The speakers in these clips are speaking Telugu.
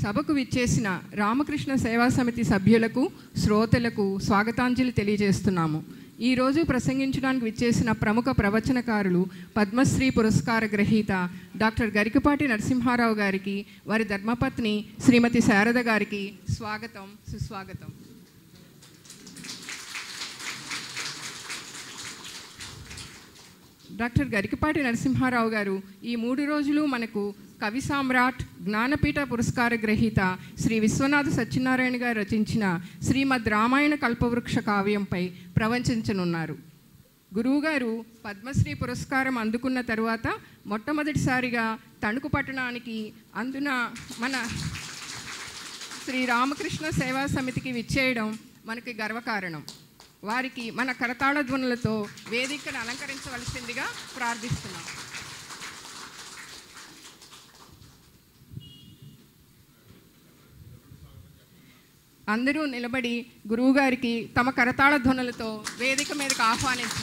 సభకు విచ్చేసిన రామకృష్ణ సేవా సమితి సభ్యులకు శ్రోతలకు స్వాగతాంజలి తెలియజేస్తున్నాము ఈరోజు ప్రసంగించడానికి విచ్చేసిన ప్రముఖ ప్రవచనకారులు పద్మశ్రీ పురస్కార గ్రహీత డాక్టర్ గరికపాటి నరసింహారావు గారికి వారి ధర్మపత్ని శ్రీమతి శారద గారికి స్వాగతం సుస్వాగతం డాక్టర్ గరికపాటి నరసింహారావు గారు ఈ మూడు రోజులు మనకు కవి సామ్రాట్ జ్ఞానపీఠ పురస్కార గ్రహీత శ్రీ విశ్వనాథ సత్యనారాయణ గారు రచించిన శ్రీమద్ రామాయణ కల్పవృక్ష కావ్యంపై ప్రవచించనున్నారు గురువుగారు పద్మశ్రీ పురస్కారం అందుకున్న తరువాత మొట్టమొదటిసారిగా తణుకు పట్టణానికి అందున మన శ్రీ రామకృష్ణ సేవా సమితికి విచ్చేయడం మనకి గర్వకారణం వారికి మన కరతాళ ధ్వనులతో వేదికను అలంకరించవలసిందిగా ప్రార్థిస్తున్నాం అందరూ నిలబడి గురువుగారికి తమ కరతాళ ధ్వనులతో వేదిక మీదకి ఆహ్వానించారు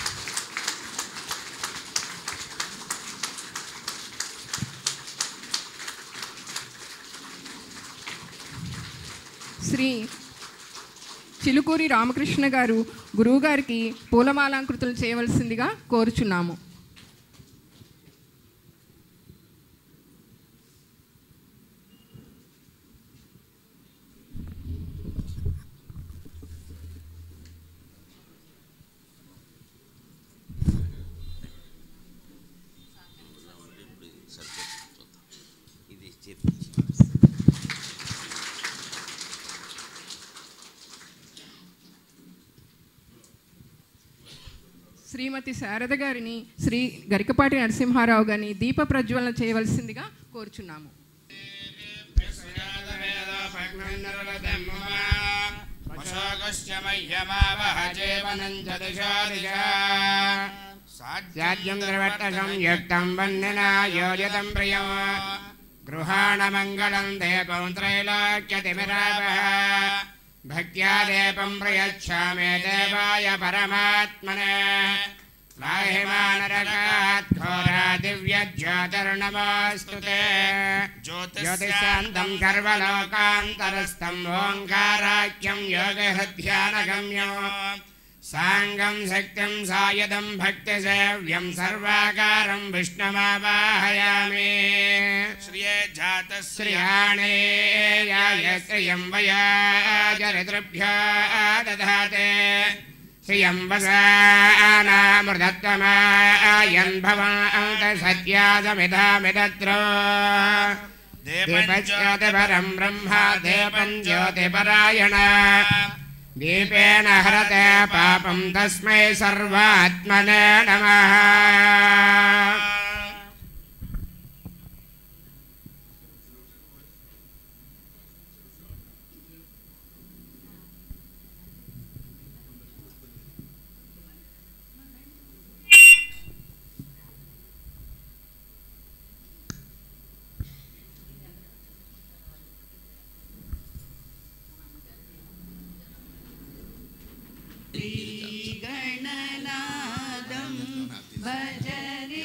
శ్రీ చిలుకూరి రామకృష్ణ గారు గురువుగారికి పూలమాలాంకృతులు చేయవలసిందిగా కోరుచున్నాము ఇది చెప్పి శ్రీమతి శారద గారిని శ్రీ గరికపాటి నరసింహారావు గారిని దీప ప్రజ్వలన చేయవలసిందిగా కోరుచున్నాము సాధ్యాద్యం ద్రవట్టసంయుక్తం వందనా యోజితం ప్రియం గృహాణమంగళం దేపం త్రైలోక్యతిమిరాపः భక్త్యా దేపం ప్రయచ్ఛామే దేవాయ పరమాత్మనే లాహిమానరకాత్ ఘోరా దివ్యజ్యోతిర్నమోऽस्तु ते జ్యోతిశాంతం సర్వలోకాంతరస్థం ఓంకారాఖ్యం యోగహృధ్యానగమ్యం సాంగం శక్తిం సాయదం భక్తిసేవ్యం సర్వాకారం విష్ణుమావాహయామి శ్రియే జాతశ్రియ శ్రియాణే యాయ శ్రియం వయాచరితృభ్యో దధాతే శ్రియం వసానామృతత్వమాయన్ భవంత సత్యాసమిధామిదత్రో దీపజ్యోతిపరం బ్రహ్మ దీపం జ్యోతిపరాయణ దీపేన హరతే పాపం తస్మై సర్వాత్మనే నమః गणनादं भजरे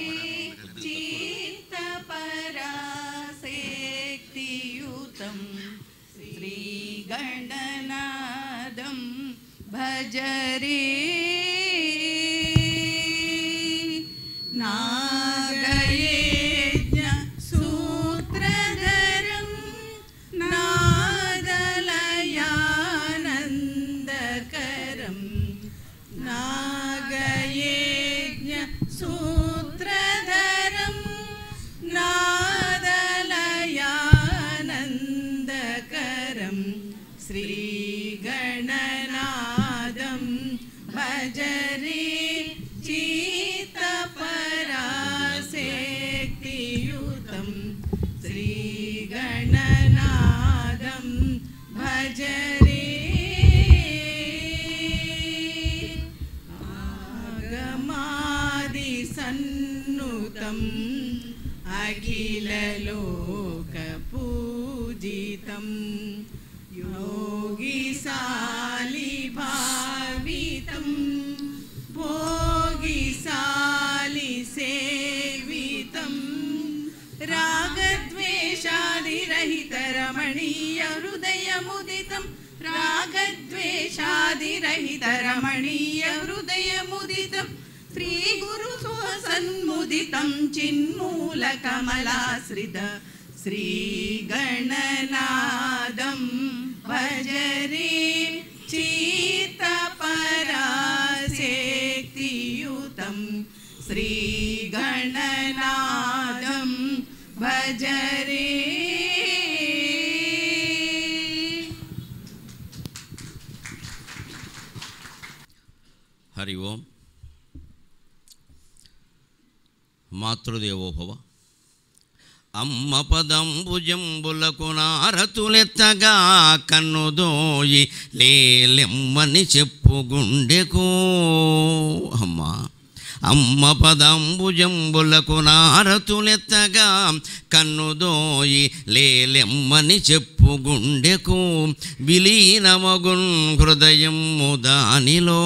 चित्तपरासेक्तियुतं श्रीगणनादं भजरे नागयेज्ञ सूत्रधरं नादलयानन्दकरम् नागयेज्ञ सूत्रधरं नादलयानन्दकरं श्रीगणनादं भजरे चित्तपरासेक्तियुतं श्रीगणनादं भजरे आगमादिसन्नुतम् अखिललोकपूजितं योगिशालिभावितं भोगिशालिसेवितं रागद्वेषादिरहितरमण శ్రీలలితరమణీయ హృదయముదితం శ్రీగురు సన్ముదితం చిన్మూలకమలాశ్రిత శ్రీగణనాదం భజరే చీతపరాశక్తియుతం శ్రీగణనాదం భజరే హరి ఓం మాతృదేవోభవ అమ్మ పదంబుజంబులకు నారతులెత్తగా కన్నుదోయి లేలెమ్మని చెప్పు గుండెకు అమ్మా అమ్మ పదంబుజంబులకు నారతులెత్తగా కన్నుదోయి లేలెమ్మని చెప్పు గుండెకు విలీనమగున్ హృదయము దానిలో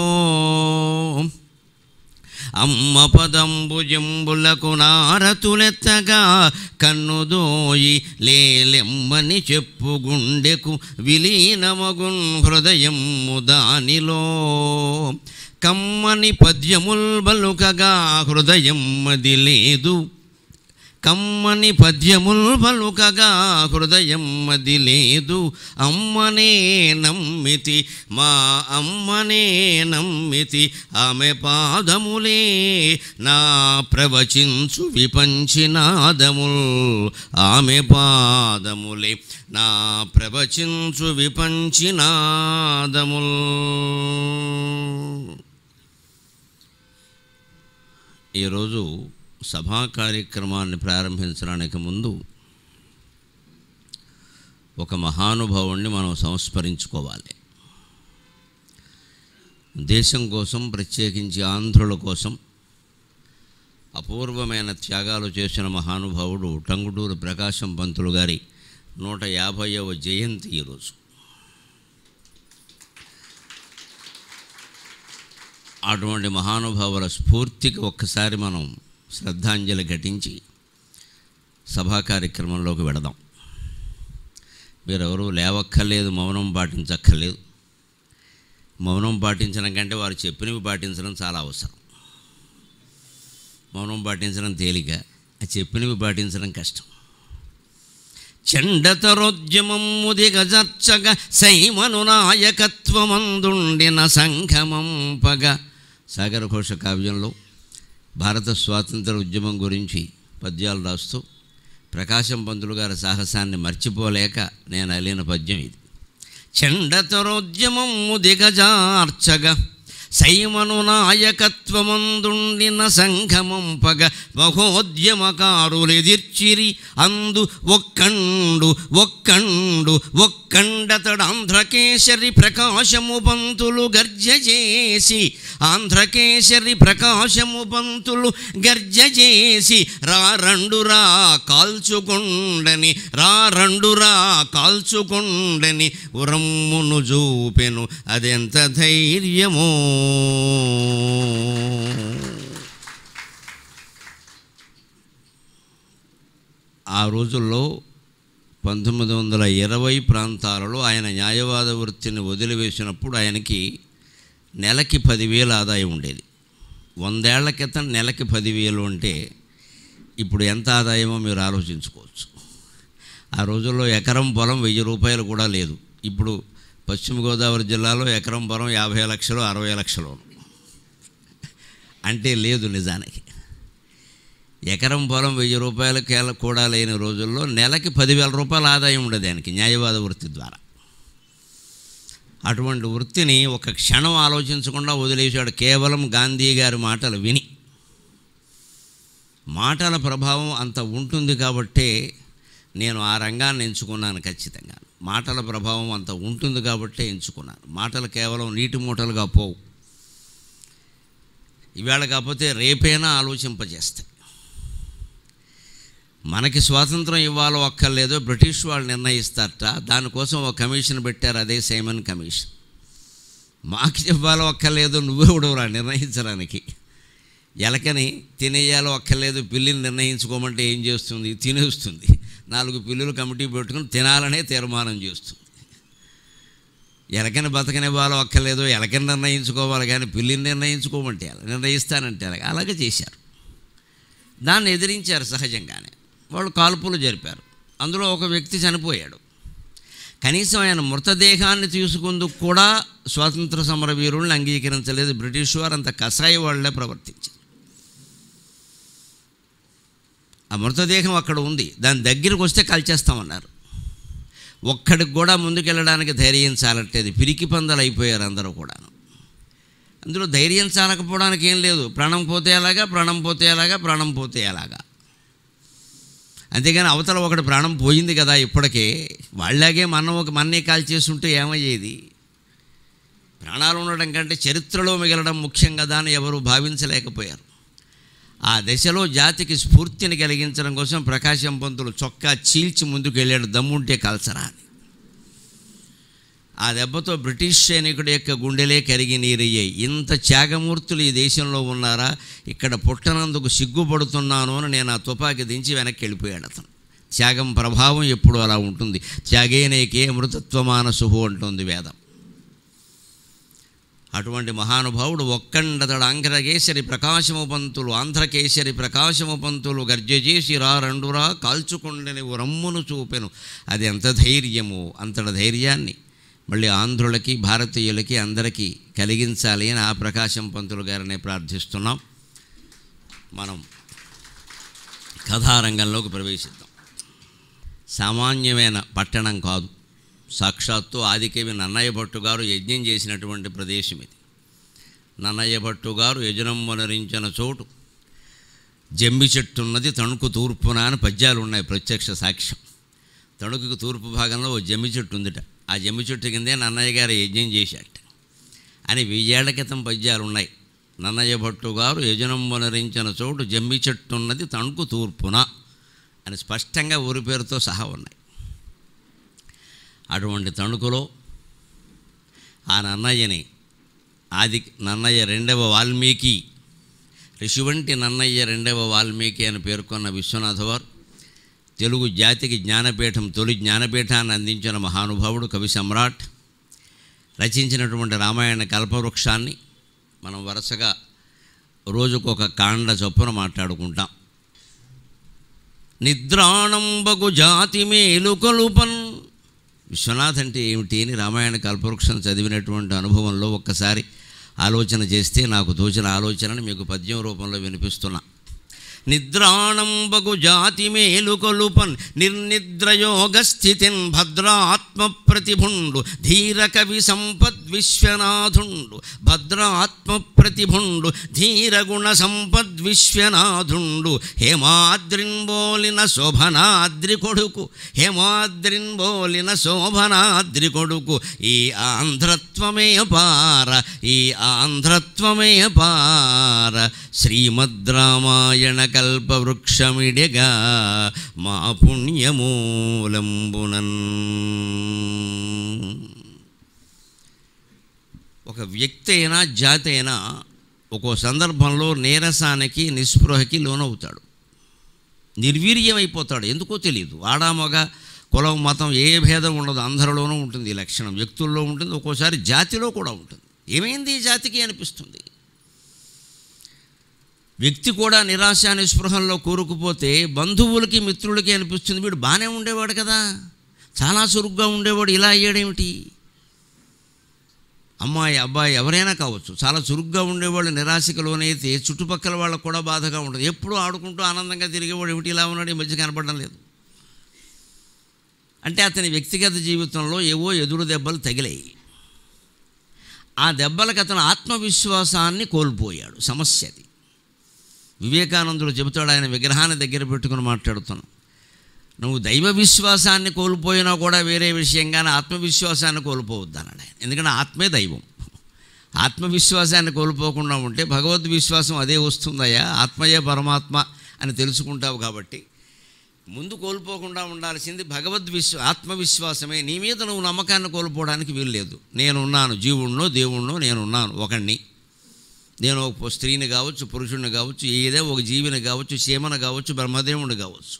అమ్మ పదంబుజంబులకు నారతులెత్తగా కన్నుదోయి లేలెమ్మని చెప్పు గుండెకు విలీనమగున్ హృదయము దానిలో కమ్మని పద్యముల్ బలుకగా హృదయం మది లేదు కమ్మని పద్యముల్ పలుకగా హృదయం మది లేదు అమ్మనే నమ్మితి మా అమ్మనే నమ్మితి ఆమె పాదములే నా ప్రవచించు విపంచినాదముల్ ఆమె పాదములే నా ప్రవచించు విపంచినాదముల్ ఈరోజు సభా కార్యక్రమాన్ని ప్రారంభించడానికి ముందు ఒక మహానుభావుణ్ణి మనం సంస్మరించుకోవాలి దేశం కోసం ప్రత్యేకించి ఆంధ్రుల కోసం అపూర్వమైన త్యాగాలు చేసిన మహానుభావుడు టంగుటూరు ప్రకాశం పంతులు గారి నూట యాభైవ జయంతి ఈరోజు అటువంటి మహానుభావుల స్ఫూర్తికి ఒక్కసారి మనం శ్రద్ధాంజలి ఘటించి సభా కార్యక్రమంలోకి వెడదాం మీరెవరూ లేవక్కర్లేదు మౌనం పాటించక్కర్లేదు మౌనం పాటించడం కంటే వారు చెప్పినవి పాటించడం చాలా అవసరం మౌనం పాటించడం తేలిక ఆ చెప్పినవి పాటించడం కష్టం చండతరోద్యమము దిగజర్చగ సైమను నాయకత్వమందుండిన సంఘమంపగ సాగర ఘోష కావ్యంలో భారత స్వాతంత్ర ఉద్యమం గురించి పద్యాలు రాస్తూ ప్రకాశం పంతులు గారి సాహసాన్ని మర్చిపోలేక నేను అలిన పద్యం ఇది చండతరోద్యమము దిగజార్చగా సైమను నాయకత్వమందుండిన సంఘమంపగ మహోద్యమకారులెదిర్చిరి అందు ఒక్కండు ఒక్కండు ఒక్కండతడు ఆంధ్రకేశరి ప్రకాశము పంతులు గర్జ చేసి ఆంధ్రకేశరి ప్రకాశము పంతులు గర్జ చేసి రా రండురా కాల్చుకొండని రా రండురా కాల్చుకొండని ఉరమ్మును చూపెను అదెంత ధైర్యమో ఆ రోజుల్లో పంతొమ్మిది వందల ఇరవై ప్రాంతాలలో ఆయన న్యాయవాద వృత్తిని వదిలివేసినప్పుడు ఆయనకి నెలకి పదివేలు ఆదాయం ఉండేది వందేళ్ల క్రితం నెలకి పదివేలు అంటే ఇప్పుడు ఎంత ఆదాయమో మీరు ఆలోచించుకోవచ్చు ఆ రోజుల్లో ఎకరం పొలం వెయ్యి రూపాయలు కూడా లేదు ఇప్పుడు పశ్చిమ గోదావరి జిల్లాలో ఎకరం పొలం యాభై లక్షలు అరవై లక్షలు అంటే లేదు నిజానికి ఎకరం పొలం వెయ్యి రూపాయలకి కూడా లేని రోజుల్లో నెలకి పదివేల రూపాయల ఆదాయం ఉండేది ఆయనకి న్యాయవాద వృత్తి ద్వారా అటువంటి వృత్తిని ఒక క్షణం ఆలోచించకుండా వదిలేశాడు కేవలం గాంధీ గారి మాటలు విని మాటల ప్రభావం అంత ఉంటుంది కాబట్టే నేను ఆ రంగాన్ని ఎంచుకున్నాను ఖచ్చితంగా మాటల ప్రభావం అంత ఉంటుంది కాబట్టే ఎంచుకున్నాను మాటలు కేవలం నీటి మూటలుగా పోవు ఇవాళ కాకపోతే రేపైనా ఆలోచింపజేస్తాయి మనకి స్వాతంత్రం ఇవ్వాలో అక్కర్లేదో బ్రిటిష్ వాళ్ళు నిర్ణయిస్తారట దానికోసం ఒక కమిషన్ పెట్టారు అదే సైమన్ కమిషన్ మాకు ఇవ్వాలో అక్కర్లేదు నువ్వెవడవురా నిర్ణయించడానికి ఎలకని తినేయాలో అక్కర్లేదు పిల్లిని నిర్ణయించుకోమంటే ఏం చేస్తుంది తినేస్తుంది నాలుగు పిల్లులు కమిటీ పెట్టుకుని తినాలనే తీర్మానం చేస్తుంది ఎలకని బతకనివ్వాలో అక్కర్లేదు ఎలకని నిర్ణయించుకోవాలి కానీ పిల్లిని నిర్ణయించుకోమంటే ఎలా నిర్ణయిస్తానంటే అలాగే అలాగే చేశారు దాన్ని ఎదిరించారు సహజంగానే వాళ్ళు కాల్పులు జరిపారు అందులో ఒక వ్యక్తి చనిపోయాడు కనీసం ఆయన మృతదేహాన్ని తీసుకుందుకు కూడా స్వాతంత్ర సమర వీరుల్ని అంగీకరించలేదు బ్రిటిష్ వారు అంత కషాయ వాళ్ళే ప్రవర్తించారు ఆ మృతదేహం అక్కడ ఉంది దాని దగ్గరికి వస్తే కాల్చేస్తామన్నారు ఒక్కడికి కూడా ముందుకెళ్ళడానికి ధైర్యం చాలట్లేదు పిరికి పందలు అయిపోయారు అందరూ కూడాను అందులో ధైర్యం చాలకపోవడానికి ఏం లేదు ప్రాణం పోతే ఎలాగా ప్రాణం పోతే ఎలాగా ప్రాణం పోతే ఎలాగా అంతేగాని అవతల ఒకటి ప్రాణం పోయింది కదా ఇప్పటికే వాళ్ళలాగే మనం ఒక మన్నే కాల్చేస్తుంటే ఏమయ్యేది ప్రాణాలు ఉండడం కంటే చరిత్రలో మిగలడం ముఖ్యం కదా అని ఎవరు భావించలేకపోయారు ఆ దశలో జాతికి స్ఫూర్తిని కలిగించడం కోసం ప్రకాశం పంతులు చొక్కా చీల్చి ముందుకు వెళ్ళాడు దమ్ముంటే కాల్చరా అని ఆ దెబ్బతో బ్రిటిష్ సైనికుడి యొక్క గుండెలే కరిగి నీరయ్యాయి ఇంత త్యాగమూర్తులు ఈ దేశంలో ఉన్నారా ఇక్కడ పుట్టనందుకు సిగ్గుపడుతున్నాను అని నేను ఆ తుపాకీ దించి వెనక్కి వెళ్ళిపోయాడు అతను త్యాగం ప్రభావం ఎప్పుడు అలా ఉంటుంది త్యాగేనేకే అమృతత్వమానసుహు అంటుంది వేదం అటువంటి మహానుభావుడు ఒక్కండతడు ఆంధ్రకేసరి ప్రకాశము పంతులు ఆంధ్రకేసరి ప్రకాశము పంతులు గర్జజేసి రా రండురా కాల్చుకుండని రమ్మును చూపెను అది ఎంత ధైర్యము అంతటి ధైర్యాన్ని మళ్ళీ ఆంధ్రులకి భారతీయులకి అందరికీ కలిగించాలి అని ఆ ప్రకాశం పంతులు గారిని ప్రార్థిస్తున్నాం మనం కథారంగంలోకి ప్రవేశిద్దాం సామాన్యమైన పట్టణం కాదు సాక్షాత్తు ఆదికవి నన్నయ్య భట్టు గారు యజ్ఞం చేసినటువంటి ప్రదేశం ఇది నన్నయ్య భట్టు గారు యజనమ్మనరించిన చోటు జంబి చెట్టు ఉన్నది తణుకు తూర్పున అని పద్యాలు ఉన్నాయి ప్రత్యక్ష సాక్ష్యం తణుకుకు తూర్పు భాగంలో ఓ జమ్మి చెట్టు ఉందిట ఆ జమ్మి చెట్టు కిందే నన్నయ్య గారు యజ్ఞం చేశాట అని వెయ్యేళ్ల క్రితం పద్యాలు ఉన్నాయి నన్నయ్య భట్టు గారు యజనమ్మనరించిన చోటు జమ్మి చెట్టు ఉన్నది తణుకు తూర్పున అని స్పష్టంగా ఊరి పేరుతో సహా ఉన్నాయి అటువంటి తణుకులో ఆ నన్నయ్యని ఆది నన్నయ్య రెండవ వాల్మీకి ఋషివంటి నన్నయ్య రెండవ వాల్మీకి అని పేర్కొన్న విశ్వనాథ వారు తెలుగు జాతికి జ్ఞానపీఠం తొలి జ్ఞానపీఠాన్ని అందించిన మహానుభావుడు కవి సమ్రాట్ రచించినటువంటి రామాయణ కల్పవృక్షాన్ని మనం వరుసగా రోజుకొక కాండ చొప్పున మాట్లాడుకుంటాం నిద్రాణంబగు జాతి మేలు కొలుపన్ విశ్వనాథ్ అంటే ఏమిటి అని రామాయణ కల్పవృక్షం చదివినటువంటి అనుభవంలో ఒక్కసారి ఆలోచన చేస్తే నాకు తోచిన ఆలోచనని మీకు పద్యం రూపంలో వినిపిస్తున్నా నిద్రాణంబగు జాతి మేలు కొలుపన్ నిర్నిద్రయోగ స్థితిన్ భద్రాత్మ ప్రతిభుండు ధీర కవి సంపద్ విశ్వనాథుండు భద్రాత్మ ప్రతిభుండు ధీర గుణ సంపద్ విశ్వనాథుండు హేమాద్రిన్బోలిన శోభనాద్రి కొడుకు హేమాద్రిన్బోలిన శోభనాద్రి కొడుకు ఈ ఆంధ్రత్వమే పార ఈ ఆంధ్రత్వమే పార శ్రీమద్ రామాయణ కల్పవృక్షమిడిగా మా పుణ్యమూలంబునన్ ఒక వ్యక్తి అయినా జాతి అయినా ఒక్కో సందర్భంలో నీరసానికి నిస్పృహకి లోనవుతాడు నిర్వీర్యమైపోతాడు ఎందుకో తెలియదు ఆడామగ కులం మతం ఏ భేదం ఉండదు అందరిలోనూ ఉంటుంది ఈ లక్షణం వ్యక్తుల్లో ఉంటుంది ఒక్కోసారి జాతిలో కూడా ఉంటుంది ఏమైంది ఈ జాతికి అనిపిస్తుంది వ్యక్తి కూడా నిరాశ నిస్పృహంలో కూరుకుపోతే బంధువులకి మిత్రులకి అనిపిస్తుంది వీడు బాగానే ఉండేవాడు కదా చాలా చురుగ్గా ఉండేవాడు ఇలా అయ్యాడేమిటి అమ్మాయి అబ్బాయి ఎవరైనా కావచ్చు చాలా చురుగ్గా ఉండేవాళ్ళు నిరాశకు లోనైతే చుట్టుపక్కల వాళ్ళకు కూడా బాధగా ఉంటుంది ఎప్పుడూ ఆడుకుంటూ ఆనందంగా తిరిగేవాడు ఏమిటి ఇలా ఉన్నాడు ఈ మధ్య కనపడడం లేదు అంటే అతని వ్యక్తిగత జీవితంలో ఏవో ఎదురు దెబ్బలు తగిలాయి ఆ దెబ్బలకు అతను ఆత్మవిశ్వాసాన్ని కోల్పోయాడు సమస్య అది వివేకానందుడు చెబుతాడు ఆయన విగ్రహాన్ని దగ్గర పెట్టుకుని మాట్లాడుతున్నాం నువ్వు దైవ విశ్వాసాన్ని కోల్పోయినా కూడా వేరే విషయం కానీ ఆత్మవిశ్వాసాన్ని కోల్పోవద్దు అన్నాడు ఆయన ఎందుకంటే ఆత్మే దైవం ఆత్మవిశ్వాసాన్ని కోల్పోకుండా ఉంటే భగవద్ విశ్వాసం అదే వస్తుందయ్యా ఆత్మయే పరమాత్మ అని తెలుసుకుంటావు కాబట్టి ముందు కోల్పోకుండా ఉండాల్సింది భగవద్ విశ్వ ఆత్మవిశ్వాసమే నీ మీద నువ్వు నమ్మకాన్ని కోల్పోవడానికి వీల్లేదు నేనున్నాను జీవుణ్ణో దేవుణ్ణో నేనున్నాను ఒకణ్ణి నేను ఒక స్త్రీని కావచ్చు పురుషుడిని కావచ్చు ఏదో ఒక జీవిని కావచ్చు సీమను కావచ్చు బ్రహ్మదేవుని కావచ్చు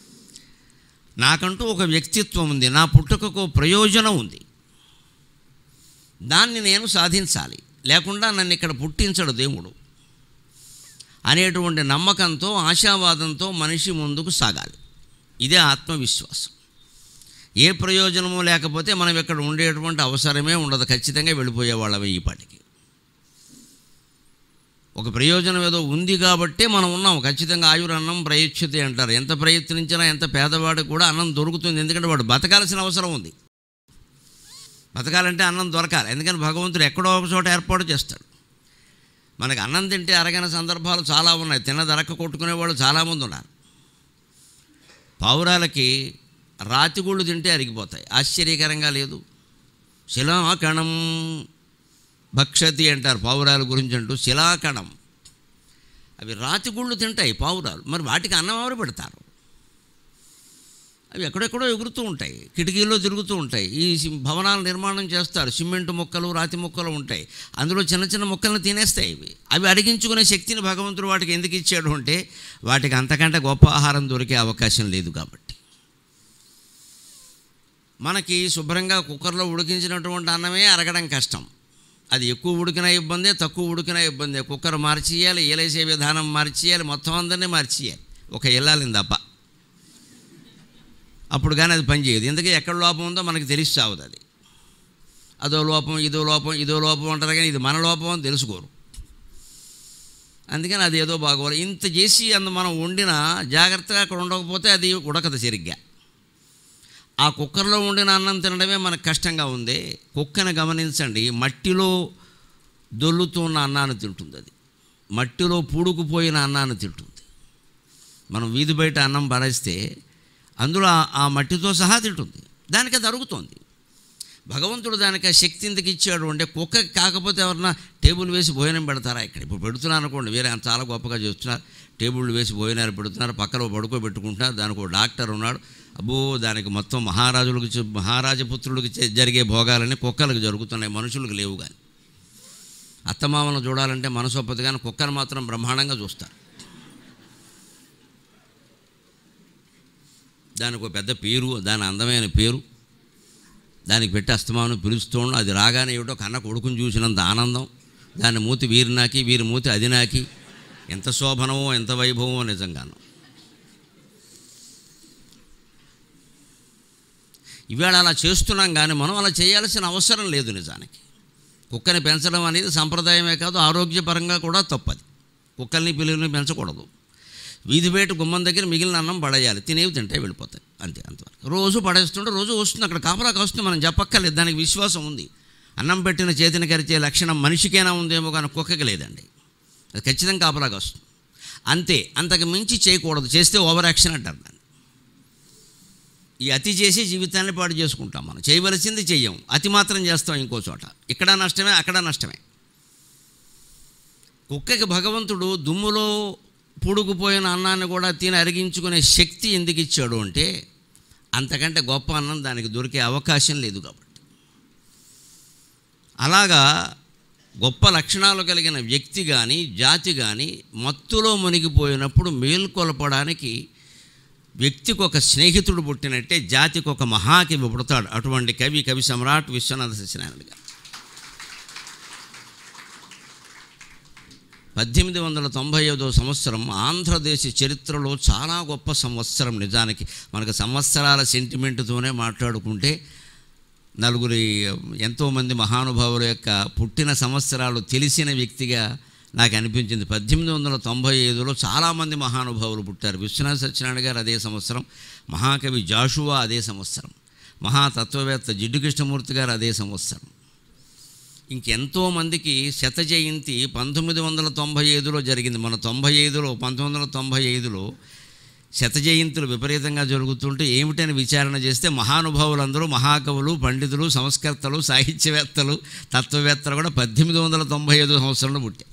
నాకంటూ ఒక వ్యక్తిత్వం ఉంది నా పుట్టుకకు ప్రయోజనం ఉంది దాన్ని నేను సాధించాలి లేకుండా నన్ను ఇక్కడ పుట్టించడు దేవుడు అనేటువంటి నమ్మకంతో ఆశావాదంతో మనిషి ముందుకు సాగాలి ఇదే ఆత్మవిశ్వాసం ఏ ప్రయోజనము లేకపోతే మనం ఇక్కడ ఉండేటువంటి అవసరమే ఉండదు ఖచ్చితంగా వెళ్ళిపోయేవాళ్ళమే ఈ పాటికి ఒక ప్రయోజనం ఏదో ఉంది కాబట్టే మనం ఉన్నాం ఖచ్చితంగా ఆయురన్నం ప్రయచ్యతే అంటారు ఎంత ప్రయత్నించినా ఎంత పేదవాడికి కూడా అన్నం దొరుకుతుంది ఎందుకంటే వాడు బతకాల్సిన అవసరం ఉంది బతకాలంటే అన్నం దొరకాలి ఎందుకని భగవంతుడు ఎక్కడో ఒక చోట ఏర్పాటు చేస్తాడు మనకి అన్నం తింటే అరగని సందర్భాలు చాలా ఉన్నాయి తిన్న దరక్క కొట్టుకునే వాళ్ళు చాలామంది ఉన్నారు పావురాలకి రాతిగుళ్ళు తింటే అరిగిపోతాయి ఆశ్చర్యకరంగా లేదు శిలాకణం భక్షతి అంటారు పావురాల గురించి అంటూ శిలాకణం అవి రాతిగుళ్ళు తింటాయి పావురాలు మరి వాటికి అన్నం ఎవరు పెడతారు అవి ఎక్కడెక్కడో ఎగురుతూ ఉంటాయి కిటికీల్లో తిరుగుతూ ఉంటాయి ఈ సి- భవనాలు నిర్మాణం చేస్తారు సిమెంట్ మొక్కలు రాతి మొక్కలు ఉంటాయి అందులో చిన్న చిన్న మొక్కలను తినేస్తాయి ఇవి అవి అడిగించుకునే శక్తిని భగవంతుడు వాటికి ఎందుకు ఇచ్చాడు అంటే వాటికి అంతకంటే గొప్ప ఆహారం దొరికే అవకాశం లేదు కాబట్టి మనకి శుభ్రంగా కుక్కర్లో ఉడికించినటువంటి అన్నమే అరగడం కష్టం అది ఎక్కువ ఉడికిన ఇబ్బందే తక్కువ ఉడికిన ఇబ్బందే కుక్కర్ మార్చేయాలి ఏలేసే విధానం మార్చేయాలి మొత్తం అందరినీ మార్చేయాలి ఒక ఇల్లాలింది తప్ప అప్పుడు కానీ అది పనిచేయదు ఎందుకంటే ఎక్కడ లోపం ఉందో మనకి తెలిసి చావదు అది అదో లోపం ఇదో లోపం ఇదో లోపం అంటారు కానీ ఇది మన లోపం అని తెలుసుకోరు అందుకని అది ఏదో బాగోవాలి ఇంత చేసి అందు మనం వండినా జాగ్రత్తగా అక్కడ ఉండకపోతే అది ఉడకదు సరిగ్గా ఆ కుక్కర్లో వండిన అన్నం తినడమే మనకు కష్టంగా ఉంది కుక్కను గమనించండి మట్టిలో దొల్లుతున్న అన్నాన్ని తింటుంది అది మట్టిలో పూడుకుపోయిన అన్నాన్ని తింటుంది మనం వీధి బయట అన్నం పడేస్తే అందులో ఆ- ఆ మట్టితో సహా తింటుంది దానికి అది అరుగుతోంది భగవంతుడు దానికి ఆ శక్తి ఎందుకు ఇచ్చాడు అంటే కుక్కకి కాకపోతే ఎవరన్నా టేబుల్ వేసి భోజనం పెడతారా ఇక్కడ ఇప్పుడు పెడుతున్నారు అనుకోండి వేరే ఆయన చాలా గొప్పగా చేస్తున్నారు టేబుల్ వేసి భోజనాలు పెడుతున్నారు పక్కన పడుకోబెట్టుకుంటున్నారు దానికి ఒక డాక్టర్ ఉన్నాడు అబ్బో దానికి మొత్తం మహారాజులకు చె- మహారాజపుత్రులకు చె- జరిగే భోగాలని కుక్కలకు జరుగుతున్నాయి మనుషులకు లేవు కానీ అత్తమామలను చూడాలంటే మనసు ఒప్పదు కానీ కుక్కను మాత్రం బ్రహ్మాండంగా చూస్తారు దానికి ఒక పెద్ద పేరు దాని అందమైన పేరు దానికి పెట్టి అస్తమానం పిలుస్తూ ఉండు అది రాగానే ఏమిటో కన్న కొడుకుని చూసినంత ఆనందం దాని మూతి వీరి నాకి వీరి మూతి అది నాకి ఎంత శోభనమో ఎంత వైభవమో నిజంగాను ఇవాళ అలా చేస్తున్నాం కానీ మనం అలా చేయాల్సిన అవసరం లేదు నిజానికి కుక్కని పెంచడం అనేది సంప్రదాయమే కాదు ఆరోగ్యపరంగా కూడా తప్పది కుక్కల్ని పిల్లల్ని పెంచకూడదు వీధి బయట గుమ్మం దగ్గర మిగిలిన అన్నం పడేయాలి తినేవి తింటే వెళ్ళిపోతాయి అంతే అంతవరకు రోజు పడేస్తుంటే రోజు వస్తుంది అక్కడ కాపలా కాస్తుంది మనం చెప్పక్కర్లేదు దానికి విశ్వాసం ఉంది అన్నం పెట్టిన చేతిని కరిచే లక్షణం మనిషికైనా ఉందేమో కానీ కుక్కకి లేదండి అది ఖచ్చితంగా కాపలా కాస్తుంది అంతే అంతకు మించి చేయకూడదు చేస్తే ఓవర్ యాక్షన్ అంటారు దాన్ని ఈ అతి చేసి జీవితాన్ని పాడు చేసుకుంటాం మనం చేయవలసింది చెయ్యం అతి మాత్రం చేస్తాం ఇంకో చోట ఇక్కడ నష్టమే అక్కడ నష్టమే కుక్కకి భగవంతుడు దుమ్ములో పుడుకుపోయిన అన్నాన్ని కూడా తిని అరిగించుకునే శక్తి ఎందుకు ఇచ్చాడు అంటే అంతకంటే గొప్ప అన్నం దానికి దొరికే అవకాశం లేదు కాబట్టి అలాగా గొప్ప లక్షణాలు కలిగిన వ్యక్తి కానీ జాతి కానీ మత్తులో మునిగిపోయినప్పుడు మేల్కొల్పడానికి వ్యక్తికి ఒక స్నేహితుడు పుట్టినట్టే జాతికి ఒక మహాకవి పుడతాడు అటువంటి కవి కవి సమ్రాట్ విశ్వనాథ సత్యనారాయణ గారు పద్దెనిమిది వందల తొంభై ఐదో సంవత్సరం ఆంధ్రదేశ చరిత్రలో చాలా గొప్ప సంవత్సరం నిజానికి మనకు సంవత్సరాల సెంటిమెంట్తోనే మాట్లాడుకుంటే నలుగురి ఎంతోమంది మహానుభావుల యొక్క పుట్టిన సంవత్సరాలు తెలిసిన వ్యక్తిగా నాకు అనిపించింది పద్దెనిమిది వందల తొంభై ఐదులో చాలామంది మహానుభావులు పుట్టారు విశ్వనాథ సత్యనారాయణ గారు అదే సంవత్సరం మహాకవి జాషువా అదే సంవత్సరం మహాతత్వవేత్త జిడ్డు కృష్ణమూర్తి గారు అదే సంవత్సరం ఇంకెంతో మందికి శత జయంతి పంతొమ్మిది వందల తొంభై ఐదులో జరిగింది మన తొంభై ఐదులో పంతొమ్మిది వందల తొంభై ఐదులో శత జయంతులు విపరీతంగా జరుగుతుంటే ఏమిటని విచారణ చేస్తే మహానుభావులందరూ మహాకవులు పండితులు సంస్కర్తలు సాహిత్యవేత్తలు తత్వవేత్తలు కూడా పద్దెనిమిది వందల తొంభై ఐదు సంవత్సరంలో పుట్టారు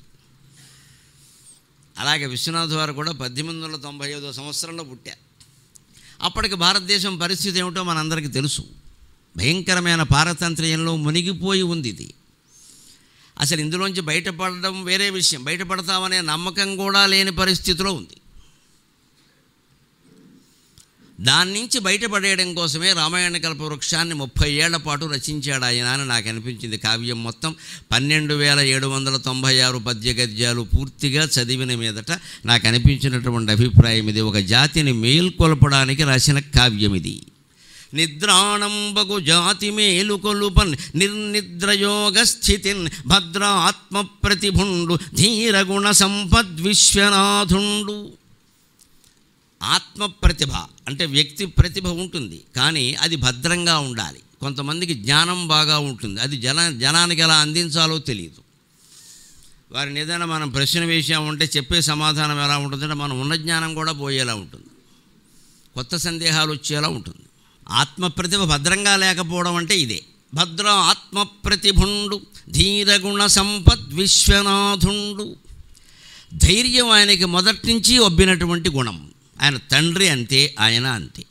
అలాగే విశ్వనాథ్ వారు కూడా పద్దెనిమిది వందల తొంభై ఐదో సంవత్సరంలో పుట్టారు అప్పటికి భారతదేశం పరిస్థితి ఏమిటో మనందరికీ తెలుసు భయంకరమైన పారతంత్ర్యంలో మునిగిపోయి ఉంది ఇది అసలు ఇందులోంచి బయటపడడం వేరే విషయం బయటపడతామనే నమ్మకం కూడా లేని పరిస్థితిలో ఉంది దాని నుంచి బయటపడేయడం కోసమే రామాయణ కల్పవృక్షాన్ని ముప్పై ఏళ్ల పాటు రచించాడు ఆయన అని నాకు అనిపించింది కావ్యం మొత్తం పన్నెండు వేల ఏడు వందల తొంభై ఆరు పద్య గద్యాలు పూర్తిగా చదివిన మీదట నాకు అనిపించినటువంటి అభిప్రాయం ఇది ఒక జాతిని మేల్కొల్పడానికి రాసిన కావ్యం ఇది నిద్రాణంబగు జాతి మేలుకొలుపన్ నిర్నిద్రయోగ స్థితిన్ భద్ర ఆత్మ ప్రతిభుండు ధీరగుణ సంపద్విశ్వనాథుండు ఆత్మ ప్రతిభ అంటే వ్యక్తి ప్రతిభ ఉంటుంది కానీ అది భద్రంగా ఉండాలి కొంతమందికి జ్ఞానం బాగా ఉంటుంది అది జన జనానికి ఎలా అందించాలో తెలియదు వారిని ఏదైనా మనం ప్రశ్న వేసామంటే చెప్పే సమాధానం ఎలా ఉంటుందంటే మనం ఉన్న జ్ఞానం కూడా పోయేలా ఉంటుంది కొత్త సందేహాలు వచ్చేలా ఉంటుంది ఆత్మ ప్రతిభ భద్రంగా లేకపోవడం అంటే ఇదే భద్ర ఆత్మ ప్రతిభుండు ధీరగుణ సంపద్ విశ్వనాథుండు ధైర్యం ఆయనకి మొదటి నుంచి ఒబ్బినటువంటి గుణం ఆయన తండ్రి అంతే ఆయన అంతే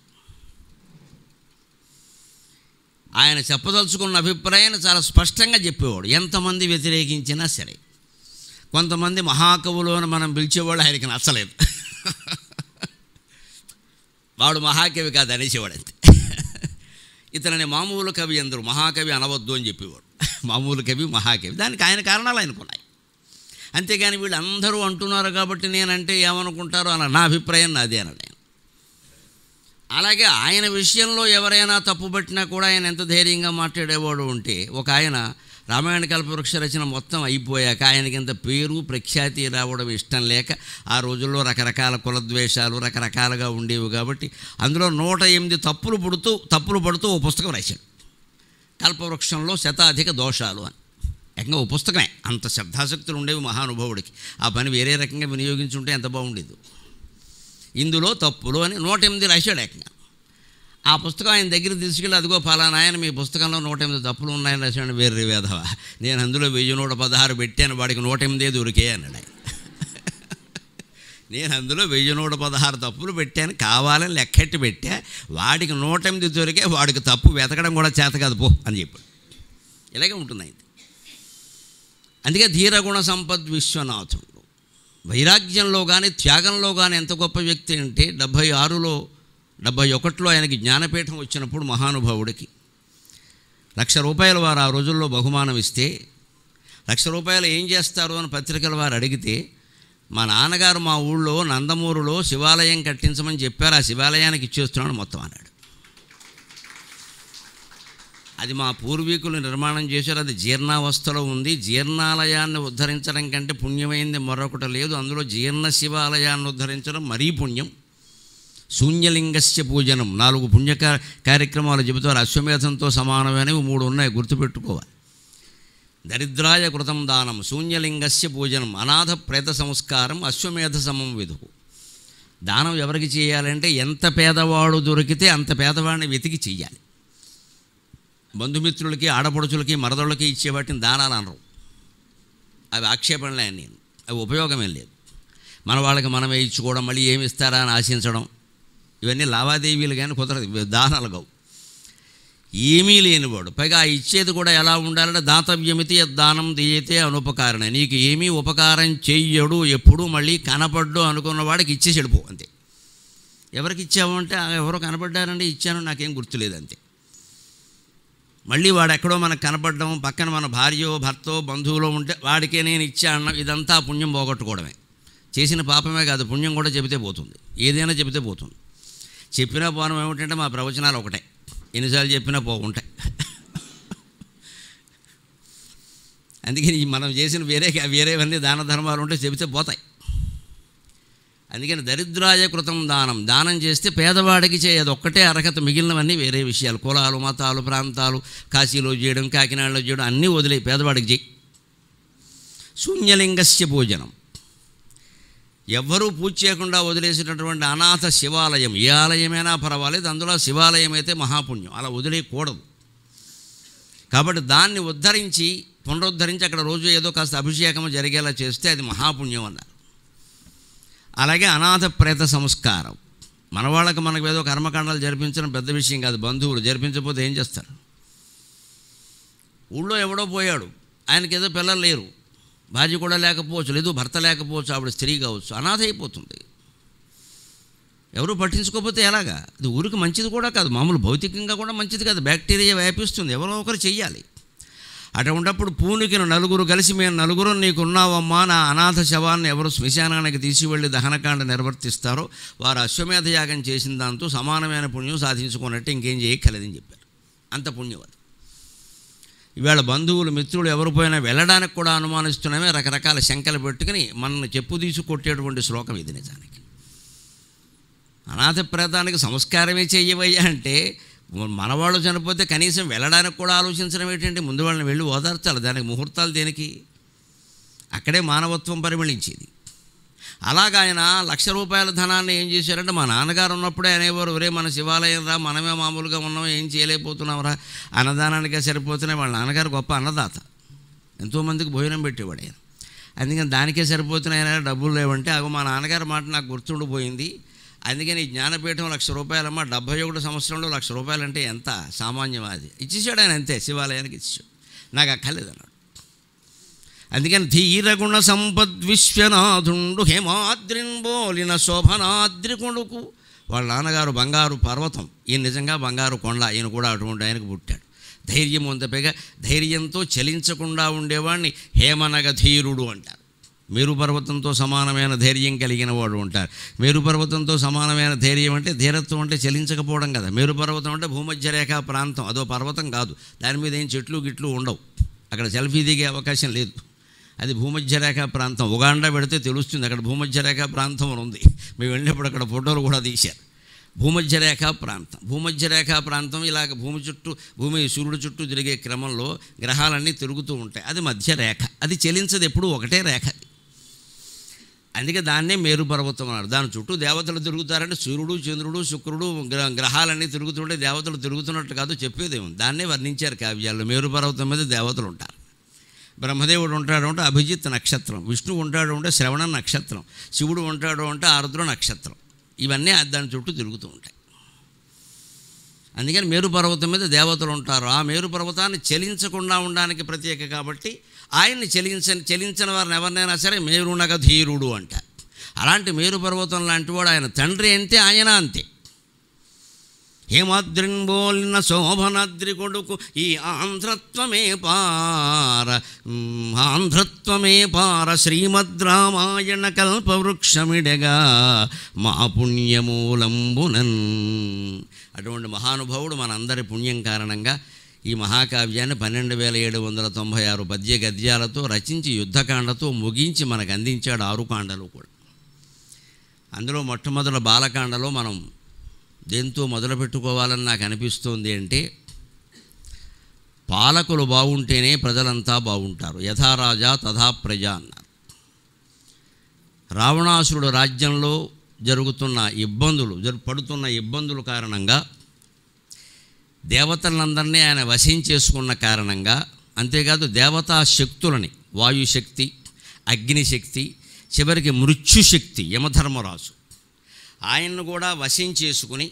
ఆయన చెప్పదలుచుకున్న అభిప్రాయాన్ని చాలా స్పష్టంగా చెప్పేవాడు ఎంతమంది వ్యతిరేకించినా సరే కొంతమంది మహాకవులు అని మనం పిలిచేవాళ్ళు ఆయనకి నచ్చలేదు వాడు మహాకవి కాదు అనేసేవాడు అంతే ఇతనిని మామూలు కవి అందరూ మహాకవి అనవద్దు అని చెప్పేవాడు మామూలు కవి మహాకవి దానికి ఆయన కారణాలు ఆయనకున్నాయి అంతేగాని వీళ్ళు అందరూ అంటున్నారు కాబట్టి నేనంటే ఏమనుకుంటారో అన్న నా అభిప్రాయం నాదే అన్నాడు ఆయన అలాగే ఆయన విషయంలో ఎవరైనా తప్పుపట్టినా కూడా ఆయన ఎంత ధైర్యంగా మాట్లాడేవాడు ఉంటే ఒక ఆయన రామాయణ కల్పవృక్ష రచన మొత్తం అయిపోయాక ఆయనకి ఇంత పేరు ప్రఖ్యాతి రావడం ఇష్టం లేక ఆ రోజుల్లో రకరకాల కులద్వేషాలు రకరకాలుగా ఉండేవి కాబట్టి అందులో నూట ఎనిమిది తప్పులు పడుతూ తప్పులు పడుతూ ఓ పుస్తకం రాశాడు కల్పవృక్షంలో శతాధిక దోషాలు అని ఏకంగా ఓ పుస్తకమే అంత శ్రద్ధాశక్తులు ఉండేవి మహానుభావుడికి ఆ పని వేరే రకంగా వినియోగించుంటే ఎంత బాగుండేది ఇందులో తప్పులు అని నూట ఎనిమిది రాశాడు ఏకంగా ఆ పుస్తకం ఆయన దగ్గర తీసుకెళ్ళి అదిగో ఫలానా ఆయన మీ పుస్తకంలో నూట ఎనిమిది తప్పులు ఉన్నాయని రాశాడు వేరే వేధవ నేను అందులో వెయ్యి నూట పదహారు పెట్టాను వాడికి నూట ఎనిమిదే దొరికే అన్నాడు ఆయన నేను అందులో వెయ్యి నూట పదహారు తప్పులు పెట్టాను కావాలని లెక్కెట్టి పెట్టా వాడికి నూట ఎనిమిది దొరికే వాడికి తప్పు వెతకడం కూడా చేత కాదు పో అని చెప్పాడు ఇలాగే ఉంటుంది ఆయన అందుకే ధీరగుణ సంపద్ విశ్వనాథుడు వైరాగ్యంలో కానీ త్యాగంలో కానీ ఎంత గొప్ప వ్యక్తి అంటే డెబ్భై ఆరులో డెబ్భై ఒకటిలో ఆయనకి జ్ఞానపీఠం వచ్చినప్పుడు మహానుభావుడికి లక్ష రూపాయలు వారు ఆ రోజుల్లో బహుమానం ఇస్తే లక్ష రూపాయలు ఏం చేస్తారు అని పత్రికల వారు అడిగితే మా నాన్నగారు మా ఊళ్ళో నందమూరులో శివాలయం కట్టించమని చెప్పారు ఆ శివాలయానికి ఇచ్చేస్తున్నాడు మొత్తం అన్నాడు అది మా పూర్వీకులు నిర్మాణం చేశారు అది జీర్ణావస్థలో ఉంది జీర్ణాలయాన్ని ఉద్ధరించడం కంటే పుణ్యమైంది మరొకటి లేదు అందులో జీర్ణ శివాలయాన్ని ఉద్ధరించడం మరీ పుణ్యం శూన్యలింగస్య పూజనం నాలుగు పుణ్య కా- కార్యక్రమాలు చెబుతారు అశ్వమేధంతో సమానమైనవి మూడు ఉన్నాయి గుర్తుపెట్టుకోవాలి దరిద్రాయ కృతం దానం శూన్యలింగస్య పూజనం అనాథ ప్రేత సంస్కారం అశ్వమేధ సమం విధు దానం ఎవరికి చేయాలంటే ఎంత పేదవాడు దొరికితే అంత పేదవాడిని వెతికి చెయ్యాలి బంధుమిత్రులకి ఆడపడుచులకి మరదళ్ళకి ఇచ్చే వాటిని దానాలు అనరు అవి ఆక్షేపణలే అని నేను అవి ఉపయోగమేం లేదు మన వాళ్ళకి మనమే ఇచ్చుకోవడం మళ్ళీ ఏమి ఇస్తారా అని ఆశించడం ఇవన్నీ లావాదేవీలు కానీ కుదరదు ఇవి దానాలు కావు ఏమీ లేనివాడు పైగా ఆ ఇచ్చేది కూడా ఎలా ఉండాలంటే దాతవ్యమితి దానం దీయతే అనుపకారణ నీకు ఏమీ ఉపకారం చెయ్యడు ఎప్పుడు మళ్ళీ కనపడ్డు అనుకున్న వాడికి ఇచ్చేసి వెళ్ళిపో అంతే ఎవరికి ఇచ్చావు అంటే "ఆ, ఎవరో కనపడ్డారండి ఇచ్చాను నాకేం గుర్తులేదు అంతే మళ్ళీ వాడు ఎక్కడో మనకు కనపడడం పక్కన మన భార్యో భర్తో బంధువులో ఉంటే వాడికే నేను ఇచ్చా అన్న ఇదంతా పుణ్యం పోగొట్టుకోవడమే చేసిన పాపమే కాదు పుణ్యం కూడా చెబితే పోతుంది ఏదైనా చెబితే పోతుంది చెప్పినా పోవడం ఏమిటంటే మా ప్రవచనాలు ఒకటే ఎన్నిసార్లు చెప్పినా పోకుంటాయి అందుకని ఈ మనం చేసిన వేరే వేరేవన్నీ దాన ధర్మాలు ఉంటే చెబితే పోతాయి అందుకని దరిద్రాయ కృతం దానం దానం చేస్తే పేదవాడికి చేయదు ఒక్కటే అర్హత మిగిలినవన్నీ వేరే విషయాలు కులాలు మతాలు ప్రాంతాలు కాశీలో చేయడం కాకినాడలో చేయడం అన్నీ వదిలే పేదవాడికి చేయి శూన్యలింగస్య పూజనం ఎవ్వరూ పూజ చేయకుండా వదిలేసినటువంటి అనాథ శివాలయం ఏ ఆలయమైనా పర్వాలేదు అందులో శివాలయం అయితే మహాపుణ్యం అలా వదిలేయకూడదు కాబట్టి దాన్ని ఉద్ధరించి పునరుద్ధరించి అక్కడ రోజు ఏదో కాస్త అభిషేకం జరిగేలా చేస్తే అది మహాపుణ్యం అన్నారు అలాగే అనాథ ప్రేత సంస్కారం మన వాళ్ళకి మనకు ఏదో కర్మకాండాలు జరిపించడం పెద్ద విషయం కాదు బంధువులు జరిపించకపోతే ఏం చేస్తారు ఊళ్ళో ఎవడో పోయాడు ఆయనకి ఏదో పిల్లలు లేరు భార్య కూడా లేకపోవచ్చు లేదు భర్త లేకపోవచ్చు ఆవిడ స్త్రీ కావచ్చు అనాథ అయిపోతుంది ఎవరు పట్టించుకోకపోతే ఎలాగా అది ఊరికి మంచిది కూడా కాదు మామూలు భౌతికంగా కూడా మంచిది కాదు బ్యాక్టీరియా వ్యాపిస్తుంది ఎవరో ఒకరు చెయ్యాలి అటువంటప్పుడు పూనికిన నలుగురు కలిసి మేము నలుగురు నీకున్నావమ్మా నా అనాథ శవాన్ని ఎవరు శ్మశానానికి తీసుకువెళ్ళి దహనకాండ నిర్వర్తిస్తారో వారు అశ్వమేధ యాగం చేసిన దాంతో సమానమైన పుణ్యం సాధించుకున్నట్టు ఇంకేం చేయక్కలేదని చెప్పారు అంత పుణ్యం అది ఇవాళ బంధువులు మిత్రులు ఎవరు పోయినా వెళ్ళడానికి కూడా అనుమానిస్తున్నామే రకరకాల శంకలు పెట్టుకుని మనల్ని చెప్పు తీసి కొట్టేటువంటి శ్లోకం ఇది నిజానికి అనాథ ప్రేతానికి సంస్కారమే చెయ్యవయ్యా అంటే మనవాళ్ళు చనిపోతే కనీసం వెళ్ళడానికి కూడా ఆలోచించడం ఏంటంటే ముందు వాళ్ళని వెళ్ళి ఓదార్చాలి దానికి ముహూర్తాలు దేనికి అక్కడే మానవత్వం పరిమళించేది అలాగ ఆయన లక్ష రూపాయల ధనాన్ని ఏం చేశారంటే మా నాన్నగారు ఉన్నప్పుడే అనేవారు ఒరే మన శివాలయం రా మనమే మామూలుగా ఉన్నాం ఏం చేయలేకపోతున్నాం రా అన్నదానానికే సరిపోతున్నాయి వాళ్ళ నాన్నగారు గొప్ప అన్నదాత ఎంతోమందికి భోజనం పెట్టేవాడు ఆయన అందుకని దానికే సరిపోతున్నాయి ఆయన డబ్బులు లేవంటే అగో మా నాన్నగారి మాట నాకు గుర్తుండిపోయింది అందుకని ఈ జ్ఞానపీఠం లక్ష రూపాయలమ్మ డెబ్భై ఒకటి సంవత్సరంలో లక్ష రూపాయలు అంటే ఎంత సామాన్యం అది ఇచ్చేసాడు ఆయన అంతే శివాలయానికి ఇచ్చాడు నాకు అక్కర్లేదు అన్నాడు అందుకని ధీరగుణ సంపద్ విశ్వనాథుండు హేమాద్రిన్ బోలిన శోభనాద్రి కొడుకు వాళ్ళ నాన్నగారు బంగారు పర్వతం ఈయన నిజంగా బంగారు కొండ ఈయన కూడా అటువంటి ఆయనకు పుట్టాడు ధైర్యం ఉందపైగా ధైర్యంతో చలించకుండా ఉండేవాడిని హేమనగ ధీరుడు అంటారు మేరు పర్వతంతో సమానమైన ధైర్యం కలిగిన వాడు ఉంటారు మేరు పర్వతంతో సమానమైన ధైర్యం అంటే ధీరత్వం అంటే చలించకపోవడం కదా మేరు పర్వతం అంటే భూమధ్య రేఖా ప్రాంతం అదో పర్వతం కాదు దాని మీద ఏం చెట్లు గిట్లు ఉండవు అక్కడ సెల్ఫీ దిగే అవకాశం లేదు అది భూమధ్య రేఖా ప్రాంతం ఉగాండా పెడితే తెలుస్తుంది అక్కడ భూమధ్య రేఖా ప్రాంతం అని ఉంది మేము వెళ్ళినప్పుడు అక్కడ ఫోటోలు కూడా తీశారు భూమధ్య రేఖా ప్రాంతం భూమధ్య రేఖా ప్రాంతం ఇలాగ భూమి చుట్టూ భూమి సూర్యుడు చుట్టూ తిరిగే క్రమంలో గ్రహాలన్నీ తిరుగుతూ ఉంటాయి అది మధ్య రేఖ అది చెలించదు ఎప్పుడు ఒకటే రేఖ అది అందుకే దాన్నే మేరు పర్వతం అన్నారు దాని చుట్టూ దేవతలు తిరుగుతారంటే సూర్యుడు చంద్రుడు శుక్రుడు గ్ర గ్రహాలన్నీ తిరుగుతుంటే దేవతలు తిరుగుతున్నట్టు కాదు చెప్పేదేమో దాన్నే వర్ణించారు కావ్యాల్లో మేరు పర్వతం మీద దేవతలు ఉంటారు బ్రహ్మదేవుడు ఉంటాడు అంటే అభిజిత్ నక్షత్రం విష్ణువు ఉంటాడు అంటే శ్రవణ నక్షత్రం శివుడు ఉంటాడు అంటే ఆరుద్ర నక్షత్రం ఇవన్నీ దాని చుట్టూ తిరుగుతూ ఉంటాయి అందుకని మేరు పర్వతం మీద దేవతలు ఉంటారు ఆ మేరు పర్వతాన్ని చలించకుండా ఉండడానికి ప్రత్యేక కాబట్టి ఆయన్ని చలించని చలించని వారిని ఎవరినైనా సరే మేరునగ ధీరుడు అంట అలాంటి మేరు పర్వతం లాంటి వాడు ఆయన తండ్రి అంతే ఆయన అంతే హేమాద్రిన్బోలిన శోభనాద్రి కొడుకు ఈ ఆంధ్రత్వమే పార ఉమ్, ఆంధ్రత్వమే పార శ్రీమద్ రామాయణ కల్పవృక్షమిడగా మా పుణ్యమూలంబునన్ అటువంటి మహానుభావుడు మనందరి పుణ్యం కారణంగా ఈ మహాకావ్యాన్ని పన్నెండు వేల ఏడు వందల తొంభై ఆరు పద్య గద్యాలతో రచించి యుద్ధకాండతో ముగించి మనకు అందించాడు ఆరు కాండలు కూడా అందులో మొట్టమొదటి బాలకాండలో మనం దేంతో మొదలు పెట్టుకోవాలని నాకు అనిపిస్తోంది అంటే పాలకులు బాగుంటేనే ప్రజలంతా బాగుంటారు యథారాజా తథా ప్రజ అన్నారు రావణాసురుడు రాజ్యంలో జరుగుతున్న ఇబ్బందులు జరు పడుతున్న ఇబ్బందుల కారణంగా దేవతలందరినీ ఆయన వశం చేసుకున్న కారణంగా అంతేకాదు దేవతా శక్తులని వాయుశక్తి అగ్నిశక్తి చివరికి మృత్యుశక్తి యమధర్మరాజు ఆయన్ను కూడా వశం చేసుకుని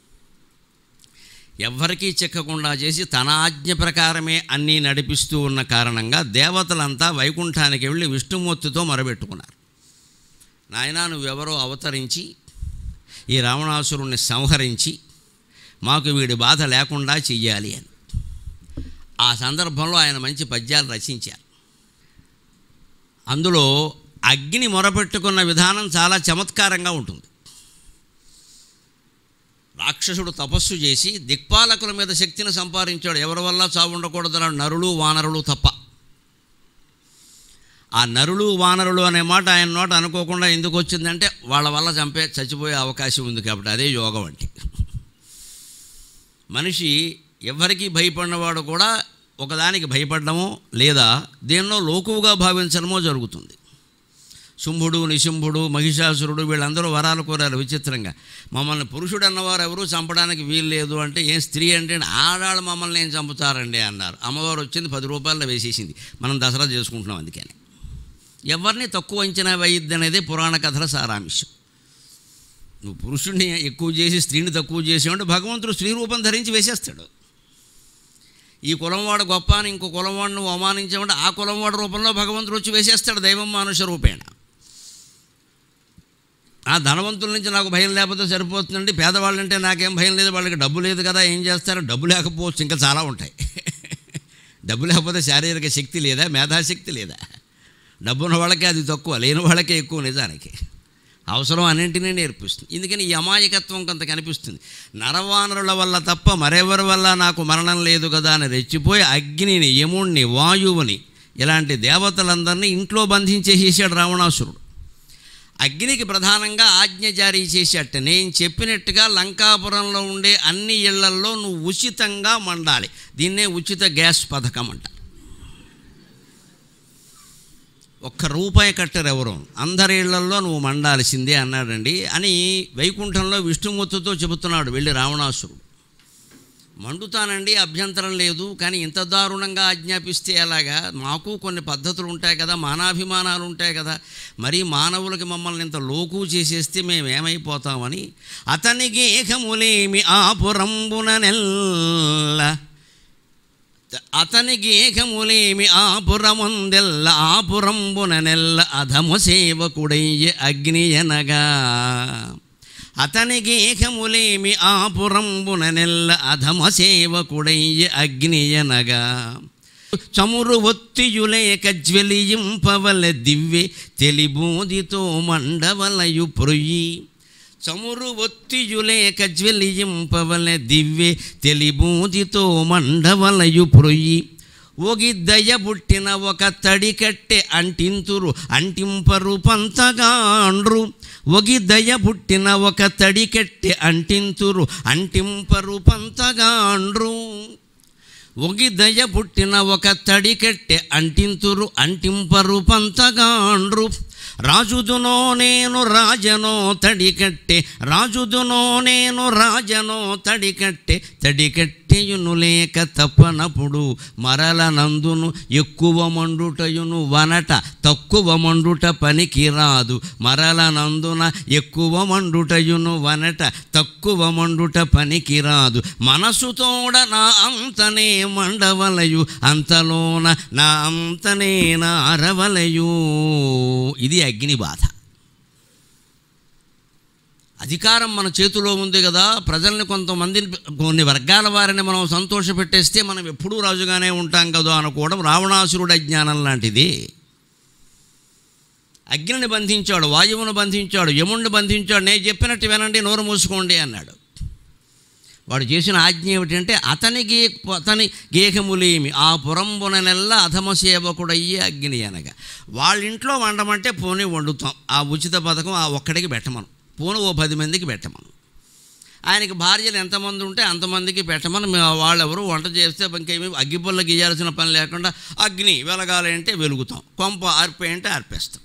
ఎవ్వరికీ చిక్కకుండా చేసి తన ఆజ్ఞ ప్రకారమే అన్నీ నడిపిస్తూ ఉన్న కారణంగా దేవతలంతా వైకుంఠానికి వెళ్ళి విష్ణుమూర్తితో మొరబెట్టుకున్నారు నాయనా నువ్వెవరో అవతరించి ఈ రావణాసురుణ్ణి సంహరించి మాకు వీడి బాధ లేకుండా చెయ్యాలి అని ఆ సందర్భంలో ఆయన మంచి పద్యాలు రచించారు అందులో అగ్ని మొరపెట్టుకున్న విధానం చాలా చమత్కారంగా ఉంటుంది రాక్షసుడు తపస్సు చేసి దిక్పాలకుల మీద శక్తిని సంపాదించాడు ఎవరి వల్ల చావు ఉండకూడదన్నాడు నరులు వానరులు తప్ప ఆ నరులు వానరులు అనే మాట ఆయన నోట అనుకోకుండా ఎందుకు వచ్చిందంటే వాళ్ళ వల్ల చంపే చచ్చిపోయే అవకాశం ఉంది కాబట్టి అదే యోగం అంటే మనిషి ఎవరికి భయపడినవాడు కూడా ఒకదానికి భయపడడమో లేదా దేన్నో లోకువుగా భావించడమో జరుగుతుంది శుంభుడు నిశుంభుడు మహిషాసురుడు వీళ్ళందరూ వరాలు కోరారు విచిత్రంగా మమ్మల్ని పురుషుడు అన్నవారు ఎవరూ చంపడానికి వీలు లేదు అంటే ఏం స్త్రీ అంటే ఆడాళ్ళు మమ్మల్ని ఏం చంపుతారండి అన్నారు అమ్మవారు వచ్చింది పది రూపాయల్లో వేసేసింది మనం దసరా చేసుకుంటున్నాం అందుకని ఎవరిని తక్కువ అంచనా వేయద్దు అనేది పురాణ కథల సారాంశం నువ్వు పురుషుడిని ఎక్కువ చేసి స్త్రీని తక్కువ చేసి అంటే భగవంతుడు స్త్రీ రూపం ధరించి వేసేస్తాడు ఈ కులం వాడు గొప్ప అని ఇంకో కులం వాడు నువ్వు అవమానించామంటే ఆ కులం వాడు రూపంలో భగవంతుడు వచ్చి వేసేస్తాడు దైవం మానుష రూపేణ ఆ ధనవంతుల నుంచి నాకు భయం లేకపోతే సరిపోతుందండి పేదవాళ్ళంటే నాకేం భయం లేదు వాళ్ళకి డబ్బు లేదు కదా ఏం చేస్తారు డబ్బు లేకపోవచ్చు ఇంకా చాలా ఉంటాయి డబ్బు లేకపోతే శారీరక శక్తి లేదా మేధాశక్తి లేదా డబ్బు ఉన్న వాళ్ళకే అది తక్కువ లేని వాళ్ళకే ఎక్కువ నిజానికి అవసరం అన్నింటినీ నేర్పిస్తుంది ఎందుకని ఈ అమాయకత్వం కొంత కనిపిస్తుంది నరవానరుల వల్ల తప్ప మరెవరి వల్ల నాకు మరణం లేదు కదా అని రెచ్చిపోయి అగ్నిని యముణ్ణి వాయువుని ఇలాంటి దేవతలందరినీ ఇంట్లో బంధించేసేసాడు రావణాసురుడు అగ్నికి ప్రధానంగా ఆజ్ఞ జారీ చేసేట నేను చెప్పినట్టుగా లంకాపురంలో ఉండే అన్ని ఇళ్లల్లో నువ్వు ఉచితంగా మండాలి దీన్నే ఉచిత గ్యాస్ పథకం అంట ఒక్క రూపాయి కట్టరు ఎవరు అందరి ఇళ్లల్లో నువ్వు మండాల్సిందే అన్నాడండి అని వైకుంఠంలో విష్ణుమూర్తితో చెబుతున్నాడు వెళ్ళి రావణాసురుడు మండుతానండి అభ్యంతరం లేదు కానీ ఇంత దారుణంగా ఆజ్ఞాపిస్తే ఎలాగా మాకు కొన్ని పద్ధతులు ఉంటాయి కదా మానాభిమానాలు ఉంటాయి కదా మరి మానవులకి మమ్మల్ని ఇంత లోకు చేసేస్తే మేము ఏమైపోతామని అతనికి ఏకములేమి ఆపురంబున నెల్ల అతనికి ఏకములేమి ఆపురముందెల్ల ఆపురంబున నెల్ల అధము సేవకుడయ్య అగ్నియనగా అతనికి ఏకములేమి ఆపురంబున నెల్ల అధమ సేవకుడయ్య అగ్నియనగా చమురు ఒత్తియులేక జ్వలియింపవల దివ్వె తెలిబోదితో మండవలయు ప్రొయ్యి చమురు ఒత్తియులేక జ్వలియింపవల దివ్వె తెలిబూదితో మండవలయు ప్రొయ్యి ఒగిద్దయ పుట్టిన ఒక తడి కట్టె అంటింతురు అంటింపరు పంతగాండ్రు ఒగిద్దయ పుట్టిన ఒక తడి కట్టె అంటింతురు అంటింపరు పంతగాండ్రు ఒగిదయ పుట్టిన ఒక తడి కట్టె అంటింతురు అంటింపరు పంతగాండ్రు రాజుదునో నేను రాజనో తడికట్టె రాజుదునో నేను రాజనో తడికట్టె తడికట్టెయును లేక తప్పనప్పుడు మరల నందును ఎక్కువ మండుటయును వనట తక్కువ మండుట పనికి రాదు మరల నందున ఎక్కువ మండుటయును వనట తక్కువ మండుట పనికి రాదు మనసుతోడ నా అంతనే మండవలయు అంతలోన నా అంతనే నా అరవలయు ఇది అగ్ని బాధ అధికారం మన చేతిలో ఉంది కదా ప్రజల్ని కొంతమందిని కొన్ని వర్గాల వారిని మనం సంతోషపెట్టేస్తే మనం ఎప్పుడూ రాజుగానే ఉంటాం కదా అనుకోవడం రావణాసురుడు అజ్ఞానం లాంటిది అగ్నిని బంధించాడు వాయువును బంధించాడు యముణ్ణి బంధించాడు నేను చెప్పినట్టు వినండి నోరు మూసుకోండి అన్నాడు వాడు చేసిన ఆజ్ఞ ఏమిటంటే అతని గే అతని గేహములేమి ఆ పురంబున నెల్ల అధమ సేవకుడయ్యే అగ్ని అనగా వాళ్ళ ఇంట్లో వండమంటే పోనీ వండుతాం ఆ ఉచిత పథకం ఆ ఒక్కడికి పెట్టమను పోను ఓ పది మందికి పెట్టమను ఆయనకి భార్యలు ఎంతమంది ఉంటే అంతమందికి పెట్టమని మేము వాళ్ళెవరు వంట చేస్తే ఇంకేమి అగ్గిపుల్ల గీయాల్సిన పని లేకుండా అగ్ని వెలగాలి అంటే వెలుగుతాం కొంప ఆర్పే అంటే ఆర్పేస్తాం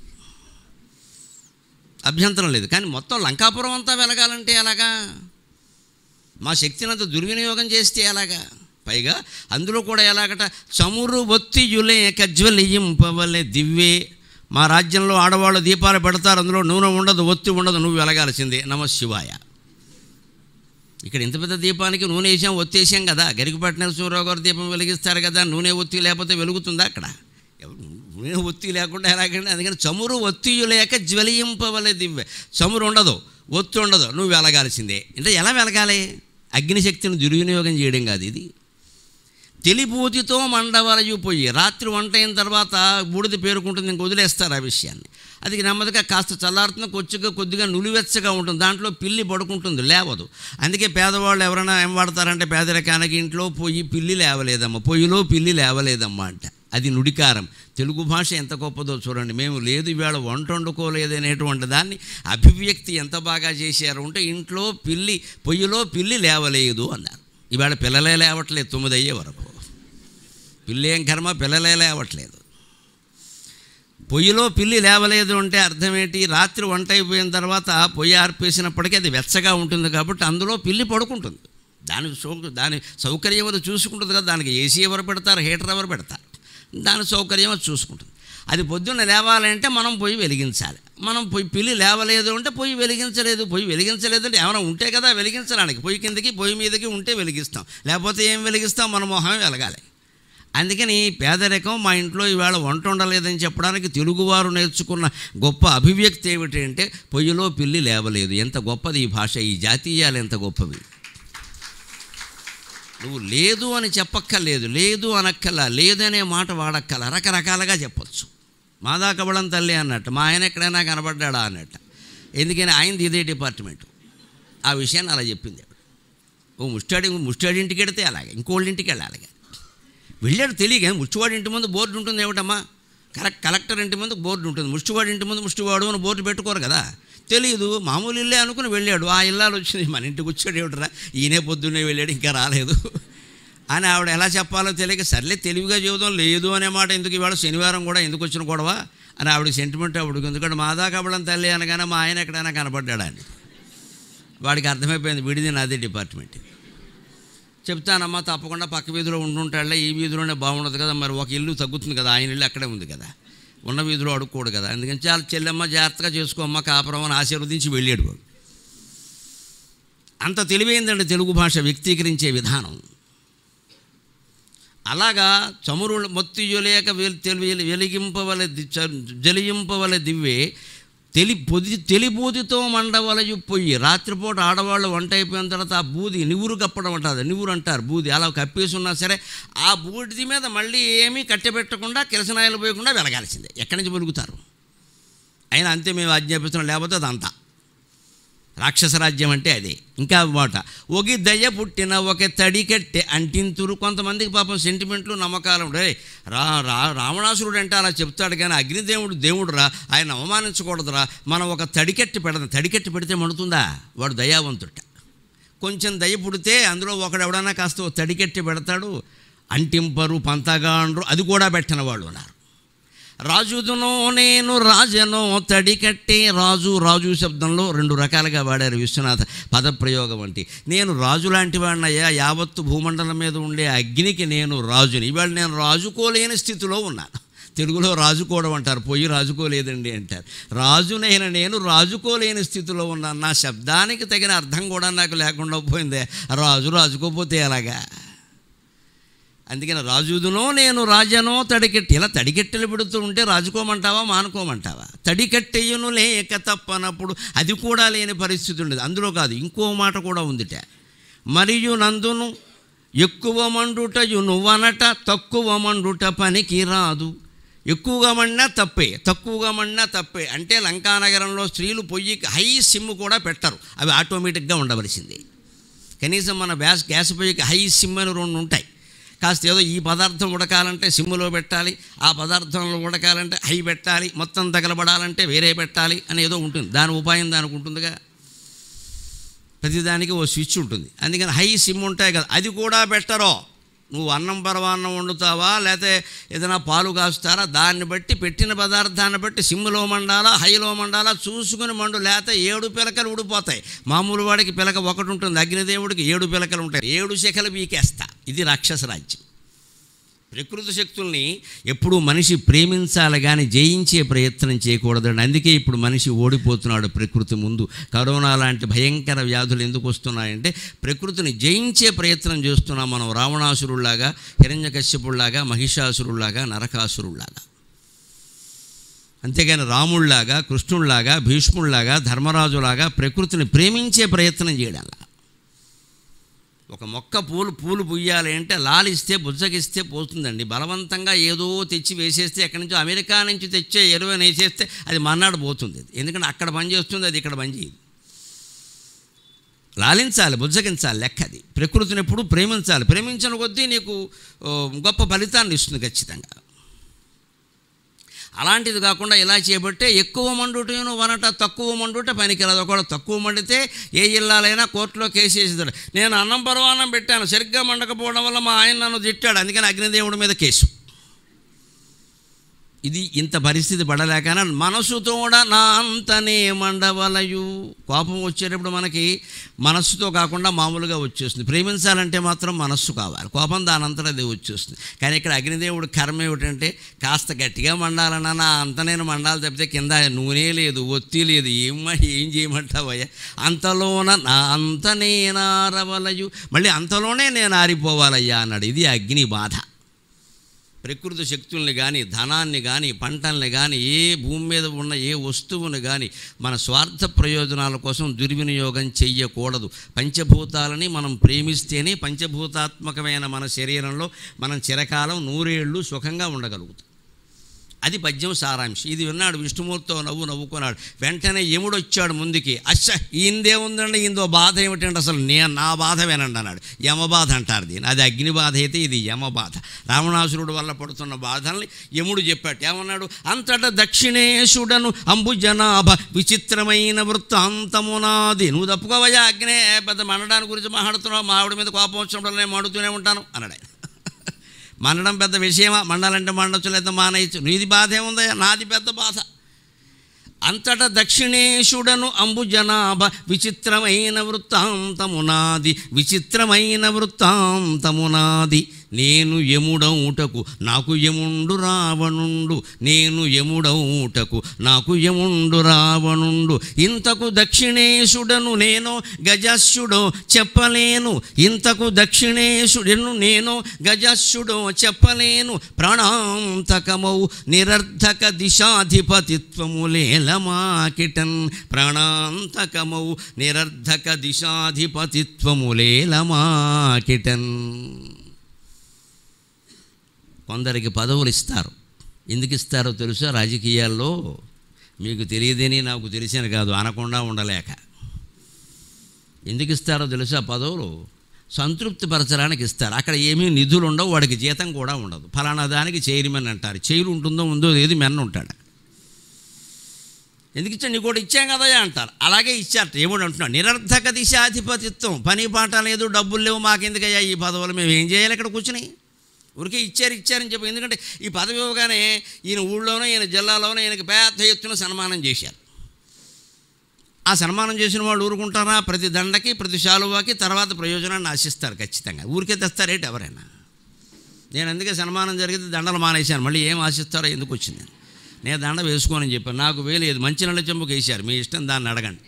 అభ్యంతరం లేదు కానీ మొత్తం లంకాపురం అంతా వెలగాలంటే ఎలాగా మా శక్తినంత దుర్వినియోగం చేస్తే ఎలాగా పైగా అందులో కూడా ఎలాగట చమురు ఒత్తియులే కజ్వలియింపవలే దివ్వే మా రాజ్యంలో ఆడవాళ్ళు దీపాలు పెడతారు అందులో నూనె ఉండదు ఒత్తి ఉండదు నువ్వు వెలగాల్సిందే నమ శివాయ ఇక్కడ ఇంత పెద్ద దీపానికి నూనె వేసాం ఒత్తేసాం కదా గరికపట్న నరసింహరావు గారు దీపం వెలిగిస్తారు కదా నూనె ఒత్తి లేకపోతే వెలుగుతుందా అక్కడ ఎవరు- నూనె ఒత్తి లేకుండా ఎలాగండి అందుకని చమురు ఒత్తియు లేక జ్వలింపవలే దివ్వె చమురు ఉండదు ఒత్తి ఉండదు నువ్వు వెలగాల్సిందే అంటే ఎలా వెలగాలి అగ్నిశక్తిని దుర్వినియోగం చేయడం కాదు ఇది తెలిపూతితో మండవలయు పోయి రాత్రి వంట అయిన తర్వాత బూడిద పేరుకుంటుంది ఇంక వదిలేస్తారు ఆ విషయాన్ని అది నెమ్మదిగా కాస్త చల్లారుతున్న కొద్దిగా కొద్దిగా నులివెచ్చగా ఉంటుంది దాంట్లో పిల్లి పడుకుంటుంది లేవదు అందుకే పేదవాళ్ళు ఎవరైనా ఏం వాడతారంటే పేదరికానికి ఇంట్లో పొయ్యి పిల్లి లేవలేదమ్మా పొయ్యిలో పిల్లి లేవలేదమ్మా అంట అది నుడికారం తెలుగు భాష ఎంత గొప్పదో చూడండి మేము లేదు ఇవాళ వంట వండుకోలేదు అనేటువంటి దాన్ని అభివ్యక్తి ఎంత బాగా చేశారు అంటే ఇంట్లో పిల్లి పొయ్యిలో పిల్లి లేవలేదు అన్నారు ఇవాళ పిల్లలే లేవట్లేదు తొమ్మిది అయ్యే వరకు పిల్లి ఏం కర్మ పిల్లలే లేవట్లేదు పొయ్యిలో పిల్లి లేవలేదు అంటే అర్థం ఏంటి రాత్రి వంట అయిపోయిన తర్వాత పొయ్యి ఆర్పేసినప్పటికీ అది వెచ్చగా ఉంటుంది కాబట్టి అందులో పిల్లి పడుకుంటుంది దాని సౌ దాని సౌకర్యం అది చూసుకుంటుంది కదా దానికి ఏసీ ఎవరు పెడతారు హీటర్ ఎవరు పెడతారు దాని సౌకర్యం అది చూసుకుంటుంది అది పొద్దున్న లేవాలంటే మనం పొయ్యి వెలిగించాలి మనం పొయ్యి పిల్లి లేవలేదు అంటే పొయ్యి వెలిగించలేదు పొయ్యి వెలిగించలేదు అంటే ఏమైనా ఉంటే కదా వెలిగించడానికి పొయ్యి కిందకి పొయ్యి మీదకి ఉంటే వెలిగిస్తాం లేకపోతే ఏం వెలిగిస్తాం మన మొహం వెలగాలి అందుకని పేదరికం మా ఇంట్లో ఈవేళ వంట ఉండలేదని చెప్పడానికి తెలుగువారు నేర్చుకున్న గొప్ప అభివ్యక్తి ఏమిటంటే పొయ్యిలో పిల్లి లేవలేదు ఎంత గొప్పది ఈ భాష ఈ జాతీయాలు ఎంత గొప్పవి నువ్వు లేదు అని చెప్పక్కర్లేదు లేదు అనక్కల్లా లేదనే మాట వాడక్కల రకరకాలుగా చెప్పొచ్చు మాదా కబళం తల్లి అన్నట్టు మా ఆయన ఎక్కడైనా కనబడ్డాడా అన్నట్టు ఎందుకని ఆయనది ఇదే డిపార్ట్మెంట్ ఆ విషయాన్ని అలా చెప్పింది ఆవిడ. ఓ ముష్టాడి ముష్టాడి ఇంటికి వెడితే అలాగే ఇంకోళ్ళ ఇంటికి వెళ్ళాలి అలాగే వెళ్ళాడు తెలియక ముష్టివాడి ఇంటి ముందు బోర్డు ఉంటుంది ఏమిటమ్మా కరెక్ట్ కలెక్టర్ ఇంటి ముందు బోర్డు ఉంటుంది ముష్టివాడి ఇంటి ముందు ముష్టివాడు అని బోర్డు పెట్టుకోరు కదా తెలియదు మామూలు ఇల్లే అనుకుని వెళ్ళాడు ఆ ఇల్లాలు వచ్చింది మన ఇంటికి వచ్చాడు ఏమిట్రా ఈయనే పొద్దున్నే వెళ్ళాడు ఇంకా రాలేదు అని ఆవిడ ఎలా చెప్పాలో తెలియక సర్లే తెలివిగా చెబుదాం లేదు అనే మాట ఎందుకు ఇవాళ శనివారం కూడా ఎందుకు వచ్చిన గొడవ అని ఆవిడకి సెంటిమెంట్ ఆవిడకి ఎందుకంటే మాదా కబళం తల్లి అనగానే మా ఆయన ఎక్కడైనా కనపడ్డాడా అని వాడికి అర్థమైపోయింది విడిది నాదే డిపార్ట్మెంట్ చెప్తానమ్మా తప్పకుండా పక్క వీధిలో ఉంటుంటాడులే ఈ వీధిలోనే బాగుండదు కదా మరి ఒక ఇల్లు తగ్గుతుంది కదా ఆయన ఇల్లు అక్కడే ఉంది కదా ఉన్న వీధిలో అడుక్కోడు కదా అందుకని చాలా చెల్లెమ్మ జాగ్రత్తగా చేసుకోమ్మ కాపురం అని ఆశీర్వదించి వెళ్ళాడు వాడు అంత తెలివైందండి తెలుగు భాష వ్యక్తీకరించే విధానం అలాగా చమురు మొత్తి జొలేక వెల్ తెలివి వెలిగింపవల ది- చ- జలియింపవల దివ్వే తెలి పొది తెలిబూదితో మండవలయు పొయ్యి రాత్రిపూట ఆడవాళ్ళు వంట అయిపోయిన తర్వాత ఆ బూది నివురు కప్పడం అంటారు నివురు అంటారు బూది అలా కప్పేసి ఉన్నా సరే ఆ బూడిది మీద మళ్ళీ ఏమీ కట్టెపెట్టకుండా కిరసనాయలు పోయకుండా వెలగాల్సిందే ఎక్కడి నుంచి వెలుగుతారు అయినా అంతే మేము ఆజ్ఞాపిస్తున్నాం లేకపోతే అదంతా రాక్షస రాజ్యం అంటే అదే ఇంకా మాట ఒగి దయ పుట్టిన ఒక తడికట్టె అంటింతురు కొంతమందికి పాపం సెంటిమెంట్లు నమ్మకాలు ఉంటాయి రా రా రావణాసురుడు అంటే అలా చెప్తాడు కానీ అగ్నిదేవుడు దేవుడు రా ఆయన అవమానించకూడదురా మనం ఒక తడికట్టి పెడదాం తడికట్టి పెడితే మండుతుందా వాడు దయావంతుట కొంచెం దయ పుడితే అందులో ఒకడు ఎవడన్నా కాస్త ఓ తడికట్టి పెడతాడు అంటింపరు పంతగాండ్రు అది కూడా పెట్టిన వాళ్ళు ఉన్నారు రాజుదునో నేను రాజనో తడికట్టి రాజు రాజు శబ్దంలో రెండు రకాలుగా వాడారు విశ్వనాథ పదప్రయోగం అంటే నేను రాజు లాంటి వాడినయ్యా యావత్తు భూమండలం మీద ఉండే అగ్నికి నేను రాజుని ఇవాళ నేను రాజుకోలేని స్థితిలో ఉన్నాను తెలుగులో రాజుకోవడం అంటారు పొయ్యి రాజుకోలేదండి అంటారు రాజునైన నేను రాజుకోలేని స్థితిలో ఉన్నాను నా శబ్దానికి తగిన అర్థం కూడా నాకు లేకుండా పోయిందే రాజు రాజుకోపోతే ఎలాగా అందుకని రాజుదునో నేను రాజనో తడికెట్టి ఇలా తడికెట్టెలు పెడుతూ ఉంటే రాజుకోమంటావా మానుకోమంటావా తడికట్టెయ్యను లేక తప్పనప్పుడు అది కూడా లేని పరిస్థితి ఉండదు అందులో కాదు ఇంకో మాట కూడా ఉందిట మరియు నందును ఎక్కువ మండుటయు నువ్వనట తక్కువ మండుట పనికి రాదు ఎక్కువగా మన్నా తప్పే తక్కువగా మన్నా తప్పే అంటే లంకానగరంలో స్త్రీలు పొయ్యికి హై సిమ్ కూడా పెట్టరు అవి ఆటోమేటిక్గా ఉండవలసిందే కనీసం మన గ్యాస్ గ్యాస్ పొయ్యికి హై సిమ్ అని రెండు ఉంటాయి కాస్త ఏదో ఈ పదార్థం ఉడకాలంటే సిమ్ములో పెట్టాలి ఆ పదార్థంలో ఉడకాలంటే హై పెట్టాలి మొత్తం తగలబడాలంటే వేరే పెట్టాలి అని ఏదో ఉంటుంది దాని ఉపాయం దానికి ఉంటుందిగా ప్రతిదానికి ఓ స్విచ్ ఉంటుంది అందుకని హై సిమ్ ఉంటాయి కదా అది కూడా పెట్టరో నువ్వు అన్నం పరవాన్నం వండుతావా లేకపోతే ఏదైనా పాలు కాస్తారా దాన్ని బట్టి పెట్టిన పదార్థాన్ని బట్టి సిమ్లో మండాలా హైలో మండాలా చూసుకుని మండు లేకపోతే ఏడు పిలకలు ఊడిపోతాయి మామూలు వాడికి పిలక ఒకటి ఉంటుంది అగ్నిదేవుడికి ఏడు పిలకలు ఉంటాయి ఏడు శిఖలు పీకేస్తా ఇది రాక్షస రాజ్యం ప్రకృతి శక్తుల్ని ఎప్పుడూ మనిషి ప్రేమించాలి కానీ జయించే ప్రయత్నం చేయకూడదండి అందుకే ఇప్పుడు మనిషి ఓడిపోతున్నాడు ప్రకృతి ముందు కరోనా లాంటి భయంకర వ్యాధులు ఎందుకు వస్తున్నాయంటే ప్రకృతిని జయించే ప్రయత్నం చేస్తున్నాం మనం రావణాసురుల్లాగా హిరణ్యకశ్యపుల్లాగా మహిషాసురుల్లాగా నరకాసురుల్లాగా అంతేగాని రాముళ్లాగా కృష్ణుళ్లాగా భీష్ముళ్లాగా ధర్మరాజులాగా ప్రకృతిని ప్రేమించే ప్రయత్నం చేయడంలా ఒక మొక్క పూలు పూలు పుయ్యాలి అంటే లాలిస్తే బుజ్జగిస్తే పోతుందండి బలవంతంగా ఏదో తెచ్చి వేసేస్తే ఎక్కడి నుంచో అమెరికా నుంచి తెచ్చే ఎరువుని వేసేస్తే అది మన్నాడు పోతుంది అది. ఎందుకంటే అక్కడ పని చేస్తుంది అది ఇక్కడ పని చేయదు లాలించాలి బుజ్జగించాలి లెక్క అది ప్రకృతిని ఎప్పుడు ప్రేమించాలి ప్రేమించిన కొద్దీ నీకు ఓ, గొప్ప ఫలితాన్ని ఇస్తుంది ఖచ్చితంగా అలాంటిది కాకుండా ఇలా చేయబట్టే ఎక్కువ మండుటను వనట తక్కువ మండుట పనికిరాదు ఒకవేళ తక్కువ మండితే ఏ జిల్లాలైనా కోర్టులో కేసు వేసేదాడు నేను అన్నం పరవాన్నం పెట్టాను సరిగ్గా మండకపోవడం వల్ల మా ఆయన నన్ను తిట్టాడు అందుకని అగ్నిదేవుడి మీద కేసు ఇది ఇంత పరిస్థితి పడలేకన మనసుతో కూడా నా అంతనే మండవలయు కోపం వచ్చేటప్పుడు మనకి మనస్సుతో కాకుండా మామూలుగా వచ్చేస్తుంది ప్రేమించాలంటే మాత్రం మనస్సు కావాలి కోపం దానంతట అది వచ్చేస్తుంది కానీ ఇక్కడ అగ్నిదేవుడు కర్మ ఏమిటంటే కాస్త గట్టిగా మండాలన్నా నా అంత నేను మండాలి తప్పితే కింద నూనె లేదు ఒత్తి లేదు ఏమ్మా ఏం చేయమంటావయ్యా అంతలోన నా అంత నేనారవలయు మళ్ళీ అంతలోనే నేను ఆరిపోవాలయ్యా అన్నాడు ఇది అగ్ని బాధ ప్రకృతి శక్తుల్ని కానీ ధనాన్ని కానీ పంటల్ని కానీ ఏ భూమి మీద ఉన్న ఏ వస్తువుని కానీ మన స్వార్థ ప్రయోజనాల కోసం దుర్వినియోగం చెయ్యకూడదు పంచభూతాలని మనం ప్రేమిస్తేనే పంచభూతాత్మకమైన మన శరీరంలో మనం చిరకాలం నూరేళ్ళు సుఖంగా ఉండగలుగుతాం అది పద్యం సారాంశం ఇది విన్నాడు విష్ణుమూర్తితో నవ్వు నవ్వుకున్నాడు వెంటనే యముడు వచ్చాడు ముందుకి అచ్చ ఈందే ఉందండి ఇందో బాధ ఏమిటంటే అసలు నే నా బాధ వినండి అన్నాడు యమ బాధ అంటారు దీన్ని అది అగ్ని బాధ అయితే ఇది యమ బాధ రావణాసురుడు వల్ల పడుతున్న బాధల్ని యముడు చెప్పాడు ఏమన్నాడు అంతటా దక్షిణేశుడను అంబుజనాభ విచిత్రమైన వృత్తాంతమునాది నువ్వు తప్పుకోవయ్యా అగ్నే పెద్ద మండడానికి గురించి మాట్లాడుతున్నావు మా ఆవిడ మీద కోపం వచ్చినప్పుడు నేను మండుతూనే ఉంటాను అన్నాడు ఆయన మండడం పెద్ద విషయమా మండాలంటే మండొచ్చు లేదా మానేయచ్చు నీది బాధ ఏముందయ్యా నాది పెద్ద బాధ అంతటా దక్షిణేశుడను అంబుజనాభ విచిత్రమైన వృత్తాంతమునాది విచిత్రమైన వృత్తాంతమునాది నేను యముడౌటకు నాకు యముండు రావణుండు నేను యముడౌటకు నాకు యముండు రావణుండు ఇంతకు దక్షిణేశుడను నేను గజస్యుడో చెప్పలేను ఇంతకు దక్షిణేశుడను నేను గజస్యుడో చెప్పలేను ప్రాణాంతకమౌ నిరర్ధక దిశాధిపతిత్వములేలమాకిటన్ ప్రాణాంతకమౌ నిరర్ధక దిశాధిపతిత్వములేలమాకిటన్ కొందరికి పదవులు ఇస్తారు ఎందుకు ఇస్తారో తెలుసా రాజకీయాల్లో మీకు తెలియదని నాకు తెలిసిన కాదు అనకుండా ఉండలేక ఎందుకు ఇస్తారో తెలుసా పదవులు సంతృప్తి పరచడానికి ఇస్తారు అక్కడ ఏమీ నిధులు ఉండవు వాడికి జీతం కూడా ఉండదు ఫలానా దానికి చైర్మన్ అంటారు చైరు ఉంటుందో ఉందో ఏది మెన్న ఉంటాడు ఎందుకు ఇచ్చా నీకు కూడా ఇచ్చాం కదా అంటారు అలాగే ఇచ్చారట ఏమని అంటున్నాడు నిరర్ధక దిశాధిపతిత్వం పని పాట లేదు డబ్బులు లేవు మాకెందుకయ్యా ఈ పదవులు మేము ఏం చేయాలి ఇక్కడ కూర్చుని ఊరికే ఇచ్చారు ఇచ్చారని చెప్పి ఎందుకంటే ఈ పదవి ఇవ్వగానే ఈయన ఊళ్ళోనో ఈయన జిల్లాలోనో ఈయనకి పెద్ద ఎత్తున సన్మానం చేశారు ఆ సన్మానం చేసిన వాళ్ళు ఊరుకుంటారా ప్రతి దండకి ప్రతి శాలువాకి తర్వాత ప్రయోజనాన్ని ఆశిస్తారు ఖచ్చితంగా ఊరికే తెస్తారేటి ఎవరైనా నేను అందుకే సన్మానం జరిగితే దండలు మానేశాను మళ్ళీ ఏం ఆశిస్తారో ఎందుకు వచ్చింది నేను దండ వేసుకోనని చెప్పాను నాకు వేలేదు మంచి నల్ల చెంబుకి వేశారు మీ ఇష్టం దాన్ని అడగండి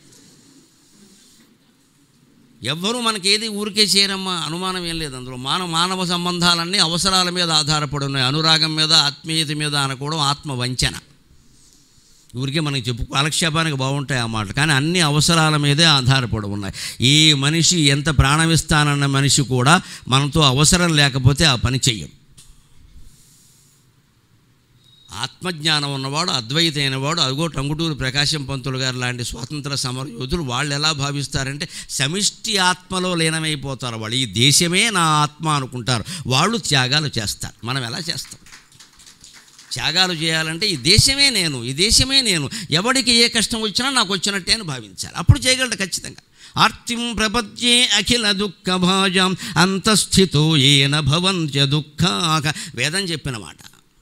ఎవ్వరూ మనకి ఏది ఊరికే చేయరమ్మా అనుమానం ఏం లేదు అందులో మానవ మానవ సంబంధాలన్నీ అవసరాల మీద ఆధారపడి ఉన్నాయి అనురాగం మీద ఆత్మీయత మీద అనుకోవడం ఆత్మ వంచన ఊరికే మనకి చెప్పు కాలక్షేపానికి బాగుంటాయి ఆ మాటలు కానీ అన్ని అవసరాల మీదే ఆధారపడి ఉన్నాయి ఈ మనిషి ఎంత ప్రాణమిస్తానన్న మనిషి కూడా మనతో అవసరం లేకపోతే ఆ పని చెయ్యం ఆత్మజ్ఞానం ఉన్నవాడు అద్వైత అయినవాడు అదిగో టంగుటూరు ప్రకాశం పంతులు గారు లాంటి స్వాతంత్ర సమర యోధులు వాళ్ళు ఎలా భావిస్తారంటే సమిష్టి ఆత్మలో లీనమైపోతారు వాళ్ళు ఈ దేశమే నా ఆత్మ అనుకుంటారు వాళ్ళు త్యాగాలు చేస్తారు మనం ఎలా చేస్తాం త్యాగాలు చేయాలంటే ఈ దేశమే నేను ఈ దేశమే నేను ఎవడికి ఏ కష్టం వచ్చినా నాకు వచ్చినట్టే అని భావించాలి అప్పుడు చేయగలడు ఖచ్చితంగా ఆర్తిం ప్రపద్యే అఖిల దుఃఖ భాజం అంతస్థితో ఏన భవంత్య దుఃఖాక వేదం చెప్పిన మాట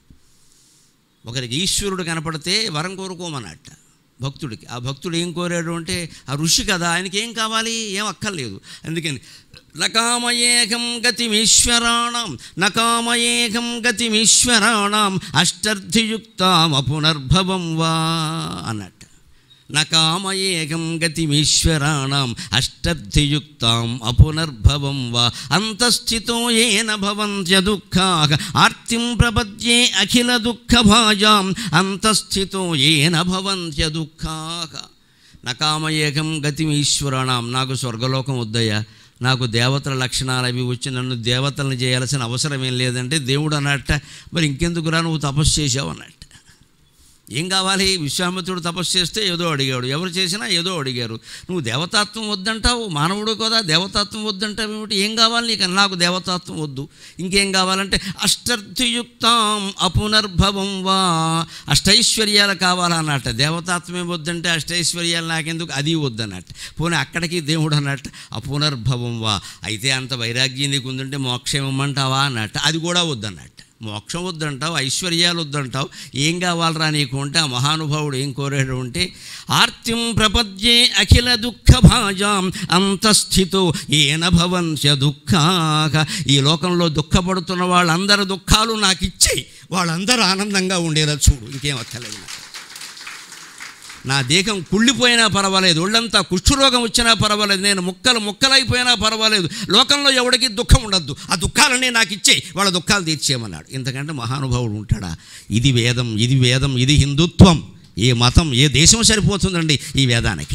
ఒకరికి ఈశ్వరుడు కనపడితే వరం కోరుకోమన్నట్ట భక్తుడికి ఆ భక్తుడు ఏం కోరాడు అంటే ఆ ఋషి కదా ఆయనకి ఏం కావాలి ఏం అక్కర్లేదు అందుకని నకామయేకం గతిమీశ్వరాణం నకామయేకం గతిమీశ్వరాణం అష్టర్థియుక్తామ పునర్భవం వా అన్నట్ట నకామయేకం గతిమీశ్వరాణం అష్టర్థియుక్తాం అపునర్భవం వా అంతస్థితో ఏన భవంత్య దుఃఖాక ఆర్తిం ప్రపద్యే అఖిల దుఃఖభాజాం అంతస్థితో ఏన భవంత్య దుఃఖాక నకామయేకం గతిమీశ్వరాణం నాకు స్వర్గలోకం వద్దయ్యా నాకు దేవతల లక్షణాలు అవి వచ్చి నన్ను దేవతలను చేయాల్సిన అవసరం ఏం లేదంటే దేవుడు అన్నట్ట మరి ఇంకెందుకురా నువ్వు తపస్సు చేసావు అన్నట్ట ఏం కావాలి విశ్వామిత్రుడు తపస్సు చేస్తే ఏదో అడిగాడు ఎవరు చేసినా ఏదో అడిగారు నువ్వు దేవతాత్వం వద్దంటావు మానవుడు కదా దేవతాత్వం వద్దంటావు ఏమిటి ఏం కావాలి నీకు నాకు దేవతాత్వం వద్దు ఇంకేం కావాలంటే అష్టర్థియుక్తం అపునర్భవం వా అష్టైశ్వర్యాలు కావాలన్నట్ట దేవతాత్వమే వద్దంటే అష్టైశ్వర్యాలు నాకెందుకు అది వద్దన్నట్టు పోనీ అక్కడికి దేవుడు అన్నట్టు అపునర్భవం వా అయితే అంత వైరాగ్యం నీకు ఉందంటే మోక్షం ఇమ్మంటావా అన్నట్టు అది కూడా వద్దన్నట్టు మోక్షం వద్దంటావు ఐశ్వర్యాలు వద్దంటావు ఏం కావాలరా నీకు అంటే ఆ మహానుభావుడు ఏం కోరాడు అంటే ఆర్తిం ప్రపద్యే అఖిల దుఃఖ భాజాం అంతస్థితో ఏన భవంత్య దుఃఖాక ఈ లోకంలో దుఃఖపడుతున్న వాళ్ళందరి దుఃఖాలు నాకు ఇచ్చేయి వాళ్ళందరూ ఆనందంగా ఉండేలా చూడు ఇంకేం అక్కర్లేదు నాకు. నా దేహం కుళ్ళిపోయినా పర్వాలేదు ఒళ్ళంతా కుష్ఠరోగం వచ్చినా పర్వాలేదు నేను ముక్కలు ముక్కలైపోయినా పర్వాలేదు లోకంలో ఎవడికి దుఃఖం ఉండద్దు ఆ దుఃఖాలన్నీ నాకు ఇచ్చే వాళ్ళ దుఃఖాలు తీర్చేయమన్నాడు ఇంతకంటే మహానుభావుడు ఉంటాడా ఇది వేదం ఇది వేదం ఇది హిందుత్వం ఏ మతం ఏ దేశం సరిపోతుందండి ఈ వేదానికి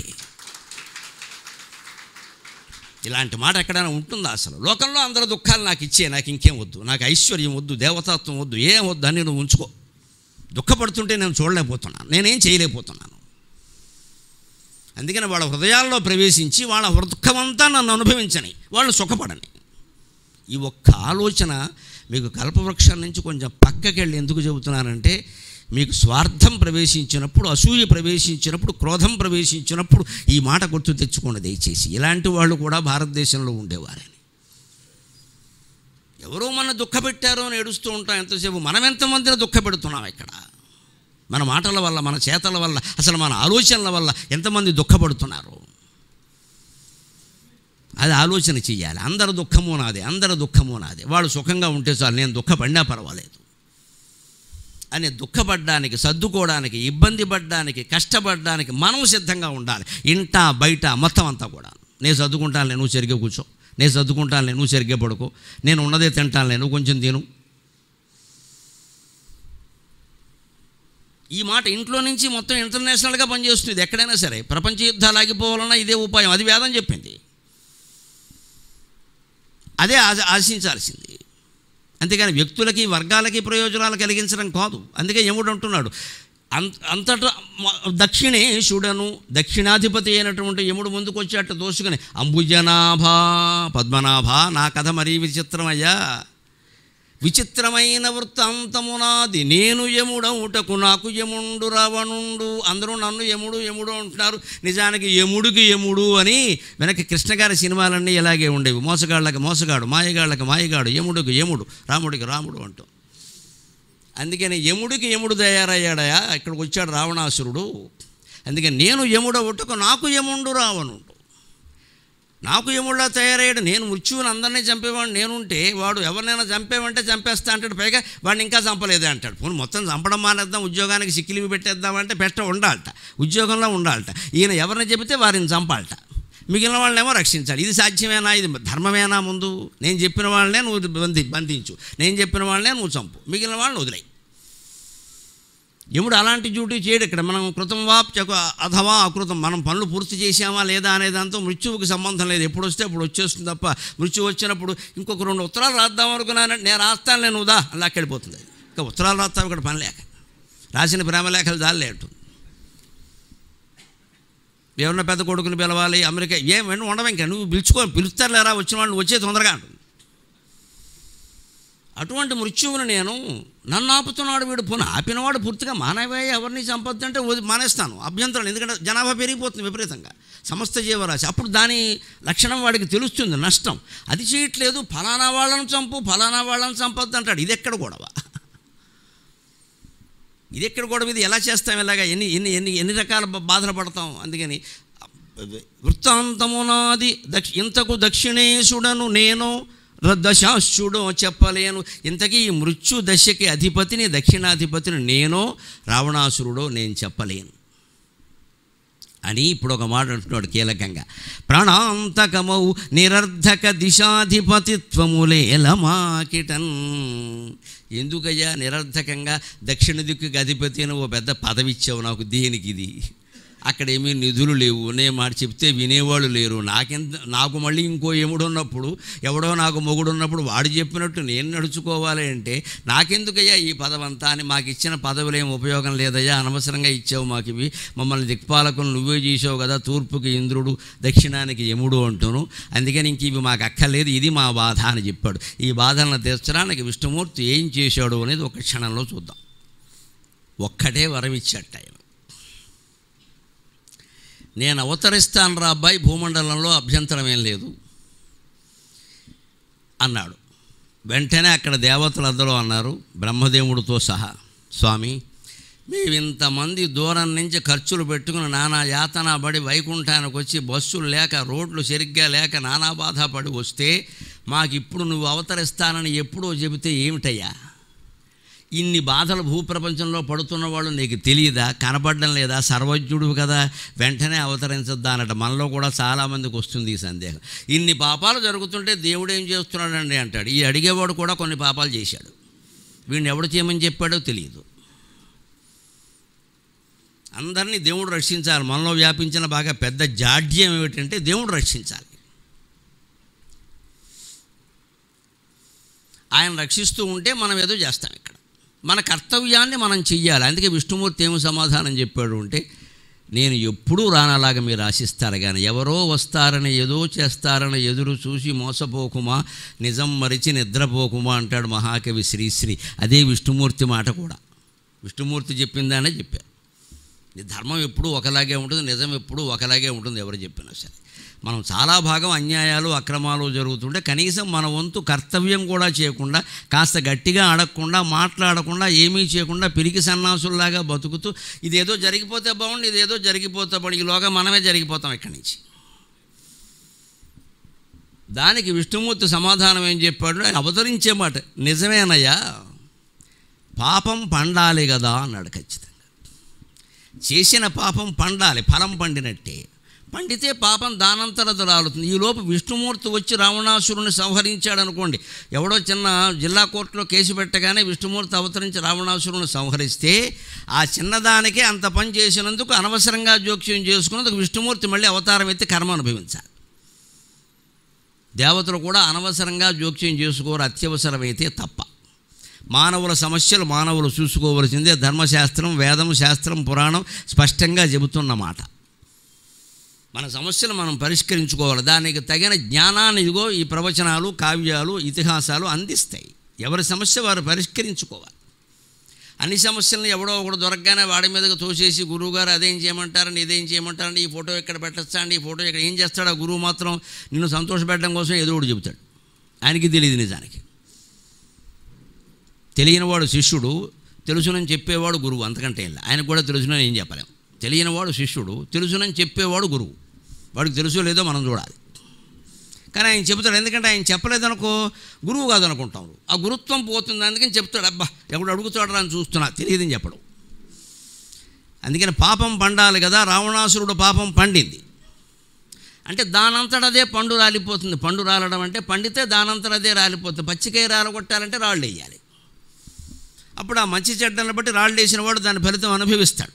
ఇలాంటి మాట ఎక్కడైనా ఉంటుందా అసలు లోకంలో అందరూ దుఃఖాలు నాకు ఇచ్చే నాకు ఇంకేం వద్దు నాకు ఐశ్వర్యం వద్దు దేవతత్వం వద్దు ఏం వద్దు అని నువ్వు ఉంచుకో దుఃఖపడుతుంటే నేను చూడలేకపోతున్నాను నేనేం చేయలేకపోతున్నాను అందుకని వాళ్ళ హృదయాల్లో ప్రవేశించి వాళ్ళ దుఃఖమంతా నన్ను అనుభవించని వాళ్ళు సుఖపడని ఈ ఒక్క ఆలోచన మీకు కల్పవృక్షం నుంచి కొంచెం పక్కకి వెళ్ళి ఎందుకు చెబుతున్నానంటే మీకు స్వార్థం ప్రవేశించినప్పుడు అసూయ ప్రవేశించినప్పుడు క్రోధం ప్రవేశించినప్పుడు ఈ మాట గుర్తు తెచ్చుకోండి దయచేసి ఇలాంటి వాళ్ళు కూడా భారతదేశంలో ఉండేవారని ఎవరో మన దుఃఖపెట్టారో అని ఏడుస్తూ ఉంటాం ఎంతసేపు మనం ఎంతమందిని దుఃఖపెడుతున్నాం ఇక్కడ మన మాటల వల్ల మన చేతల వల్ల అసలు మన ఆలోచనల వల్ల ఎంతమంది దుఃఖపడుతున్నారు అది ఆలోచన చెయ్యాలి అందరి దుఃఖము నాదే అందరి దుఃఖము నాదే వాడు సుఖంగా ఉంటే చాలు నేను దుఃఖపడినా పర్వాలేదు అని దుఃఖపడడానికి సర్దుకోవడానికి ఇబ్బంది పడడానికి కష్టపడడానికి మనం సిద్ధంగా ఉండాలి ఇంట బయట మొత్తం అంతా కూడా నేను చదువుకుంటాను నువ్వు సరిగ్గా కూర్చో నేను చదువుకుంటాను నువ్వు సరిగ్గా పడుకో నేను ఉన్నదే తింటాను నువ్వు కొంచెం తిను ఈ మాట ఇంట్లో నుంచి మొత్తం ఇంటర్నేషనల్గా పనిచేస్తుంది ఇది ఎక్కడైనా సరే ప్రపంచ యుద్ధాలు ఆగిపోవాలన్నా ఇదే ఉపాయం అది వేదం చెప్పింది అదే ఆశ ఆశించాల్సింది అంతేగాని వ్యక్తులకి వర్గాలకి ప్రయోజనాలు కలిగించడం కాదు అందుకే యముడు అంటున్నాడు అంత అంతటా మ- దక్షిణేశుడను దక్షిణాధిపతి అయినటువంటి యముడు ముందుకు వచ్చేట దోసుకుని అంబుజనాభా పద్మనాభ నా కథ మరీ విచిత్రమయ్యా విచిత్రమైన వృత్తాంతమునాది నేను యముడవుటకు నాకు యముండు రావణుండు అందరూ నన్ను యముడు యముడు అంటున్నారు నిజానికి యముడికి యముడు అని వెనక్కి కృష్ణగారి సినిమాలన్నీ ఇలాగే ఉండేవి మోసగాళ్ళకి మోసగాడు మాయగాళ్ళకి మాయగాడు యముడికి యముడు రాముడికి రాముడు అంటూ అందుకని యముడికి యముడు తయారయ్యాడయా ఇక్కడికి వచ్చాడు రావణాసురుడు అందుకని నేను యముడు ఒట్టుకు నాకు యముండు రావణుడు నాకు యముడిలా తయారయ్యాడు నేను మృత్యువుని అందరినీ చంపేవాడు నేనుంటే వాడు ఎవరినైనా చంపేవంటే చంపేస్తా అంటాడు పైగా వాడిని ఇంకా చంపలేదే అంటాడు పోనీ మొత్తం చంపడం మానేద్దాం ఉద్యోగానికి సిక్కిలివి పెట్టేద్దామంటే పెట్ట ఉండాలట ఉద్యోగంలో ఉండాలట ఈయన ఎవరిని చెబితే వారిని చంపాలట మిగిలిన వాళ్ళనేమో రక్షించాలి ఇది సాధ్యమేనా ఇది ధర్మమేనా ముందు నేను చెప్పిన వాళ్ళనే నువ్వు బంధి బంధించు నేను చెప్పిన వాళ్ళనే నువ్వు చంపు మిగిలిన వాళ్ళని వదిలేయి యముడు అలాంటి డ్యూటీ చేయడు ఇక్కడ మనం కృతం వాప్చకు అథవా అకృతం మనం పనులు పూర్తి చేసామా లేదా అనే దాంతో మృత్యువుకి సంబంధం లేదు ఎప్పుడు వస్తే అప్పుడు వచ్చేస్తుంది తప్ప మృత్యు వచ్చినప్పుడు ఇంకొక రెండు ఉత్తరాలు రాద్దాం అనుకున్నాను నేను రాస్తాను నేను ఉదా అలా వెళ్ళిపోతుంది ఇంకా ఉత్తరాలు రాస్తావు ఇక్కడ పని లేక రాసిన ప్రేమలేఖలు దాల్లే అంటుంది ఎవరన్నా పెద్ద కొడుకుని పిలవాలి అమెరికా ఏం వెంట ఉండవు ఇంకా నువ్వు పిలుచుకో పిలుస్తారు లేరా వచ్చిన వాళ్ళు వచ్చే తొందరగా అంటుంది అటువంటి మృత్యువుని నేను నన్ను ఆపుతున్నాడు వీడు పోను ఆపినవాడు పూర్తిగా మానవే ఎవరిని చంపొద్దంటే వది- మానేస్తాను అభ్యంతరం ఎందుకంటే జనాభా పెరిగిపోతుంది విపరీతంగా సమస్త జీవరాశి అప్పుడు దాని లక్షణం వాడికి తెలుస్తుంది నష్టం అది చేయట్లేదు ఫలానా వాళ్ళని చంపు ఫలానా వాళ్ళని చంపొద్దు అంటాడు ఇది ఎక్కడ గొడవ ఇది ఎక్కడ గొడవ ఇది ఎలా చేస్తాం ఇలాగా ఎన్ని ఎన్ని ఎన్ని ఎన్ని రకాల బ- బాధలు పడతాం అందుకని వృత్తాంతమునాది దక్ష ఇంతకు దక్షిణేశుడను నేను దశాశ్యుడో చెప్పలేను ఇంతకీ ఈ మృత్యు దశకి అధిపతిని దక్షిణాధిపతిని నేనో రావణాసురుడో నేను చెప్పలేను అని ఇప్పుడు ఒక మాట అంటున్నాడు కీలకంగా ప్రాణాంతకమౌ నిరర్ధక దిశాధిపతిత్వములేలమాకిటన్ ఎందుకయ్యా నిరర్ధకంగా దక్షిణ దిక్కుకి అధిపతి అని ఓ పెద్ద పదవి ఇచ్చావు నాకు దేనికి ఇది అక్కడేమీ నిధులు లేవు నేను మాట చెప్తే వినేవాళ్ళు లేరు నాకెంత నాకు మళ్ళీ ఇంకో ఎముడు ఉన్నప్పుడు ఎవడో నాకు మొగుడు ఉన్నప్పుడు వాడు చెప్పినట్టు నేను నడుచుకోవాలి అంటే నాకెందుకయ్యా ఈ పదవంతా అని మాకు ఇచ్చిన పదవులు ఏం ఉపయోగం లేదయ్యా అనవసరంగా ఇచ్చావు మాకు ఇవి మమ్మల్ని దిక్పాలకులు నువ్వే చేసావు కదా తూర్పుకి ఇంద్రుడు దక్షిణానికి యముడు అంటూను అందుకని ఇంక ఇవి మాకు అక్కర్లేదు ఇది మా బాధ అని చెప్పాడు ఈ బాధలను తీర్చడానికి విష్ణుమూర్తి ఏం చేశాడు అనేది ఒక క్షణంలో చూద్దాం ఒక్కటే వరం ఇచ్చట ఆయన నేను అవతరిస్తాను రా అబ్బాయి భూమండలంలో అభ్యంతరం ఏం లేదు అన్నాడు వెంటనే అక్కడ దేవతలందరూ అన్నారు బ్రహ్మదేవుడితో సహా స్వామి మేము ఇంతమంది దూరం నుంచి ఖర్చులు పెట్టుకుని నానా యాతన పడి వైకుంఠానికి వచ్చి బస్సులు లేక రోడ్లు సరిగ్గా లేక నానా బాధ పడి వస్తే మాకు ఇప్పుడు నువ్వు అవతరిస్తానని ఎప్పుడో చెబితే ఏమిటయ్యా ఇన్ని బాధలు భూప్రపంచంలో పడుతున్న వాళ్ళు నీకు తెలియదా కనపడడం లేదా సర్వజ్ఞుడు కదా వెంటనే అవతరించద్దా అన్నట్టు మనలో కూడా చాలామందికి వస్తుంది ఈ సందేహం ఇన్ని పాపాలు జరుగుతుంటే దేవుడు ఏం చేస్తున్నాడండి అంటాడు ఈ అడిగేవాడు కూడా కొన్ని పాపాలు చేశాడు వీడిని ఎవడు చేయమని చెప్పాడో తెలియదు అందరినీ దేవుడు రక్షించాలి మనలో వ్యాపించిన బాగా పెద్ద జాడ్యం ఏమిటంటే దేవుడు రక్షించాలి ఆయన రక్షిస్తూ ఉంటే మనం ఏదో చేస్తాం ఇక్కడ మన కర్తవ్యాన్ని మనం చెయ్యాలి అందుకే విష్ణుమూర్తి ఏమి సమాధానం చెప్పాడు అంటే నేను ఎప్పుడూ రానలాగా మీరు ఆశిస్తారు కానీ ఎవరో వస్తారని ఏదో చేస్తారని ఎదురు చూసి మోసపోకుమా నిజం మరిచి నిద్రపోకుమా అంటాడు మహాకవి శ్రీశ్రీ అదే విష్ణుమూర్తి మాట కూడా విష్ణుమూర్తి చెప్పిందానే చెప్పారు ఈ ధర్మం ఎప్పుడూ ఒకలాగే ఉంటుంది నిజం ఎప్పుడూ ఒకలాగే ఉంటుంది ఎవరు చెప్పినా సరే మనం చాలా భాగం అన్యాయాలు అక్రమాలు జరుగుతుంటే కనీసం మన వంతు కర్తవ్యం కూడా చేయకుండా కాస్త గట్టిగా అడగకుండా మాట్లాడకుండా ఏమీ చేయకుండా పిరికి సన్నాసుల్లాగా బతుకుతూ ఇదేదో జరిగిపోతే బాగుండి ఇదేదో జరిగిపోతే బాగుండి ఈలోగా మనమే జరిగిపోతాం ఇక్కడి నుంచి దానికి విష్ణుమూర్తి సమాధానం ఏం చెప్పాడు ఆయన అవతరించే మాట నిజమేనయ్యా పాపం పండాలి కదా అన్నాడు ఖచ్చితంగా చేసిన పాపం పండాలి ఫలం పండినట్టే పండితే పాపం దానంతరత రాలుతుంది ఈలోపు విష్ణుమూర్తి వచ్చి రావణాసురుని సంహరించాడు అనుకోండి ఎవడో చిన్న జిల్లా కోర్టులో కేసు పెట్టగానే విష్ణుమూర్తి అవతరించి రావణాసురుని సంహరిస్తే ఆ చిన్నదానికే అంత పని చేసినందుకు అనవసరంగా జోక్యం చేసుకున్నందుకు విష్ణుమూర్తి మళ్ళీ అవతారం ఎత్తి కర్మ అనుభవించాలి దేవతలు కూడా అనవసరంగా జోక్యం చేసుకోరు అత్యవసరమైతే తప్ప మానవుల సమస్యలు మానవులు చూసుకోవలసిందే ధర్మశాస్త్రం వేదం శాస్త్రం పురాణం స్పష్టంగా చెబుతున్న మాట మన సమస్యలు మనం పరిష్కరించుకోవాలి దానికి తగిన జ్ఞానాన్ని ఇదిగో ఈ ప్రవచనాలు కావ్యాలు ఇతిహాసాలు అందిస్తాయి ఎవరి సమస్య వారు పరిష్కరించుకోవాలి అన్ని సమస్యలను ఎవడో ఒకడు దొరకగానే వాడి మీదకి తోసేసి గురువుగారు అదేం చేయమంటారండి ఇదేం చేయమంటారండి ఈ ఫోటో ఎక్కడ పెట్టచ్చా అండి ఈ ఫోటో ఇక్కడ ఏం చేస్తాడు ఆ గురువు మాత్రం నిన్ను సంతోషపెట్టడం కోసం ఏదో ఒకటి చెబుతాడు ఆయనకి తెలియదు నిజానికి తెలియనివాడు శిష్యుడు తెలుసునని చెప్పేవాడు గురువు అంతకంటే ఇలా ఆయనకు కూడా తెలుసునని ఏం చెప్పలేం తెలియనివాడు శిష్యుడు తెలుసునని చెప్పేవాడు గురువు వాడికి తెలుసో లేదో మనం చూడాలి కానీ ఆయన చెబుతాడు ఎందుకంటే ఆయన చెప్పలేదనుకో గురువు కాదనుకుంటాం ఆ గురుత్వం పోతుంది అందుకని చెప్తాడు అబ్బా ఎవడు అడుగుతాడు అని చూస్తున్నా తెలియదని చెప్పడం అందుకని పాపం పండాలి కదా రావణాసురుడు పాపం పండింది అంటే దానంతటదే పండు రాలిపోతుంది పండు రాలడం అంటే పండితే దానంతటదే రాలిపోతుంది పచ్చికాయ రాలగొట్టాలంటే రాళ్ళు వేయాలి అప్పుడు ఆ మంచి చెడ్డలను బట్టి రాళ్ళు వేసిన వాడు దాని ఫలితం అనుభవిస్తాడు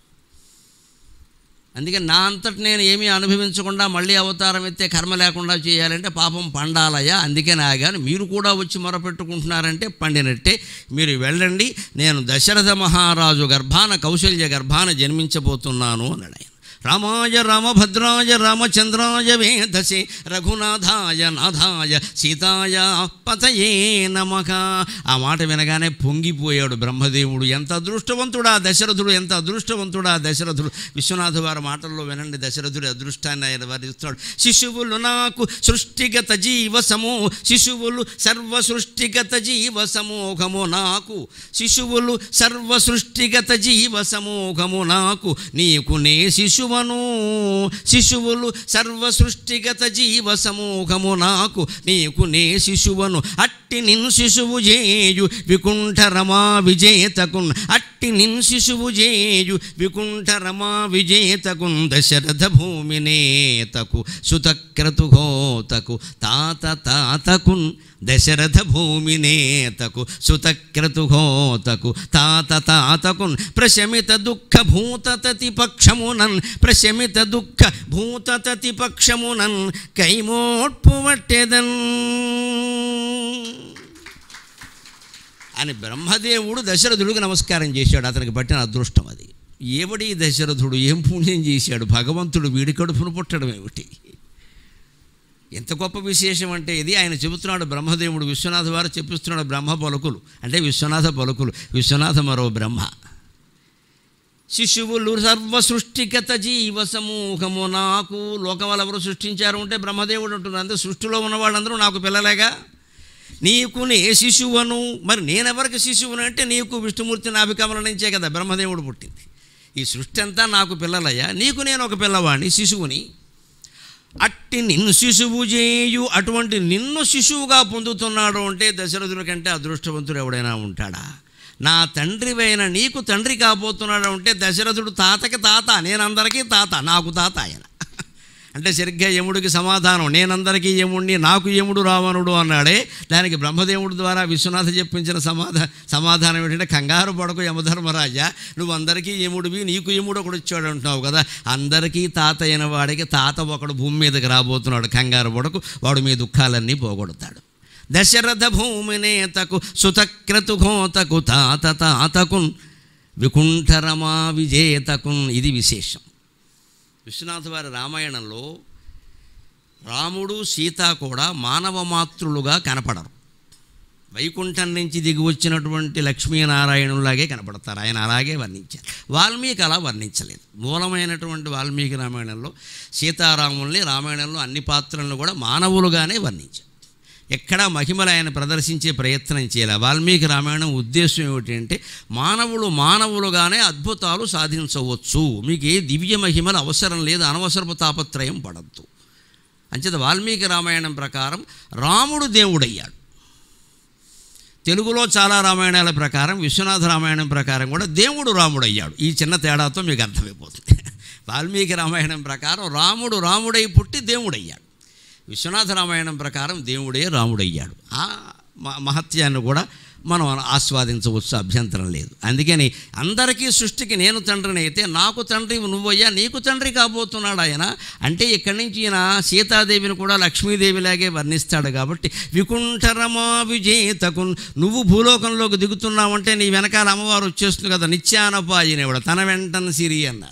అందుకే నా అంతటి నేను ఏమీ అనుభవించకుండా మళ్ళీ అవతారం ఎత్తే కర్మ లేకుండా చేయాలంటే పాపం పండాలయ్యా అందుకే నాగాను మీరు కూడా వచ్చి మొరపెట్టుకుంటున్నారంటే పండినట్టే మీరు వెళ్ళండి నేను దశరథ మహారాజు గర్భాన కౌశల్య గర్భాన జన్మించబోతున్నాను అన్నాడు ఆయన రామాయ రామభద్రాయ రామచంద్రాయ వేదసే రఘునాథాయ నాథాయ సీతాయ పతయే నమక ఆ మాట వినగానే పొంగిపోయాడు బ్రహ్మదేవుడు ఎంత అదృష్టవంతుడా దశరథుడు ఎంత అదృష్టవంతుడా దశరథుడు విశ్వనాథ వారి మాటల్లో వినండి దశరథుడి అదృష్టాన్ని ఆయన వర్ణిస్తున్నాడు శిశువులు నాకు సృష్టిగత జీవ సమూ శిశువులు సర్వ సృష్టిగత జీవ సమూహము నాకు శిశువులు సర్వ సృష్టిగత జీవ సమూహము నాకు నీకు నే శిశువను శిశువులు సర్వ సృష్టిగత జీవ సమూహము నాకు నీకు నే శిశువను అట్టి నిన్ శిశువు జేయు వికుంఠ రమా విజేతకున్ అట్టి నిన్ శిశువు జేయు వికుంఠ రమా విజేతకున్ దశరథ భూమినేతకు సుతక్రతుఘోతకు తాత తాతకున్ దశరథ భూమినేతకు సుతక్రతుఘోతకు తాత తాతకున్ ప్రశమిత దుఃఖ భూతతతి పక్షమునన్ ప్రశమిత దుఃఖ భూతతతి పక్షమునన్ కైమోట్పువట్టెదన్ అని బ్రహ్మదేవుడు దశరథుడికి నమస్కారం చేశాడు అతనికి పట్టిన అదృష్టం అది ఏవడి దశరథుడు ఏం పుణ్యం చేశాడు భగవంతుడు వీడి కడుపును పుట్టడం ఏమిటి ఎంత గొప్ప విశేషం అంటే ఇది ఆయన చెబుతున్నాడు బ్రహ్మదేవుడు విశ్వనాథ వారు చెప్పిస్తున్నాడు బ్రహ్మ పలుకులు అంటే విశ్వనాథ పలుకులు విశ్వనాథ మరో బ్రహ్మ శిశువులు సర్వ సృష్టిగత జీవ సమూహము నాకు లోకం ఎవరు సృష్టించారు అంటే బ్రహ్మదేవుడు అంటున్నారు అంతే సృష్టిలో ఉన్న వాళ్ళందరూ నాకు పిల్లలేగా నీకు నే శిశువను మరి నేనెవరికి శిశువును అంటే నీకు విష్ణుమూర్తి నాభికమల నుంచే కదా బ్రహ్మదేవుడు పుట్టింది ఈ సృష్టి అంతా నాకు పిల్లలయ్యా నీకు నేను ఒక పిల్లవాడిని శిశువుని అట్టి నిన్ను శిశువు చేయు అటువంటి నిన్ను శిశువుగా పొందుతున్నాడు అంటే దశరథుడి కంటే అదృష్టవంతుడు ఎవడైనా ఉంటాడా నా తండ్రివైన నీకు తండ్రి కాబోతున్నాడు అంటే దశరథుడు తాతకి తాత నేనందరికీ తాత నాకు తాత ఆయన అంటే సరిగ్గా యముడికి సమాధానం నేనందరికీ యముడిని నాకు యముడు రావణుడు అన్నాడే దానికి బ్రహ్మదేవుడి ద్వారా విశ్వనాథ చెప్పించిన సమాధా సమాధానం ఏంటంటే కంగారు పడకు యమధర్మరాజా నువ్వు అందరికీ యముడివి నీకు యముడు ఒకడు వచ్చాడు అంటున్నావు కదా అందరికీ తాత అయిన వాడికి తాత ఒకడు భూమి మీదకి రాబోతున్నాడు కంగారు పడకు వాడు మీ దుఃఖాలన్నీ పోగొడతాడు దశరథ భూమినేతకు సుతక్రతుఘోతకు తాత తాతకున్ వికుంఠరమా విజేతకున్ ఇది విశేషం విశ్వనాథ వారి రామాయణంలో రాముడు సీత కూడా మానవ మాతృలుగా కనపడరు వైకుంఠం నుంచి దిగి వచ్చినటువంటి లక్ష్మీనారాయణులాగే కనపడతారు ఆయన అలాగే వర్ణించారు వాల్మీకి అలా వర్ణించలేదు మూలమైనటువంటి వాల్మీకి రామాయణంలో సీతారాముల్ని రామాయణంలో అన్ని పాత్రలను కూడా మానవులుగానే వర్ణించారు ఎక్కడా మహిమలు ఆయన ప్రదర్శించే ప్రయత్నం చేయలే వాల్మీకి రామాయణం ఉద్దేశం ఏమిటంటే మానవులు మానవులుగానే అద్భుతాలు సాధించవచ్చు మీకు ఏ దివ్య మహిమలు అవసరం లేదు అనవసరపు తాపత్రయం పడద్దు అంచేత వాల్మీకి రామాయణం ప్రకారం రాముడు దేవుడయ్యాడు తెలుగులో చాలా రామాయణాల ప్రకారం విశ్వనాథ రామాయణం ప్రకారం కూడా దేవుడు రాముడు అయ్యాడు ఈ చిన్న తేడాతో మీకు అర్థమైపోతుంది వాల్మీకి రామాయణం ప్రకారం రాముడు రాముడై పుట్టి దేవుడయ్యాడు విశ్వనాథ రామాయణం ప్రకారం దేవుడే రాముడయ్యాడు ఆ మ- మహత్యాన్ని కూడా మనం ఆస్వాదించవచ్చు అభ్యంతరం లేదు అందుకని అందరికీ సృష్టికి నేను తండ్రిని అయితే నాకు తండ్రి నువ్వయ్యా నీకు తండ్రి కాబోతున్నాడు ఆయన అంటే ఇక్కడి నుంచి ఈయన సీతాదేవిని కూడా లక్ష్మీదేవిలాగే వర్ణిస్తాడు కాబట్టి వికుంఠరమా విజేతకు నువ్వు భూలోకంలోకి దిగుతున్నావంటే నీ వెనకాల అమ్మవారు వచ్చేస్తుంది కదా నిత్యానపాయిని కూడా తన వెంటన సిరి అన్నారు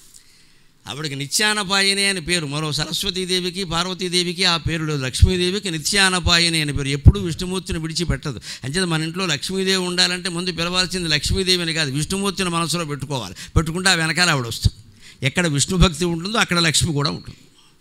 ఆవిడకి నిత్యానపాయిని అని పేరు మరో సరస్వతీదేవికి పార్వతీదేవికి ఆ పేరు లేదు లక్ష్మీదేవికి నిత్యానపాయిని అని పేరు ఎప్పుడు విష్ణుమూర్తిని విడిచిపెట్టదు అంచేత మన ఇంట్లో లక్ష్మీదేవి ఉండాలంటే ముందు పిలవాల్సింది లక్ష్మీదేవిని కాదు విష్ణుమూర్తిని మనసులో పెట్టుకోవాలి పెట్టుకుంటే ఆ వెనకాల ఆవిడ వస్తుంది ఎక్కడ విష్ణు భక్తి ఉంటుందో అక్కడ లక్ష్మి కూడా ఉంటుంది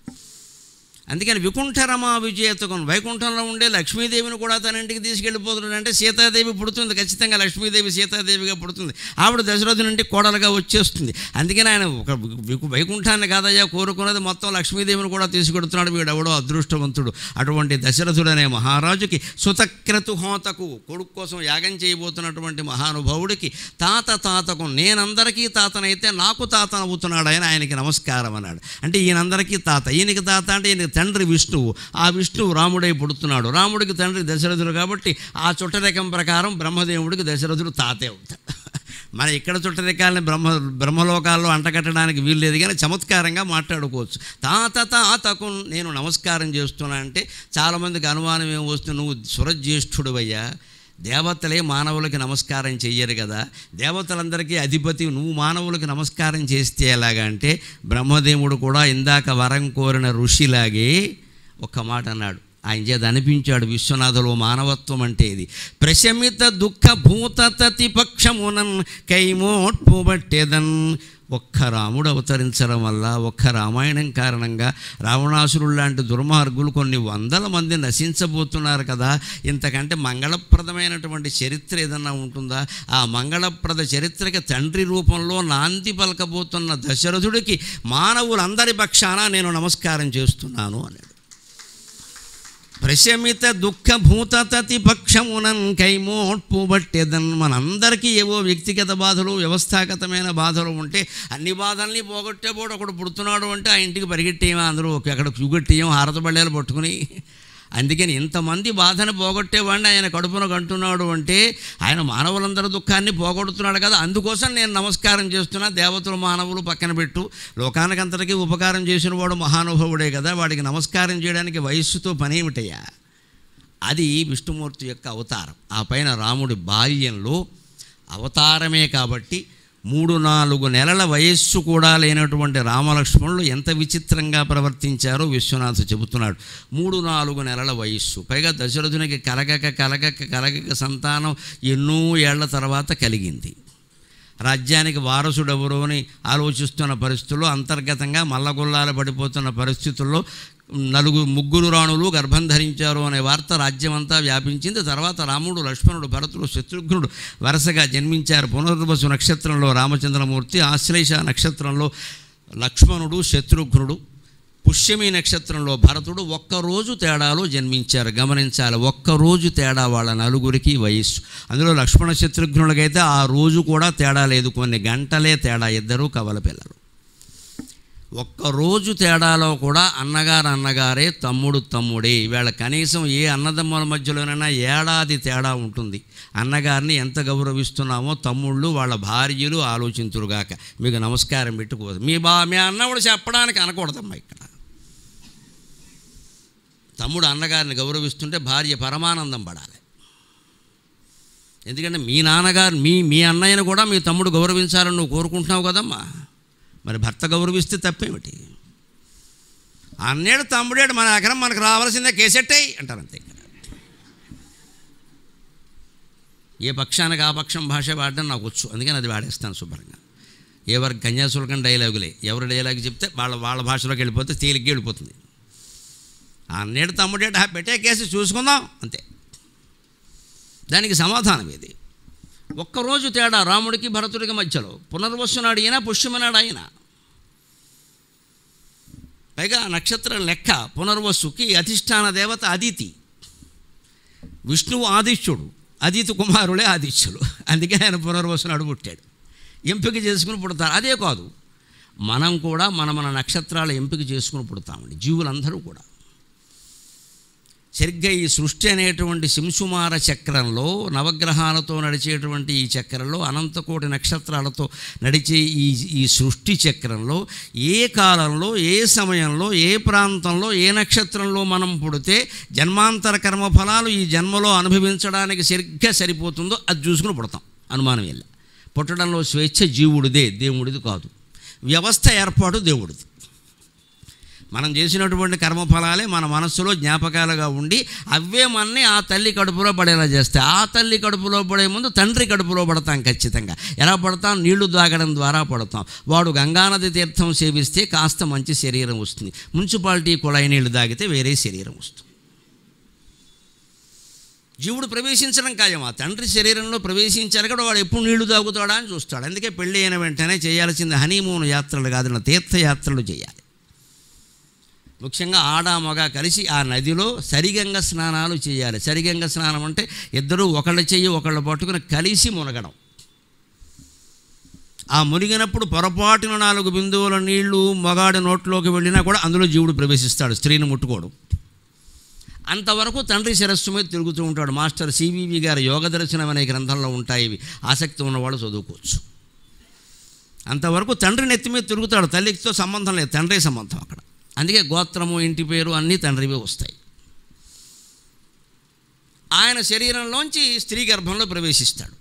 అందుకని వికుంఠరమా విజేతకం వైకుంఠంలో ఉండే లక్ష్మీదేవిని కూడా తన ఇంటికి తీసుకెళ్ళిపోతున్నాడు అంటే సీతాదేవి పుడుతుంది ఖచ్చితంగా లక్ష్మీదేవి సీతాదేవిగా పుడుతుంది ఆవిడ దశరథు నుండి కోడలుగా వచ్చేస్తుంది అందుకని ఆయన ఒక వికు- వైకుంఠాన్ని కాదయ్యా కోరుకున్నది మొత్తం లక్ష్మీదేవిని కూడా తీసుకెడుతున్నాడు వీడు ఎవడో అదృష్టవంతుడు అటువంటి దశరథుడనే మహారాజుకి సుతక్రతు హోతకు కొడుకు కోసం యాగం చేయబోతున్నటువంటి మహానుభావుడికి తాత తాతకు నేనందరికీ తాతనైతే నాకు తాత అవుతున్నాడు ఆయన ఆయనకి నమస్కారం అన్నాడు అంటే ఈయనందరికీ తాత ఈయనకి తాత అంటే ఈయనకి తండ్రి విష్ణువు ఆ విష్ణువు రాముడై పుడుతున్నాడు రాముడికి తండ్రి దశరథుడు కాబట్టి ఆ చుట్టరేఖం ప్రకారం బ్రహ్మదేవుడికి దశరథుడు తాతే అవుతాడు మన ఇక్కడ చుట్టరికాలని బ్రహ్మ బ్రహ్మలోకాల్లో అంటకట్టడానికి వీల్లేదు కానీ చమత్కారంగా మాట్లాడుకోవచ్చు తాత తాతకు నేను నమస్కారం చేస్తున్నా అంటే చాలామందికి అనుమానం ఏం వస్తుంది నువ్వు సురజ్యేష్ఠుడు అయ్యా దేవతలే మానవులకి నమస్కారం చెయ్యరు కదా దేవతలందరికీ అధిపతి నువ్వు మానవులకి నమస్కారం చేస్తే ఎలాగా అంటే బ్రహ్మదేవుడు కూడా ఇందాక వరం కోరిన ఋషిలాగే ఒక్క మాట అన్నాడు ఆయన చేత అనిపించాడు విశ్వనాథులో మానవత్వం అంటే ఇది ప్రశమిత దుఃఖ భూతతతి పక్షమునన్ కైమోట్పుబట్టేదన్ ఒక్క రాముడు అవతరించడం వల్ల ఒక్క రామాయణం కారణంగా రావణాసురుడు లాంటి దుర్మార్గులు కొన్ని వందల మంది నశించబోతున్నారు కదా ఇంతకంటే మంగళప్రదమైనటువంటి చరిత్ర ఏదన్నా ఉంటుందా ఆ మంగళప్రద చరిత్రకి తండ్రి రూపంలో నాంది పలకబోతున్న దశరథుడికి మానవులందరి పక్షాన నేను నమస్కారం చేస్తున్నాను అన్నాడు ప్రశమిత దుఃఖ భూతతతి పక్షమునన్ కైమోట్పు బట్టెదన్ మనందరికీ ఏవో వ్యక్తిగత బాధలు వ్యవస్థాగతమైన బాధలు ఉంటే అన్ని బాధల్ని పోగొట్టేపోడు ఒకడు పుడుతున్నాడు అంటే ఆ ఇంటికి పరిగెట్టేయమా అందరూ అక్కడ చూగట్టేయం హారతబళ్ళేలు పట్టుకుని అందుకని ఇంతమంది బాధను పోగొట్టేవాడిని ఆయన కడుపున కంటున్నాడు అంటే ఆయన మానవులందరి దుఃఖాన్ని పోగొడుతున్నాడు కదా అందుకోసం నేను నమస్కారం చేస్తున్నా దేవతలు మానవులు పక్కన పెట్టు లోకానికంతటికీ ఉపకారం చేసిన వాడు మహానుభావుడే కదా వాడికి నమస్కారం చేయడానికి వయస్సుతో పనేమిటయ్యా అది విష్ణుమూర్తి యొక్క అవతారం ఆ పైన రాముడి బాల్యంలో అవతారమే కాబట్టి మూడు నాలుగు నెలల వయస్సు కూడా లేనటువంటి రామలక్ష్మణులు ఎంత విచిత్రంగా ప్రవర్తించారో విశ్వనాథ్ చెబుతున్నాడు మూడు నాలుగు నెలల వయస్సు పైగా దశరథునికి కలగక కలగక కలగక సంతానం ఎన్నో ఏళ్ల తర్వాత కలిగింది రాజ్యానికి వారసుడు ఎవరు అని ఆలోచిస్తున్న పరిస్థితుల్లో అంతర్గతంగా మల్లగొల్లాలు పడిపోతున్న పరిస్థితుల్లో నలుగురు ముగ్గురు రాణులు గర్భం ధరించారు అనే వార్త రాజ్యమంతా వ్యాపించింది తర్వాత రాముడు లక్ష్మణుడు భరతుడు శత్రుఘ్నుడు వరుసగా జన్మించారు పునర్వసు నక్షత్రంలో రామచంద్రమూర్తి ఆశ్లేష నక్షత్రంలో లక్ష్మణుడు శత్రుఘ్నుడు పుష్యమి నక్షత్రంలో భరతుడు ఒక్కరోజు తేడాలో జన్మించారు గమనించాలి ఒక్కరోజు తేడా వాళ్ళ నలుగురికి వయస్సు అందులో లక్ష్మణ శత్రుఘ్నులకైతే ఆ రోజు కూడా తేడా లేదు కొన్ని గంటలే తేడా ఇద్దరు కవల పిల్లలు ఒక్కరోజు తేడాలో కూడా అన్నగారు అన్నగారే తమ్ముడు తమ్ముడే ఈవేళ కనీసం ఏ అన్నదమ్ముల మధ్యలోనైనా ఏడాది తేడా ఉంటుంది అన్నగారిని ఎంత గౌరవిస్తున్నామో తమ్ముళ్ళు వాళ్ళ భార్యలు ఆలోచించురుగాక మీకు నమస్కారం పెట్టుకోదు మీ బా మీ అన్నవాడు చెప్పడానికి అనకూడదమ్మా ఇక్కడ తమ్ముడు అన్నగారిని గౌరవిస్తుంటే భార్య పరమానందం పడాలి ఎందుకంటే మీ నాన్నగారు మీ మీ అన్నయ్యను కూడా మీ తమ్ముడు గౌరవించాలని నువ్వు కోరుకుంటున్నావు కదమ్మా మరి భర్త గౌరవిస్తే తప్పేమిటి అన్నేడు తమ్ముడేడు మన ఎకరం మనకు రావాల్సిందే కేసెట్టయి అంటారు అంతే ఏ పక్షానికి ఆ పక్షం భాష వాడడం నాకు వచ్చు అందుకని అది వాడేస్తాను శుభ్రంగా ఎవరి కన్యాశుల్కం డైలాగులే ఎవరి డైలాగ్ చెప్తే వాళ్ళ వాళ్ళ భాషలోకి వెళ్ళిపోతే తేలిగ్గా వెళ్ళిపోతుంది అన్నేడు తమ్ముడేడు ఆ పెట్టే కేసు చూసుకుందాం అంతే దానికి సమాధానం ఇది ఒక్కరోజు తేడా రాముడికి భరతుడికి మధ్యలో పునర్వసునాడు ఈయన పుష్యమనాడు ఆయన పైగా నక్షత్రం లెక్క పునర్వసుకి అధిష్టాన దేవత అదితి విష్ణువు ఆదిత్యుడు అదితి కుమారులే ఆదిత్యులు అందుకే ఆయన పునర్వసునాడు పుట్టాడు ఎంపిక చేసుకుని పుడతారు అదే కాదు మనం కూడా మన మన నక్షత్రాలు ఎంపిక చేసుకుని పుడతామండి జీవులందరూ కూడా సరిగ్గా ఈ సృష్టి అనేటువంటి శింసుమార చక్రంలో నవగ్రహాలతో నడిచేటువంటి ఈ చక్రంలో అనంతకోటి నక్షత్రాలతో నడిచే ఈ ఈ సృష్టి చక్రంలో ఏ కాలంలో ఏ సమయంలో ఏ ప్రాంతంలో ఏ నక్షత్రంలో మనం పుడితే జన్మాంతర కర్మఫలాలు ఈ జన్మలో అనుభవించడానికి సరిగ్గా సరిపోతుందో అది చూసుకుని పుడతాం అనుమానం వెళ్ళ పుట్టడంలో స్వేచ్ఛ జీవుడిదే దేవుడిది కాదు వ్యవస్థ ఏర్పాటు దేవుడిది మనం చేసినటువంటి కర్మఫలాలే మన మనస్సులో జ్ఞాపకాలుగా ఉండి అవే మనని ఆ తల్లి కడుపులో పడేలా చేస్తాయి ఆ తల్లి కడుపులో పడే ముందు తండ్రి కడుపులో పడతాం ఖచ్చితంగా ఎలా పడతాం నీళ్లు తాగడం ద్వారా పడతాం వాడు గంగానది తీర్థం సేవిస్తే కాస్త మంచి శరీరం వస్తుంది మున్సిపాలిటీ కుళాయి నీళ్లు తాగితే వేరే శరీరం వస్తుంది జీవుడు ప్రవేశించడం ఖాయం ఆ తండ్రి శరీరంలో ప్రవేశించారు కూడా వాడు ఎప్పుడు నీళ్లు తాగుతాడా అని చూస్తాడు అందుకే పెళ్ళి అయిన వెంటనే చేయాల్సింది హనీమూన్ యాత్రలు కాదు తీర్థయాత్రలు చేయాలి ముఖ్యంగా ఆడ మగ కలిసి ఆ నదిలో సరిగంగ స్నానాలు చేయాలి సరిగంగ స్నానం అంటే ఇద్దరు ఒకళ్ళ చెయ్యి ఒకళ్ళు పట్టుకుని కలిసి మునగడం ఆ మునిగినప్పుడు పొరపాటున నాలుగు బిందువుల నీళ్లు మగాడి నోట్లోకి వెళ్ళినా కూడా అందులో జీవుడు ప్రవేశిస్తాడు స్త్రీని ముట్టుకోవడం అంతవరకు తండ్రి శిరస్సు మీద తిరుగుతూ ఉంటాడు మాస్టర్ సివివి గారి యోగ దర్శనం అనే గ్రంథంలో ఉంటాయి ఇవి ఆసక్తి ఉన్నవాళ్ళు చదువుకోవచ్చు అంతవరకు తండ్రి నెత్తి మీద తిరుగుతాడు తల్లితో సంబంధం లేదు తండ్రి సంబంధం అక్కడ అందుకే గోత్రము ఇంటి పేరు అన్నీ తండ్రివే వస్తాయి ఆయన శరీరంలోంచి స్త్రీ గర్భంలో ప్రవేశిస్తాడు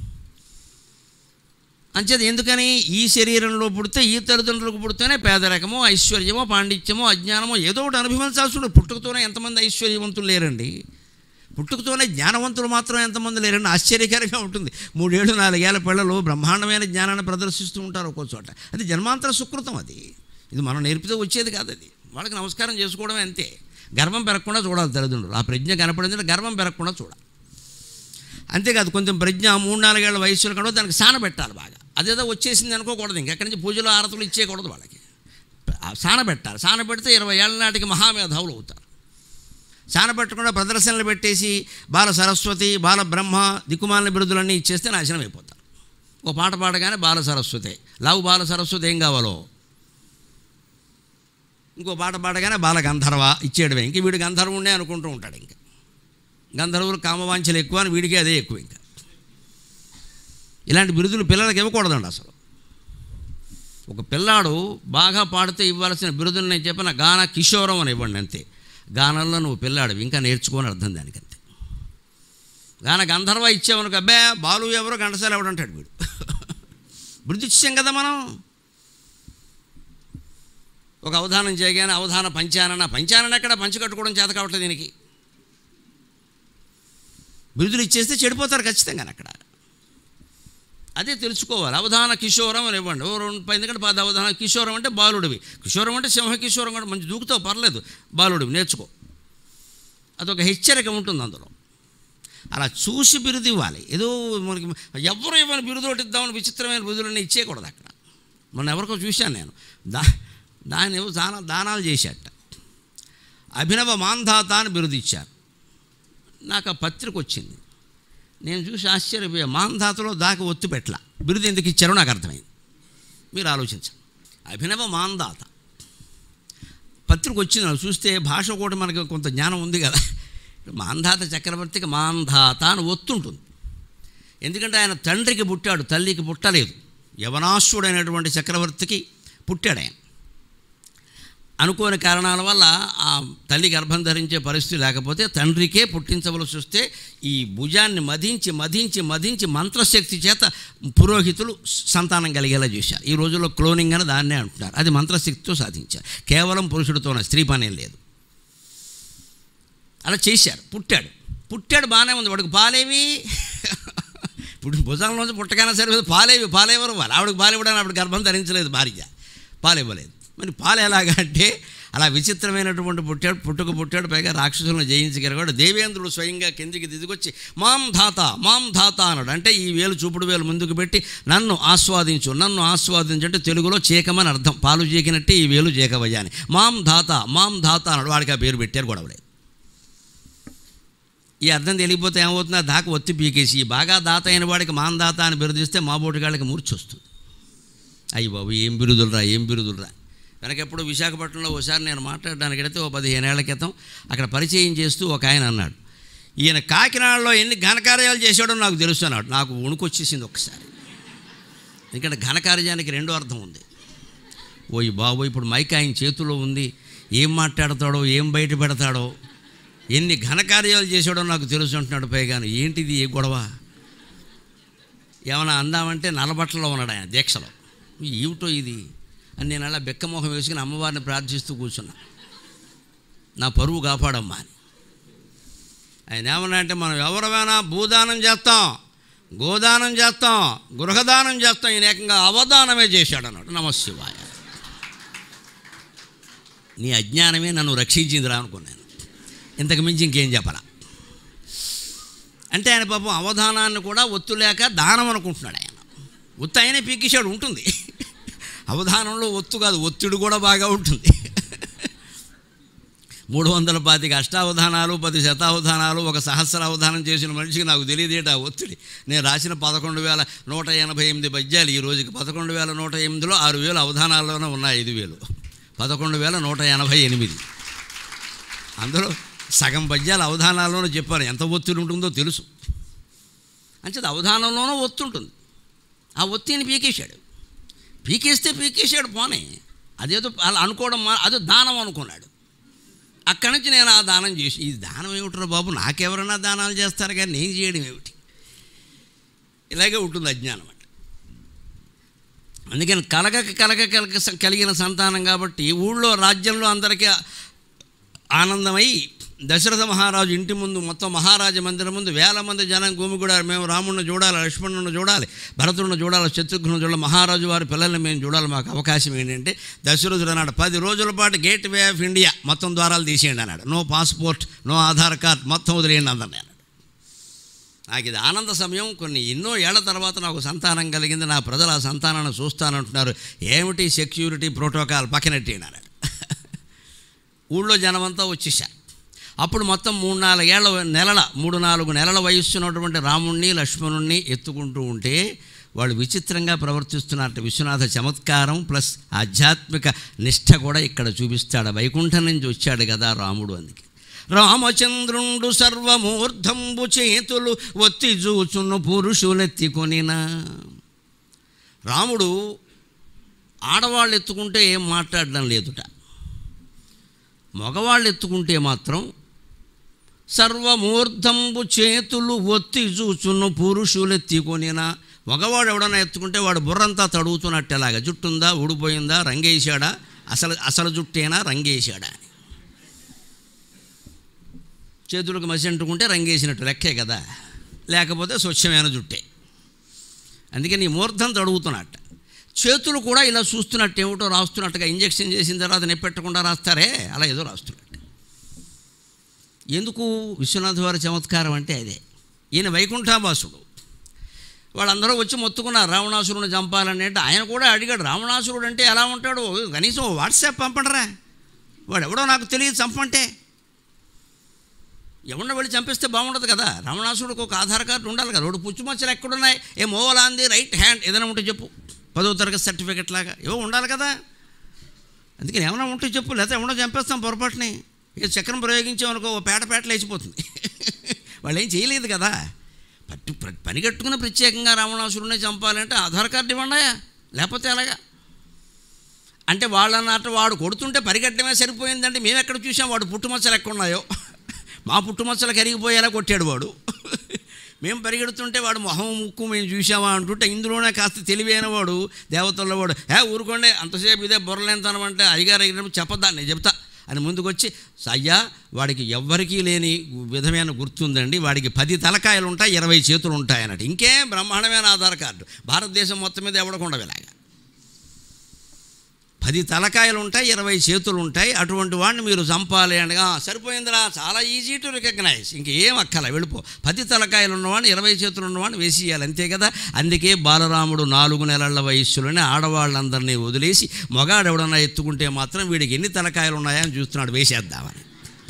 అంచేది ఎందుకని ఈ శరీరంలో పుడితే ఈ తల్లిదండ్రులకు పుడితేనే పేదరికమో ఐశ్వర్యమో పాండిత్యమో అజ్ఞానమో ఏదో ఒకటి అనుభవించాల్సి ఉంటుంది పుట్టుకతోనే ఎంతమంది ఐశ్వర్యవంతులు లేరండి పుట్టుకతోనే జ్ఞానవంతులు మాత్రం ఎంతమంది లేరండి ఆశ్చర్యకరంగా ఉంటుంది మూడేళ్ళు నాలుగేళ్ల పిల్లలు బ్రహ్మాండమైన జ్ఞానాన్ని ప్రదర్శిస్తూ ఉంటారు ఒక్కో చోట అది జన్మాంతర సుకృతం అది ఇది మనం నేర్పితే వచ్చేది కాదు అది వాళ్ళకి నమస్కారం చేసుకోవడమే అంతే గర్వం పెరగకుండా చూడాలి తల్లిదండ్రులు ఆ ప్రజ్ఞ కనపడిందంటే గర్వం పెరగకుండా చూడాలి అంతేకాదు కొంచెం ప్రజ్ఞ మూడు నాలుగేళ్ల వయసులో కూడా దానికి సాన పెట్టాలి బాగా అదేదో వచ్చేసింది అనుకోకూడదు ఇంకెక్కడి నుంచి పూజలు ఆరతులు ఇచ్చేయకూడదు వాళ్ళకి సాన పెట్టాలి సాన పెడితే ఇరవై ఏళ్ళ నాటికి మహామేధావులు అవుతారు సాన పెట్టకుండా ప్రదర్శనలు పెట్టేసి బాల సరస్వతి బాల బ్రహ్మ దిక్కుమాలిన బిరుదులన్నీ ఇచ్చేస్తే నాశనం అయిపోతారు ఒక పాట పాడగానే బాల సరస్వతి లావు బాల సరస్వతి ఏం కావాలో ఇంకో పాట పాడగానే బాల గంధర్వ ఇచ్చేయడమే ఇంక వీడు గంధర్వుండే అనుకుంటూ ఉంటాడు ఇంకా గంధర్వులు కామవాంఛలు ఎక్కువ అని వీడికి అదే ఎక్కువ ఇంకా ఇలాంటి బిరుదులు పిల్లలకి ఇవ్వకూడదండి అసలు ఒక పిల్లాడు బాగా పాడితే ఇవ్వాల్సిన బిరుదులు నేను చెప్పిన గాన కిషోరం అని ఇవ్వండి అంతే గానంలో నువ్వు పిల్లాడు ఇంకా నేర్చుకోని అర్థం దానికి అంతే గాన గంధర్వ ఇచ్చామనుకో అబ్బే బాలు ఎవరో గంటసాల ఎవడంటాడు వీడు బిరుదు ఇచ్చాం కదా మనం ఒక అవధానం చేయగానే అవధాన పంచానన పంచానన ఎక్కడ పంచి కట్టుకోవడం చేత కావట్లేదు దీనికి బిరుదులు ఇచ్చేస్తే చెడిపోతారు ఖచ్చితంగా అక్కడ అదే తెలుసుకోవాలి అవధాన కిషోరం అని ఇవ్వండి ఓ రెండు పది ఎందుకంటే పది అవధాన కిషోరం అంటే బాలుడివి కిషోరం అంటే సింహ కిషోరం కూడా మంచి దూకుతావు పర్లేదు బాలుడివి నేర్చుకో అదొక హెచ్చరిక ఉంటుంది అందులో అలా చూసి బిరుదు ఇవ్వాలి ఏదో మనకి ఎవరు ఇవ్వని బిరుదు ఒకటి ఇద్దామని విచిత్రమైన బిరుదులన్నీ ఇచ్చేయకూడదు అక్కడ మొన్న ఎవరికో చూశాను నేను దా దాని ఏవో దాన దానాలు చేశాట అభినవ మాంధాత అని బిరుదిచ్చారు నాకు ఆ పత్రిక వచ్చింది నేను చూసి ఆశ్చర్యపోయా మాంధాతలో దాకా ఒత్తి పెట్టల బిరుదు ఎందుకు ఇచ్చారో నాకు అర్థమైంది మీరు ఆలోచించండి అభినవ మాందాత పత్రిక వచ్చింది నాకు చూస్తే భాష కూడా మనకి కొంత జ్ఞానం ఉంది కదా మాంధాత చక్రవర్తికి మాంధాత అని ఒత్తుంటుంది ఎందుకంటే ఆయన తండ్రికి పుట్టాడు తల్లికి పుట్టలేదు యవనాశ్వుడైనటువంటి చక్రవర్తికి పుట్టాడు ఆయన అనుకోని కారణాల వల్ల ఆ తల్లి గర్భం ధరించే పరిస్థితి లేకపోతే తండ్రికే పుట్టించవలసి వస్తే ఈ భుజాన్ని మధించి మధించి మధించి మంత్రశక్తి చేత పురోహితులు సంతానం కలిగేలా చేశారు ఈ రోజుల్లో క్లోనింగ్ అని దాన్నే అంటున్నారు అది మంత్రశక్తితో సాధించారు కేవలం పురుషుడితోనే స్త్రీ పనేం లేదు అలా చేశారు పుట్టాడు పుట్టాడు బాగానే ఉంది వాడికి పాలేవి ఇప్పుడు భుజంలోంచి పుట్టగానే సరిపోదు పాలేవి పాలేవరు వాళ్ళు ఆవిడకి పాలు ఇవ్వడానికి ఆవిడ గర్భం ధరించలేదు భార్య పాలు ఇవ్వలేదు మరి పాలు ఎలాగా అంటే అలా విచిత్రమైనటువంటి పుట్టాడు పుట్టుకు పుట్టాడు పైగా రాక్షసులను జయించగలిగాడు దేవేంద్రుడు స్వయంగా కిందికి దిగికొచ్చి మాం ధాత మాం ధాత అన్నాడు అంటే ఈ వేలు చూపుడు వేలు ముందుకు పెట్టి నన్ను ఆస్వాదించు నన్ను ఆస్వాదించు అంటే తెలుగులో చీకమని అర్థం పాలు చీకినట్టే ఈ వేలు చీకవయ్యా అని మాం ధాత మాం ధాత అన్నాడు వాడికి ఆ పేరు పెట్టారు గొడవలేదు ఈ అర్థం తెలియకపోతే ఏమవుతుందో దాకా ఒత్తి పీకేసి ఈ బాగా దాత అయిన వాడికి మాం దాత అని బిరుదిస్తే మా బోటిగాళ్ళకి మూర్చి వస్తుంది అయ్యి బాబు ఏం బిరుదులరా ఏం బిరుదులరా వెనక ఎప్పుడు విశాఖపట్నంలో ఒకసారి నేను మాట్లాడడానికి వెళితే ఓ పదిహేనేళ్ల క్రితం అక్కడ పరిచయం చేస్తూ ఒక ఆయన అన్నాడు ఈయన కాకినాడలో ఎన్ని ఘనకార్యాలు చేశాడో నాకు తెలుసు అన్నాడు నాకు వణుకొచ్చేసింది ఒకసారి ఎందుకంటే ఘనకార్యానికి రెండో అర్థం ఉంది ఓ ఈ బాబు ఇప్పుడు మైక్ ఆయన చేతిలో ఉంది ఏం మాట్లాడతాడో ఏం బయట పెడతాడో ఎన్ని ఘనకార్యాలు చేశాడో నాకు తెలుసు అంటున్నాడు పైగాను ఏంటిది ఏ గొడవ ఏమైనా అందామంటే నలబట్టలో ఉన్నాడు ఆయన దీక్షలో ఏమిటో ఇది అని నేను అలా బెక్కమొహం వేసుకుని అమ్మవారిని ప్రార్థిస్తూ కూర్చున్నా నా పరువు కాపాడమ్మా అని ఆయన ఏమన్నా అంటే మనం ఎవరైనా భూదానం చేస్తాం గోదానం చేస్తాం గృహదానం చేస్తాం ఈయన ఏకంగా అవదానమే చేశాడు అన్నాడు నమశివాయ నీ అజ్ఞానమే నన్ను రక్షించిందిరా అనుకున్నాను ఇంతకు మించి ఇంకేం చెప్పరా అంటే ఆయన పాపం అవధానాన్ని కూడా ఒత్తు లేక దానం అనుకుంటున్నాడు ఆయన ఒత్తు ఆయనే పీకేశాడు ఉంటుంది అవధానంలో ఒత్తు కాదు ఒత్తిడి కూడా బాగా ఉంటుంది మూడు వందల పాతిక అష్టావధానాలు పది శతావధానాలు ఒక సహస్ర అవధానం చేసిన మనిషికి నాకు తెలియదేట ఆ ఒత్తిడి నేను రాసిన పదకొండు వేల నూట ఎనభై ఎనిమిది పద్యాలు ఈ రోజుకి పదకొండు వేల నూట ఎనిమిదిలో ఆరు వేలు అవధానాల్లోనే ఉన్నాయి ఐదు వేలు పదకొండు వేల నూట ఎనభై ఎనిమిది అందులో సగం పద్యాలు అవధానాల్లోనూ చెప్పారు ఎంత ఒత్తిడి ఉంటుందో తెలుసు అంచేది అవధానంలోనూ ఒత్తి ఉంటుంది ఆ ఒత్తిని పీకేశాడు పీకేస్తే పీకేశాడు పోనీ అదేదో అలా అనుకోవడం మా అదో దానం అనుకున్నాడు అక్కడి నుంచి నేను ఆ దానం చేసి ఈ దానం ఏమిటరా బాబు నాకెవరైనా దానాలు చేస్తారు కానీ నేను చేయడం ఏమిటి ఇలాగే ఉంటుంది అజ్ఞానం అంటే అందుకని కలగక కలగ కలగ కలిగిన సంతానం కాబట్టి ఊళ్ళో రాజ్యంలో అందరికీ ఆనందమై దశరథ మహారాజు ఇంటి ముందు మొత్తం మహారాజ మందిరం ముందు వేల మంది జనం గుమిగూడారు మేము రాముడిని చూడాలి లక్ష్మణుని చూడాలి భరతుడిని చూడాలి శత్రుఘ్ను చూడాలి మహారాజు వారి పిల్లల్ని మేము చూడాలి మాకు అవకాశం ఏంటంటే దశరథుడు అన్నాడు పది రోజుల పాటు గేట్ వే ఆఫ్ ఇండియా మొత్తం ద్వారాలు తీసేయండి అన్నాడు no passport no Aadhaar card మొత్తం వదిలేయండి అందరినీ అన్నాడు నాకు ఇది ఆనంద సమయం కొన్ని ఎన్నో ఏళ్ల తర్వాత నాకు సంతానం కలిగింది నా ప్రజలు ఆ సంతానాన్ని చూస్తానంటున్నారు ఏమిటి సెక్యూరిటీ ప్రోటోకాల్ పక్కనెట్టేయండి అన్నాడు ఊళ్ళో జనమంతా వచ్చేసారు అప్పుడు మొత్తం మూడు నాలుగేళ్ల నెలల మూడు నాలుగు నెలల వయస్సున్నటువంటి రాముణ్ణి లక్ష్మణుణ్ణి ఎత్తుకుంటూ ఉంటే వాళ్ళు విచిత్రంగా ప్రవర్తిస్తున్నట్టు విశ్వనాథ చమత్కారం ప్లస్ ఆధ్యాత్మిక నిష్ఠ కూడా ఇక్కడ చూపిస్తాడు వైకుంఠం నుంచి వచ్చాడు కదా రాముడు అందుకే రామచంద్రుండు సర్వమూర్ధంబు చేతులు ఒత్తి చూచును పురుషులెత్తికొనినా రాముడు ఆడవాళ్ళు ఎత్తుకుంటే ఏం మాట్లాడడం లేదుట మగవాళ్ళు ఎత్తుకుంటే మాత్రం సర్వమూర్ధంబు చేతులు ఒత్తి చూచును పురుషులెత్తికొనినా మగవాడు ఎవడన్నా ఎత్తుకుంటే వాడు బుర్రంతా తడుగుతున్నట్టు ఎలాగా జుట్టుందా ఊడిపోయిందా రంగేశాడా అసలు అసలు జుట్టేనా రంగేశాడా అని చేతులకు మసి అంటుకుంటే రంగేసినట్టు లెక్కే కదా లేకపోతే స్వచ్ఛమైన జుట్టే అందుకే నీ మూర్ధం తడుగుతున్నట్ట చేతులు కూడా ఇలా చూస్తున్నట్టు ఏమిటో రాస్తున్నట్టుగా ఇంజక్షన్ చేసిన తర్వాత నెప్పెట్టకుండా రాస్తారే అలా ఏదో రాస్తున్నట్టు ఎందుకు విశ్వనాథ్ వారి చమత్కారం అంటే అదే ఈయన వైకుంఠావాసుడు వాళ్ళందరూ వచ్చి మొత్తుకున్నారు రావణాసురుని చంపాలని అంటే ఆయన కూడా అడిగాడు రావణాసురుడు అంటే ఎలా ఉంటాడు కనీసం ఓ వాట్సాప్ పంపడరా వాడు ఎవడో నాకు తెలియదు చంపంటే ఎవరిని వెళ్ళి చంపిస్తే బాగుండదు కదా రావణాసుడికి ఒక ఆధార్ కార్డు ఉండాలి కదా వాడు పుచ్చుమచ్చలు ఎక్కడున్నాయి ఏ మోవలాంది రైట్ హ్యాండ్ ఏదైనా ఉంటే చెప్పు పదో తరగతి సర్టిఫికెట్ లాగా ఏవో ఉండాలి కదా అందుకని ఏమైనా ఉంటే చెప్పు లేకపోతే ఎవడో చంపేస్తాం పొరపాటుని ఇక చక్రం ప్రయోగించామనుకో ఓ పేట పేట లేచిపోతుంది వాళ్ళు ఏం చేయలేదు కదా పట్టు ప్ర- పని కట్టుకుని ప్రత్యేకంగా రావణాసురునే చంపాలంటే ఆధార్ కార్డు ఇవ్వండాయా లేకపోతే ఎలాగా అంటే వాళ్ళన్నట్టు వాడు కొడుతుంటే పరిగెట్టడమే సరిపోయిందంటే మేము ఎక్కడ చూసాం వాడు పుట్టుమచ్చలు ఎక్కడ ఉన్నాయో మా పుట్టుమచ్చలు కరిగిపోయేలా కొట్టాడు వాడు మేము పరిగెడుతుంటే వాడు మొహం ముక్కు మేము చూసామా అంటుంటే ఇందులోనే కాస్త తెలివైన వాడు దేవతల్లో వాడు ఏ ఊరుకోండి అంతసేపు ఇదే బుర్రలేంతనం అంటే అయ్యగారు అడిగినప్పుడు చెప్పద్దా నేను చెప్తా అని ముందుకొచ్చి అయ్యా వాడికి ఎవ్వరికీ లేని విధమైన గుర్తుందండి వాడికి పది తలకాయలు ఉంటాయి ఇరవై చేతులు ఉంటాయి అన్నట్టు ఇంకేం బ్రహ్మాండమైన ఆధార్ కార్డు భారతదేశం మొత్తం మీద ఎవడకుండా ఇలాగా పది తలకాయలు ఉంటాయి ఇరవై చేతులు ఉంటాయి అటువంటి వాడిని మీరు చంపాలి అనగా సరిపోయిందిరా చాలా ఈజీ టు రికగ్నైజ్ ఇంకేం అక్కల వెళ్ళిపో పది తలకాయలు ఉన్నవాడిని ఇరవై చేతులు ఉన్నవాడిని వేసేయాలి అంతే కదా అందుకే బాలరాముడు నాలుగు నెలల వయస్సులోనే ఆడవాళ్ళందరినీ వదిలేసి మగాడు ఎవడన్నా ఎత్తుకుంటే మాత్రం వీడికి ఎన్ని తలకాయలు ఉన్నాయని చూస్తున్నాడు వేసేద్దామని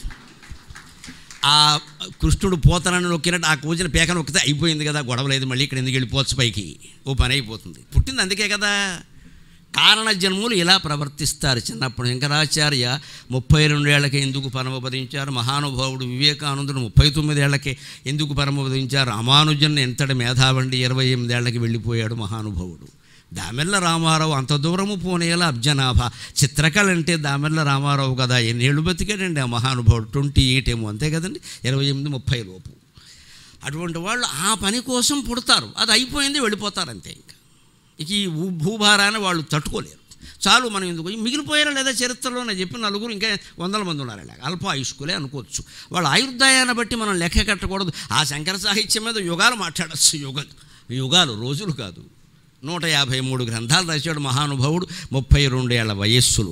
ఆ కృష్ణుడు పోతనని నొక్కినట్టు ఆ కూచిన పేక నొక్కితే అయిపోయింది కదా గొడవ లేదు మళ్ళీ ఇక్కడ ఎందుకు వెళ్ళిపోవచ్చు పైకి ఓ పని అయిపోతుంది పుట్టింది అందుకే కదా కారణ జన్ములు ఇలా ప్రవర్తిస్తారు చిన్నప్పుడు శంకరాచార్య ముప్పై రెండేళ్లకే ఎందుకు పరమపదించారు మహానుభావుడు వివేకానందుడు ముప్పై తొమ్మిదేళ్లకే ఎందుకు పరమపదించారు రామానుజన్ ఎంతటి మేధావండి ఇరవై ఎనిమిదేళ్లకి వెళ్ళిపోయాడు మహానుభావుడు దామెల్ల రామారావు అంత దూరము పోనేలా అబ్జనాభ చిత్రకళ అంటే దామెల్ల రామారావు కదా ఎన్నేళ్ళు బతికాడండి ఆ మహానుభావుడు ట్వంటీ ఎయిట్ ఏమో అంతే కదండి ఇరవై ఎనిమిది ముప్పై లోపు అటువంటి వాళ్ళు ఆ పని కోసం పుడతారు అది అయిపోయింది వెళ్ళిపోతారు అంతే ఇంకా ఇక ఈ భూ- భూభారాన్ని వాళ్ళు తట్టుకోలేరు చాలు మనం ఎందుకు మిగిలిపోయారా లేదా చరిత్రలో నేను చెప్పిన నలుగురు ఇంకా వందల మంది ఉన్నారు ఇలాగ అల్ప ఆయుష్కులే అనుకోవచ్చు వాళ్ళ ఆయుర్దాయాన్ని బట్టి మనం లెక్క కట్టకూడదు ఆ శంకర సాహిత్యం మీద యుగాలు మాట్లాడచ్చు యుగ యుగాలు రోజులు కాదు నూట యాభై మూడు గ్రంథాలు రాశాడు మహానుభావుడు ముప్పై రెండేళ్ల వయస్సులు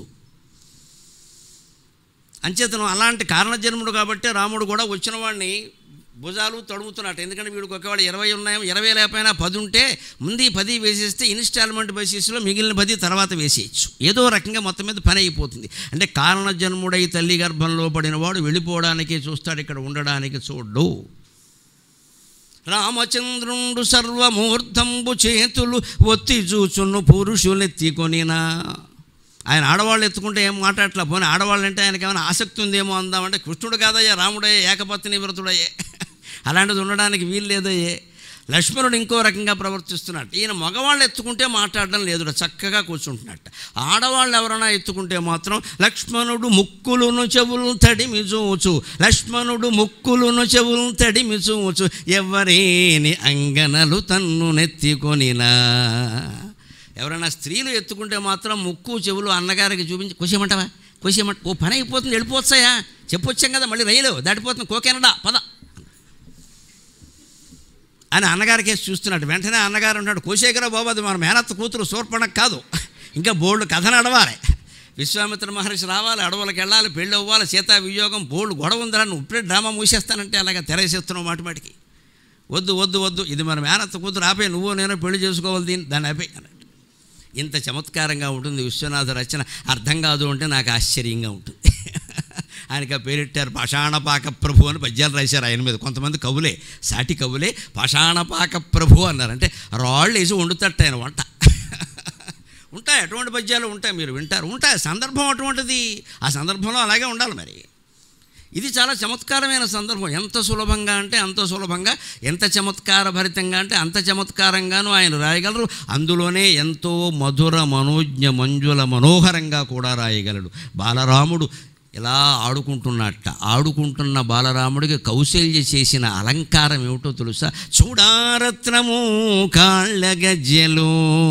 అంచేతను అలాంటి కారణజన్ముడు కాబట్టి రాముడు కూడా వచ్చిన వాడిని భుజాలు తడుముతున్నట్టు ఎందుకంటే వీడికి ఒకవేళ ఇరవై ఉన్నాయో ఇరవై లేకపోయినా పది ఉంటే ముందు ఈ పది వేసేస్తే ఇన్స్టాల్మెంట్ బేసిస్లో మిగిలిన పది తర్వాత వేసేయచ్చు ఏదో రకంగా మొత్తం మీద పని అయిపోతుంది అంటే కారణజన్ముడై తల్లి గర్భంలో పడిన వాడు వెళ్ళిపోవడానికి చూస్తాడు ఇక్కడ ఉండడానికి చూడ్డు రామచంద్రుండు సర్వమూర్ధంబు చేతులు ఒత్తి చూచును పురుషులెత్తికొనినా ఆయన ఆడవాళ్ళు ఎత్తుకుంటే ఏం మాట్లాడట్లా పోనీ ఆడవాళ్ళు అంటే ఆయనకి ఏమైనా ఆసక్తి ఉందేమో అందామంటే కృష్ణుడు కాదయ్యా రాముడయ్యే ఏకపత్ని వ్రతుడయ్యే అలాంటిది ఉండడానికి వీలు లేదయ్యే లక్ష్మణుడు ఇంకో రకంగా ప్రవర్తిస్తున్నట్టు ఈయన మగవాళ్ళు ఎత్తుకుంటే మాట్లాడడం లేదు చక్కగా కూర్చుంటున్నట్టు ఆడవాళ్ళు ఎవరైనా ఎత్తుకుంటే మాత్రం లక్ష్మణుడు ముక్కులును చెవులు తడిమి చూచు లక్ష్మణుడు ముక్కులును చెవులు తడిమి చూచు ఎవరేని అంగనలు తన్ను నెత్తికొనినా ఎవరైనా స్త్రీలు ఎత్తుకుంటే మాత్రం ముక్కు చెవులు అన్నగారికి చూపించి కొసేయమంటావా కొసేయమంట ఓ పని అయిపోతుంది వెళ్ళిపోవచ్చాయా చెప్పొచ్చాం కదా మళ్ళీ రైలు దాటిపోతుంది కోకెనడా పద అని అన్నగారికి వేసి చూస్తున్నాడు వెంటనే అన్నగారు ఉన్నాడు కోసేకరా బాబు అది మన మేనత్త కూతురు సూర్పణకు కాదు ఇంకా బోల్డ్ కథ నడవాలి విశ్వామిత్ర మహర్షి రావాలి అడవులకు వెళ్ళాలి పెళ్ళి అవ్వాలి సీతా వియోగం బోల్డ్ గొడవ ఉందిరా నువ్వు ఇప్పుడే డ్రామా మూసేస్తానంటే అలాగా తెరేసేస్తున్నావు మాటి మాటికి వద్దు వద్దు వద్దు ఇది మన మేనత్త కూతురు ఆపే నువ్వు నేను పెళ్లి చేసుకోవాలి దీన్ని దాన్ని ఆపే అన్నట్టు ఇంత చమత్కారంగా ఉంటుంది విశ్వనాథ రచన అర్థం కాదు అంటే నాకు ఆశ్చర్యంగా ఉంటుంది ఆయనకి ఆ పేరెట్టారు పాషాణపాక ప్రభు అని పద్యాలు రాశారు ఆయన మీద కొంతమంది కవులే సాటి కవులే పాషాణపాక ప్రభు అన్నారు అంటే రాళ్ళు వేసి వండుతట్టు ఆయన వంట ఉంటాయి అటువంటి పద్యాలు ఉంటాయి మీరు వింటారు ఉంటాయి సందర్భం అటువంటిది ఆ సందర్భంలో అలాగే ఉండాలి మరి ఇది చాలా చమత్కారమైన సందర్భం ఎంత సులభంగా అంటే అంత సులభంగా ఎంత చమత్కార భరితంగా అంటే అంత చమత్కారంగాను ఆయన రాయగలరు అందులోనే ఎంతో మధుర మనోజ్ఞ మంజుల మనోహరంగా కూడా రాయగలడు బాలరాముడు ఇలా ఆడుకుంటున్నట్ట ఆడుకుంటున్న బాలరాముడికి కౌశల్య చేసిన అలంకారం ఏమిటో తెలుసా చూడారత్నము కాళ్ళ గజ్జెలు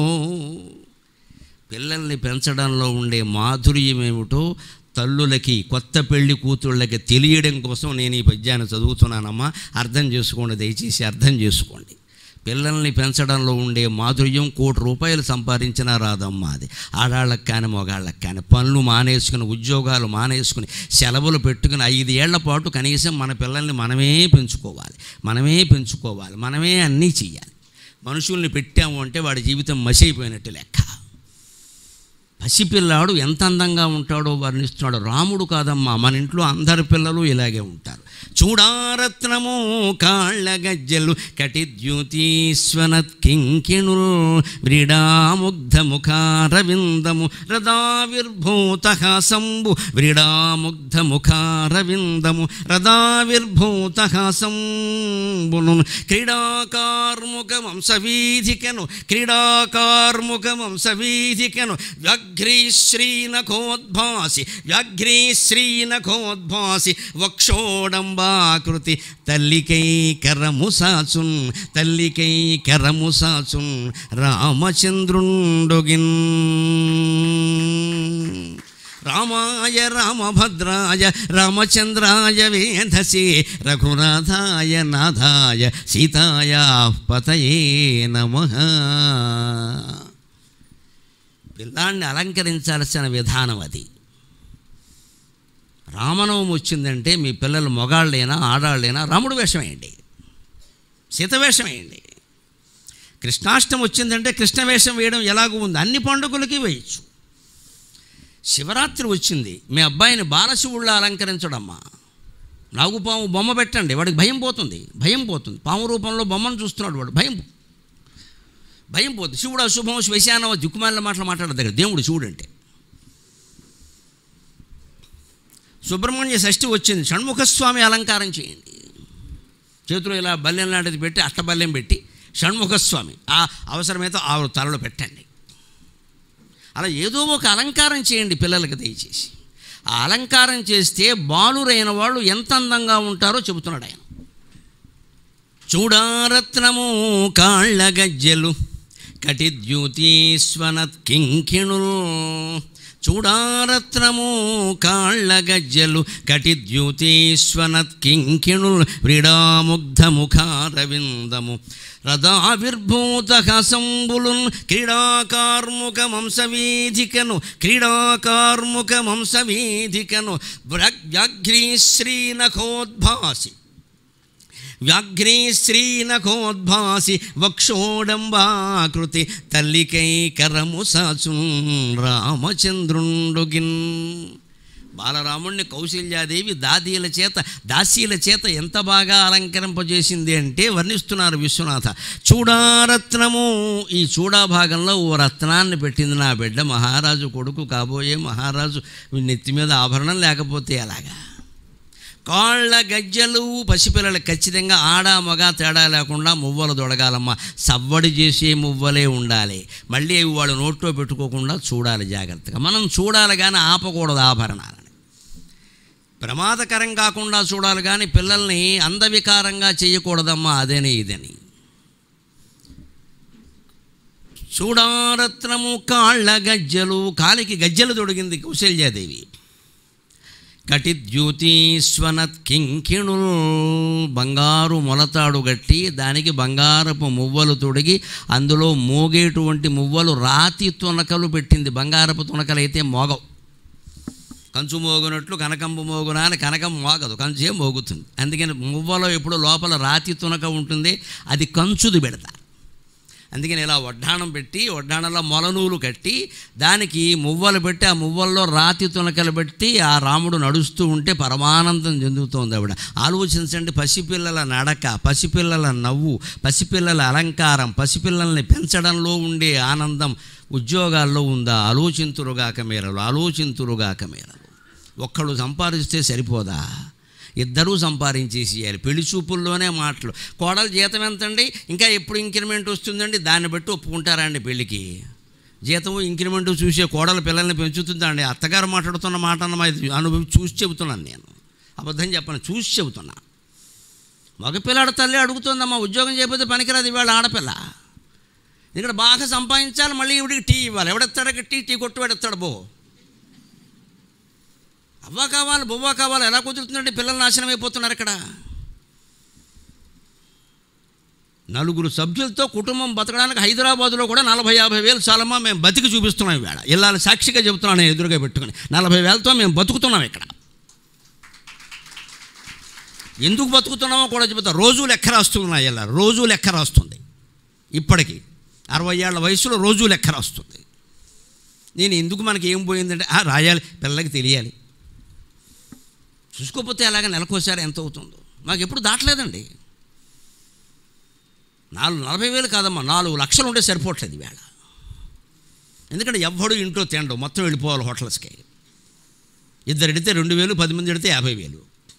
పిల్లల్ని పెంచడంలో ఉండే మాధుర్యం ఏమిటో తల్లులకి కొత్త పెళ్లి కూతుళ్ళకి తెలియడం కోసం నేను ఈ పద్యాన్ని చదువుతున్నానమ్మా అర్థం చేసుకోండి దయచేసి అర్థం చేసుకోండి పిల్లల్ని పెంచడంలో ఉండే మాధుర్యం కోటి రూపాయలు సంపాదించినా రాదమ్మా అది ఆడాళ్ళకి కానీ మగాళ్ళకి కానీ పనులు మానేసుకుని ఉద్యోగాలు మానేసుకుని సెలవులు పెట్టుకుని ఐదు ఏళ్ల పాటు కనీసం మన పిల్లల్ని మనమే పెంచుకోవాలి మనమే పెంచుకోవాలి మనమే అన్నీ చెయ్యాలి మనుషుల్ని పెట్టాము అంటే వాడి జీవితం మసైపోయినట్టు లెక్క పసిపిల్లాడు ఎంత అందంగా ఉంటాడో వర్ణిస్తున్నాడు రాముడు కాదమ్మా మన ఇంట్లో అందరి పిల్లలు ఇలాగే ఉంటారు చూడారత్నము కాళ్ళ గజ్జలు కటిద్యుతీశ్వనత్ కింకిణుల్ వ్రీడాముగ్ధ ముఖారవిందము రదావిర్భూత సంబు వ్రీడాముగ్ధ ముఖారవిందము రదావిర్భూత సంబును క్రీడాకార్ముక వంశవీధికను క్రీడాకార్ముక వంశవీధికను వ్యాఘ్రీశ్రీనఖోద్భాసి వ్యాఘ్రీశ్రీనఖోద్భాసి వక్షోడంబాకృతి తల్లికై కరము సాచున్ తల్లికై కరము సాచున్ రామచంద్రుండుగిన్ రామాయ రామభద్రాయ రామచంద్రాయ వేధసే రఘునాథాయ నాథాయ సీతాయ పతయే నమః పిల్లాన్ని అలంకరించాల్సిన విధానం అది రామనవమి వచ్చిందంటే మీ పిల్లలు మొగాళ్ళైనా ఆడాళ్ళైనా రాముడు వేషం వేయండి సీత వేషం వేయండి కృష్ణాష్టమి వచ్చిందంటే కృష్ణ వేషం వేయడం ఎలాగూ ఉంది అన్ని పండుగలకి వేయచ్చు శివరాత్రి వచ్చింది మీ అబ్బాయిని బాలశివుళ్ళ అలంకరించడమ్మా నాగుపాము బొమ్మ పెట్టండి వాడికి భయం పోతుంది భయం పోతుంది పాము రూపంలో బొమ్మను చూస్తున్నాడు వాడు భయం భయం పోతుంది శివుడు అశుభం శ్మశానం దిక్కుమాల మాటలు మాట్లాడదు దగ్గర దేవుడు శివుడు అంటే సుబ్రహ్మణ్య షష్ఠి వచ్చింది షణ్ముఖస్వామి అలంకారం చేయండి చేతిలో ఇలా బల్లెం లాంటిది పెట్టి అట్టబల్లెం పెట్టి షణ్ముఖస్వామి ఆ అవసరమైతే ఆరు తలలో పెట్టండి అలా ఏదో ఒక అలంకారం చేయండి పిల్లలకి దయచేసి ఆ అలంకారం చేస్తే బాలురైన వాళ్ళు ఎంత అందంగా ఉంటారో చెబుతున్నాడు ఆయన చూడారత్నము కాళ్ళ గజ్జెలు కటిద్యుతీశ్వనత్ కింకిణులు చూడారత్నము కాళ్ళ గజ్జెలు కటిద్యుతీశ్వనత్ కింకిణులు వ్రీడాముగ్ధ ముఖారవిందము రథావిర్భూత హసంబులున్ క్రీడాకార్ముక మంసవీధికను క్రీడాకార్ముక మంసవీధికను వ్యాఘ్రీ శ్రీనఖోద్భాసి వ్యాఘ్రీ శ్రీనఖోద్భాసి వక్షోడంబాకృతి తల్లికై కరము సాచు రామచంద్రుండుగిన్ బాలరాముణ్ణి కౌశల్యాదేవి దాదీల చేత దాసీల చేత ఎంత బాగా అలంకరింపజేసింది అంటే వర్ణిస్తున్నారు విశ్వనాథ చూడారత్నము ఈ చూడా భాగంలో ఓ రత్నాన్ని పెట్టింది నా బిడ్డ మహారాజు కొడుకు కాబోయే మహారాజు నెత్తి మీద ఆభరణం లేకపోతే ఎలాగా కాళ్ళ గజ్జలు పసిపిల్లలు ఖచ్చితంగా ఆడ మగ తేడా లేకుండా మువ్వలు దొడగాలమ్మ సవ్వడి చేసే మువ్వలే ఉండాలి మళ్ళీ అవి వాళ్ళు నోట్లో పెట్టుకోకుండా చూడాలి జాగ్రత్తగా మనం చూడాలి కానీ ఆపకూడదు ఆభరణాలని ప్రమాదకరం కాకుండా చూడాలి కానీ పిల్లల్ని అందవికారంగా చేయకూడదమ్మా అదేని ఇదని చూడారత్నము కాళ్ళ గజ్జలు కాలికి గజ్జలు తొడిగింది కౌశల్యాదేవి కటిద్యుతీశ్వనత్ కింకిణుల్ బంగారు మొలతాడు గట్టి దానికి బంగారపు మువ్వలు తొడిగి అందులో మోగేటువంటి మువ్వలు రాతి తునకలు పెట్టింది బంగారపు తునకలు అయితే మోగవు కంచు మోగినట్లు కనకంబు మోగునా అని కనకం మోగదు కంచే మోగుతుంది అందుకని మువ్వలో ఎప్పుడు లోపల రాతి తునక ఉంటుంది అది కంచుది పెడతా అందుకని ఇలా వడ్డాణం పెట్టి వడ్డాణంలో మొలనూలు కట్టి దానికి మువ్వలు పెట్టి ఆ మువ్వల్లో రాతి తునకలు పెట్టి ఆ రాముడు నడుస్తూ ఉంటే పరమానందం చెందుతోంది ఆవిడ ఆలోచించండి పసిపిల్లల నడక పసిపిల్లల నవ్వు పసిపిల్లల అలంకారం పసిపిల్లల్ని పెంచడంలో ఉండే ఆనందం ఉద్యోగాల్లో ఉందా ఆలోచింతురుగాక మేరలు ఆలోచింతురుగాక మేరలు ఒక్కళ్ళు సంపాదిస్తే సరిపోదా ఇద్దరూ సంపాదించేసి ఇవ్వాలి పెళ్లి చూపుల్లోనే మాటలు కోడలు జీతం ఎంతండి ఇంకా ఎప్పుడు ఇంక్రిమెంట్ వస్తుందండి దాన్ని బట్టి ఒప్పుకుంటారా అండి పెళ్ళికి జీతము ఇంక్రిమెంట్ చూసే కోడలు పిల్లల్ని పెంచుతుందా అండి అత్తగారు మాట్లాడుతున్న మాట అన్న ఇది అనుభవం చూసి చెబుతున్నాను నేను అబద్ధం చెప్పను చూసి చెబుతున్నా మగపిల్లాడు తల్లి అడుగుతుందమ్మా ఉద్యోగం చేయకపోతే పనికిరాదు ఇవాళ ఆడపిల్ల ఇక్కడ బాగా సంపాదించాలి మళ్ళీ ఇవిడికి టీ ఇవ్వాలి ఎవడెత్తాడు టీ టీ కొట్టు పెడతాడు బో అవ్వ కావాలి బొవ్వ కావాలి ఎలా కుదురుతుందంటే పిల్లలు నాశనం అయిపోతున్నారు ఇక్కడ నలుగురు సభ్యులతో కుటుంబం బతకడానికి హైదరాబాదులో కూడా నలభై యాభై వేలు చాలమ్మా మేము బతికి చూపిస్తున్నాం ఇవాళ ఇళ్ళ సాక్షిగా చెబుతున్నాను నేను ఎదురుగా పెట్టుకుని నలభై వేలతో మేము బతుకుతున్నాం ఇక్కడ ఎందుకు బతుకుతున్నామో కూడా చెబుతా రోజు లెక్క రాస్తున్నాయి ఇలా రోజు లెక్క రాస్తుంది ఇప్పటికీ అరవై ఏళ్ల వయసులో రోజు లెక్క రాస్తుంది నేను ఎందుకు మనకి ఏం పోయిందంటే "ఆ, రాయాలి పిల్లలకి తెలియాలి చూసుకోకపోతే అలాగ నెలకోసారి ఎంత అవుతుందో మాకు ఎప్పుడు దాటలేదండి నాలుగు నలభై వేలు కాదమ్మా నాలుగు లక్షలు ఉంటే సరిపోవట్లేదు ఈవేళ ఎందుకంటే ఎవ్వడు ఇంట్లో తినడు మొత్తం వెళ్ళిపోవాలి హోటల్స్కి ఇద్దరు ఎడితే రెండు వేలు పది మంది ఎడితే యాభై వేలు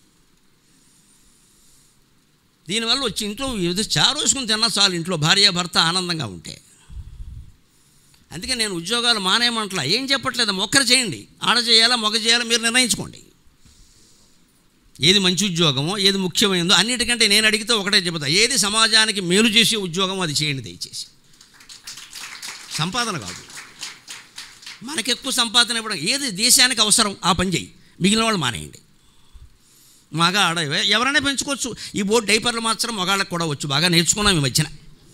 దీనివల్ల వచ్చి ఇంట్లో ఏదో చారు వేసుకుని తిన్నా చాలు ఇంట్లో భార్య భర్త ఆనందంగా ఉంటే అందుకే నేను ఉద్యోగాలు మానేయమంటలా ఏం చెప్పట్లేదు ఒక్కరు చేయండి ఆడ చేయాలా మొగ చేయాలా మీరు నిర్ణయించుకోండి ఏది మంచి ఉద్యోగమో ఏది ముఖ్యమైనదో అన్నిటికంటే నేను అడిగితే ఒకటే చెబుతా ఏది సమాజానికి మేలు చేసే ఉద్యోగం అది చేయండి దయచేసి సంపాదన కాదు మనకెక్కువ సంపాదన ఇవ్వడం ఏది దేశానికి అవసరం ఆ పని చేయి మిగిలిన వాళ్ళు మానేయండి మగ ఆడ ఎవరైనా పెంచుకోవచ్చు ఈ బోర్డు డైపర్లు మాత్రం మగాళ్ళకి కూడా వచ్చు బాగా నేర్చుకున్నాం ఈ మధ్యన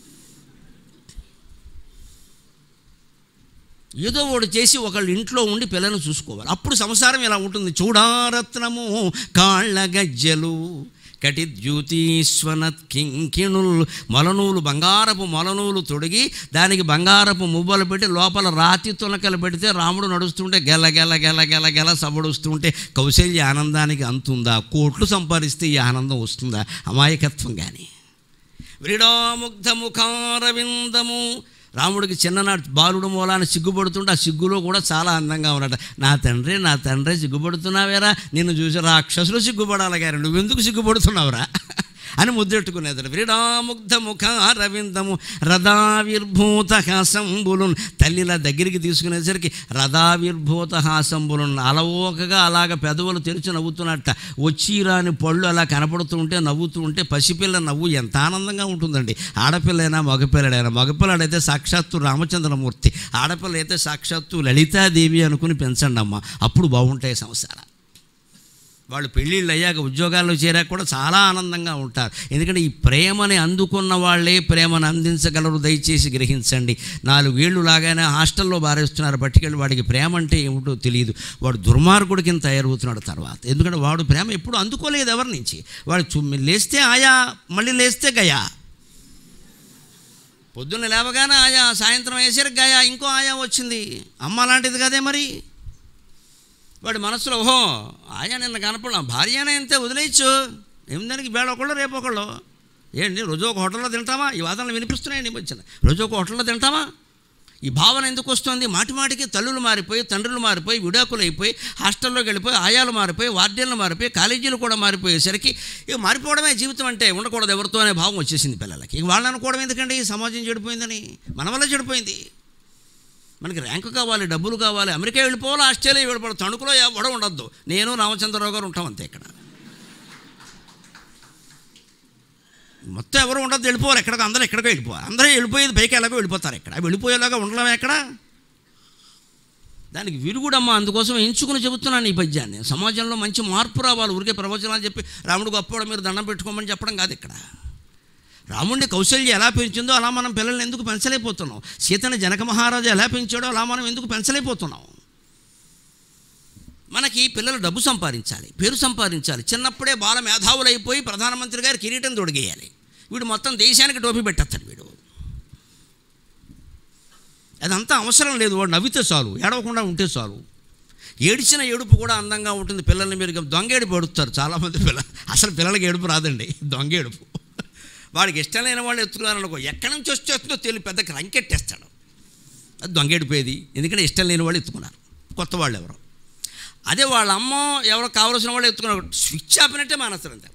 ఏదో ఒకటి చేసి ఒకళ్ళు ఇంట్లో ఉండి పిల్లలను చూసుకోవాలి అప్పుడు సంసారం ఇలా ఉంటుంది చూడారత్నము కాళ్ళ గజ్జలు కటిద్యూతీశ్వనత్ కింకిణుల్ మొలనూలు బంగారపు మొలనూలు తొడిగి దానికి బంగారపు మువ్వలు పెట్టి లోపల రాతి తునకలు పెడితే రాముడు నడుస్తుంటే గెల గెల గెల గెల గెల సబడుస్తుంటే కౌశల్య ఆనందానికి అంతుందా కోట్లు సంపాదిస్తే ఈ ఆనందం వస్తుందా అమాయకత్వం కానీ వ్రీడాముగ్ధ ముఖారవిందము రాముడికి చిన్ననాటి బాలుడు మూలాన్ని సిగ్గుపడుతుంటే ఆ సిగ్గులో కూడా చాలా అందంగా ఉన్నాడు నా తండ్రి నా తండ్రి సిగ్గుపడుతున్నావేరా నిన్ను చూసి రాక్షసులు సిగ్గుపడాలి గారు నువ్వెందుకు సిగ్గుపడుతున్నావురా అని ముద్దెట్టుకునేది వ్రీడాముగ్ధ ముఖ రవిందము రథావిర్భూత హాసంబులున్ తల్లిలా దగ్గరికి తీసుకునేసరికి రథావిర్భూత హాసంబులున్ అలవోకగా అలాగ పెదవులు తెరిచి నవ్వుతున్నట్ట వచ్చి రాని పళ్ళు అలా కనపడుతూ ఉంటే నవ్వుతూ ఉంటే పసిపిల్ల నవ్వు ఎంత ఆనందంగా ఉంటుందండి ఆడపిల్లైనా మగపిల్లడైనా మగపిల్లడైతే సాక్షాత్తు రామచంద్రమూర్తి ఆడపిల్ల అయితే సాక్షాత్తు లలితాదేవి అనుకుని పెంచండి అమ్మ అప్పుడు బాగుంటాయి సంసారాలు వాళ్ళు పెళ్ళిళ్ళు అయ్యాక ఉద్యోగాల్లో చేరాక కూడా చాలా ఆనందంగా ఉంటారు ఎందుకంటే ఈ ప్రేమని అందుకున్న వాళ్ళే ప్రేమను అందించగలరు దయచేసి గ్రహించండి నాలుగేళ్ళు లాగానే హాస్టల్లో బారేస్తున్నారు పట్టుకెళ్ళి వాడికి ప్రేమ అంటే ఏమిటో తెలియదు వాడు దుర్మార్గుడి కింద తయారవుతున్నాడు తర్వాత ఎందుకంటే వాడు ప్రేమ ఎప్పుడు అందుకోలేదు ఎవరి నుంచి వాడు చుమ్మి లేస్తే ఆయా మళ్ళీ లేస్తే గయా పొద్దున్న లేవగానే ఆయా సాయంత్రం అయ్యేసరికి గయా ఇంకో ఆయా వచ్చింది అమ్మ లాంటిది కదే మరి వాడి మనసులో ఓహో ఆయా నిన్న కనపడ భార్యనే అంతే వదిలేయచ్చు ఏమిదానికి వేళ ఒకళ్ళు రేపు ఒకళ్ళు ఏంటి రోజు ఒక హోటల్లో తింటామా ఈ వాదనలు వినిపిస్తున్నాయండి ఈ మధ్యన రోజు ఒక హోటల్లో తింటామా ఈ భావన ఎందుకు వస్తుంది మాటి మాటికి తల్లులు మారిపోయి తండ్రులు మారిపోయి విడాకులు అయిపోయి హాస్టల్లోకి వెళ్ళిపోయి ఆయాలు మారిపోయి వార్డెన్లు మారిపోయి కాలేజీలు కూడా మారిపోయేసరికి ఇక మారిపోవడమే జీవితం అంటే ఉండకూడదు ఎవరితో అనే భావం వచ్చేసింది పిల్లలకి ఇక వాళ్ళు అనుకోవడం ఎందుకండి ఈ సమాజం చెడిపోయిందని మన వల్ల చెడిపోయింది మనకి ర్యాంకు కావాలి డబ్బులు కావాలి అమెరికా వెళ్ళిపోవాలి ఆస్ట్రేలియా వెళ్ళిపోవాలి తణుకులో ఎవడ ఉండొద్దు నేను రామచంద్రరావు గారు ఉంటాం అంతే ఇక్కడ మొత్తం ఎవరు ఉండదు వెళ్ళిపోవాలి ఎక్కడికి అందరూ ఎక్కడికో వెళ్ళిపోవాలి అందరూ వెళ్ళిపోయేది పైకి ఎలాగో వెళ్ళిపోతారు ఎక్కడ వెళ్ళిపోయేలాగా ఉండడం ఎక్కడ దానికి విరుగుడమ్మ అందుకోసం ఎంచుకుని చెబుతున్నాను ఈ పద్యాన్ని సమాజంలో మంచి మార్పు రావాలి ఊరికే ప్రవచనాలు చెప్పి రాముడు గొప్పవాడు మీరు దండం పెట్టుకోమని చెప్పడం కాదు ఇక్కడ రాముడిని కౌశల్య ఎలా పెంచిందో అలా మనం పిల్లల్ని ఎందుకు పెంచలేకపోతున్నాం సీతని జనక మహారాజు ఎలా పెంచాడో అలా మనం ఎందుకు పెంచలేకపోతున్నాం మనకి పిల్లలు డబ్బు సంపాదించాలి పేరు సంపాదించాలి చిన్నప్పుడే బాల మేధావులు అయిపోయి ప్రధానమంత్రి గారు కిరీటం తొడిగేయాలి వీడు మొత్తం దేశానికి టోపీ పెట్టేస్తాడు వీడు అదంతా అవసరం లేదు వాడు నవ్వితే చాలు ఏడవకుండా ఉంటే చాలు ఏడిచిన ఏడుపు కూడా అందంగా ఉంటుంది పిల్లల్ని మీరు గమ- దొంగ ఏడుపు ఏడుస్తారు చాలామంది పిల్లలు అసలు పిల్లలకి ఏడుపు రాదండి దొంగ ఏడుపు వాడికి ఇష్టం లేని వాళ్ళు ఎత్తుకున్నారనుకో ఎక్కడి నుంచి వచ్చేస్తుందో తెలియ పెద్ద రంకెట్టేస్తాడు అది దొంగ ఏడిపోయేది ఎందుకంటే ఇష్టం లేని వాళ్ళు ఎత్తుకున్నారు కొత్త వాళ్ళు ఎవరో అదే వాళ్ళ అమ్మ ఎవరో కావలసిన వాళ్ళు ఎత్తుకున్నారు స్విచ్ ఆపినట్టే మానేస్తారు అంతే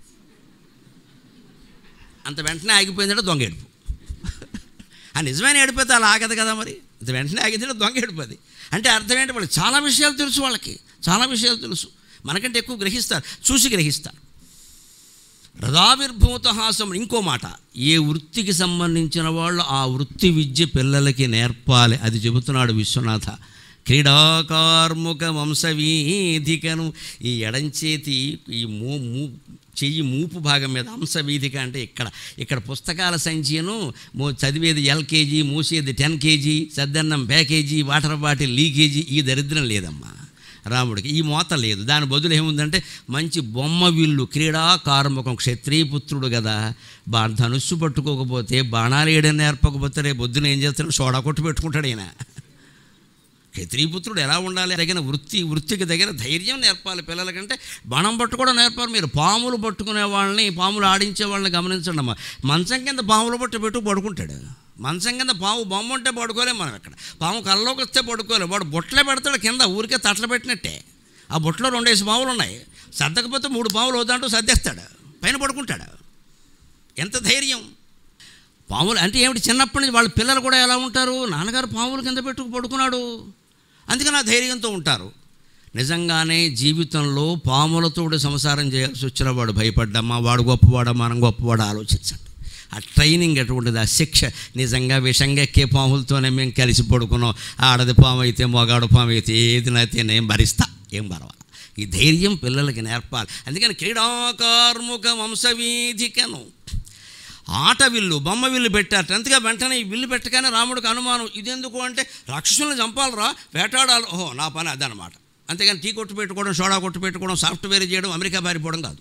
అంత వెంటనే ఆగిపోయిందంటే దొంగ ఏడుపు ఆ నిజమైన ఏడిపోతే అలా ఆగదు కదా మరి ఇంత వెంటనే ఆగిందంటే దొంగ ఏడిపోది అంటే అర్థం ఏంటి వాళ్ళకి చాలా విషయాలు తెలుసు వాళ్ళకి చాలా విషయాలు తెలుసు మనకంటే ఎక్కువ గ్రహిస్తారు చూసి గ్రహిస్తారు రథావిర్భూత హాసం ఇంకో మాట ఏ వృత్తికి సంబంధించిన వాళ్ళు ఆ వృత్తి విద్య పిల్లలకి నేర్పాలి అది చెబుతున్నాడు విశ్వనాథ క్రీడాకార్ముక వంశవీధికను ఈ ఎడంచేతి ఈ మూ మూ చెయ్యి మూపు భాగం మీద అంశవీధిక అంటే ఇక్కడ ఇక్కడ పుస్తకాల సంఖ్యను మో చదివేది ఎల్కేజీ మూసేది టెన్ కేజీ సద్దన్నం ప్యాకేజీ వాటర్ బాటిల్ లీకేజీ ఈ దరిద్రం లేదమ్మా రాముడికి ఈ మోత లేదు దాని బదులు ఏముందంటే మంచి బొమ్మ విల్లు క్రీడా కార్ముకం క్షత్రియపుత్రుడు కదా బా ధనుస్సు పట్టుకోకపోతే బాణాలు వేయడం నేర్పకపోతే రేపు పొద్దున ఏం చేస్తాడు సోడా కొట్టు పెట్టుకుంటాడు ఈయన క్షత్రియపుత్రుడు ఎలా ఉండాలి తగిన వృత్తి వృత్తికి తగిన ధైర్యం నేర్పాలి పిల్లలకంటే బాణం పట్టుకోవడం నేర్పాలి మీరు పాములు పట్టుకునే వాళ్ళని పాములు ఆడించే వాళ్ళని గమనించండి అమ్మా మంచం కింద పాములు పట్టు పెట్టు పడుకుంటాడు మంచం కింద పాము బొమ్మ ఉంటే పడుకోలేం మనం ఇక్కడ పాము కళ్ళలోకి వస్తే పడుకోలేం వాడు బొట్లే పెడతాడు కింద ఊరికే తట్ల పెట్టినట్టే ఆ బొట్లో రెండేసి పాములు ఉన్నాయి సర్దకపోతే మూడు పాములు వద్దంటూ సర్దేస్తాడు పైన పడుకుంటాడు ఎంత ధైర్యం పాములు అంటే ఏమిటి చిన్నప్పటి నుంచి వాళ్ళ పిల్లలు కూడా ఎలా ఉంటారు నాన్నగారు పాములు కింద పెట్టుకు పడుకున్నాడు అందుకని ఆ ధైర్యంతో ఉంటారు నిజంగానే జీవితంలో పాములతో సంసారం చేయాల్సి వచ్చిన వాడు భయపడ్డమ్మా వాడు గొప్పవాడా మనం గొప్పవాడా ఆలోచించండి ఆ ట్రైనింగ్ ఎటువంటిది ఆ శిక్ష నిజంగా విషంగా ఎక్కే పాములతోనే మేము కలిసి పడుకున్నాం ఆడది పాము అయితే మొగాడు పాము అయితే ఏది నైతే నేను భరిస్తా ఏం పర్వాలా ఈ ధైర్యం పిల్లలకి నేర్పాలి అందుకని క్రీడాకార్ముక వంశవీధికను ఆట విల్లు బొమ్మ విల్లు పెట్టారు అంతగా వెంటనే ఈ విల్లు పెట్టగానే రాముడికి అనుమానం ఇదెందుకు అంటే రాక్షసులను చంపాలరా వేటాడాలి ఓహో నా పని అదనమాట అంతేగాని టీ కొట్టు పెట్టుకోవడం సోడా కొట్టు పెట్టుకోవడం సాఫ్ట్వేర్ చేయడం అమెరికా పారిపోవడం కాదు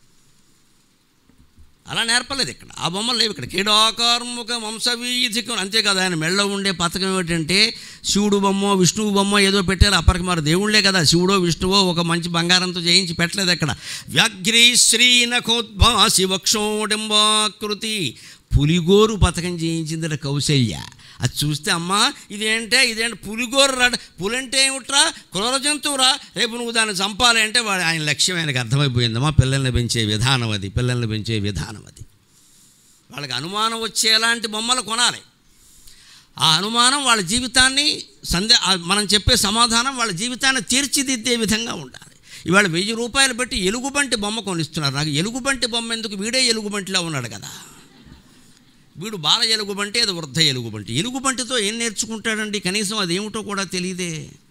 అలా నేర్పలేదు ఇక్కడ ఆ బొమ్మలు లేవు ఇక్కడ క్రీడాకార్ముక వంశవీధికం అంతేకాదు ఆయన మెళ్ళ ఉండే పథకం ఏమిటంటే శివుడు బొమ్మ విష్ణువు బొమ్మ ఏదో పెట్టారు అప్పటికి మరి దేవుళ్ళే కదా శివుడో విష్ణువో ఒక మంచి బంగారంతో చేయించి పెట్టలేదు అక్కడ వ్యాఘ్రీ శ్రీనఖోద్భాసి వక్షోడింబాకృతి పులిగోరు పథకం చేయించింది కౌశల్య అది చూస్తే అమ్మా ఇదేంటే ఇదేంటి పులిగోరు రాడ పులంటే ఏమిట్రా క్రూర జంతువురా రేపు నువ్వు దాన్ని చంపాలి అంటే వాడు ఆయన లక్ష్యం ఆయనకు అర్థమైపోయిందమ్మా పిల్లల్ని పెంచే విధానం అది పిల్లల్ని పెంచే విధానం అది వాళ్ళకి అనుమానం వచ్చేలాంటి బొమ్మలు కొనాలి ఆ అనుమానం వాళ్ళ జీవితాన్ని సందే ఆ మనం చెప్పే సమాధానం వాళ్ళ జీవితాన్ని తీర్చిదిద్దే విధంగా ఉండాలి ఇవాళ వెయ్యి రూపాయలు పెట్టి ఎలుగుబంటి బొమ్మ కొనిస్తున్నారు నాకు ఎలుగుబంటి బొమ్మ ఎందుకు వీడే ఎలుగుబంటిలా ఉన్నాడు కదా వీడు బాల ఎలుగుబంటి అది వృద్ధ ఎలుగుబంటి ఎలుగుబంటితో ఏం నేర్చుకుంటాడండి కనీసం అది ఏమిటో కూడా తెలియదే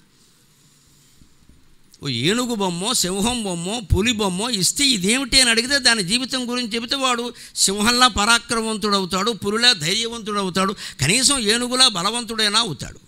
ఓ ఏనుగు బొమ్మో సింహం బొమ్మో పులి బొమ్మో ఇస్తే ఇదేమిటి అని అడిగితే దాని జీవితం గురించి చెబితే వాడు సింహంలా పరాక్రమవంతుడు అవుతాడు పులిలా ధైర్యవంతుడు అవుతాడు కనీసం ఏనుగులా బలవంతుడైనా అవుతాడు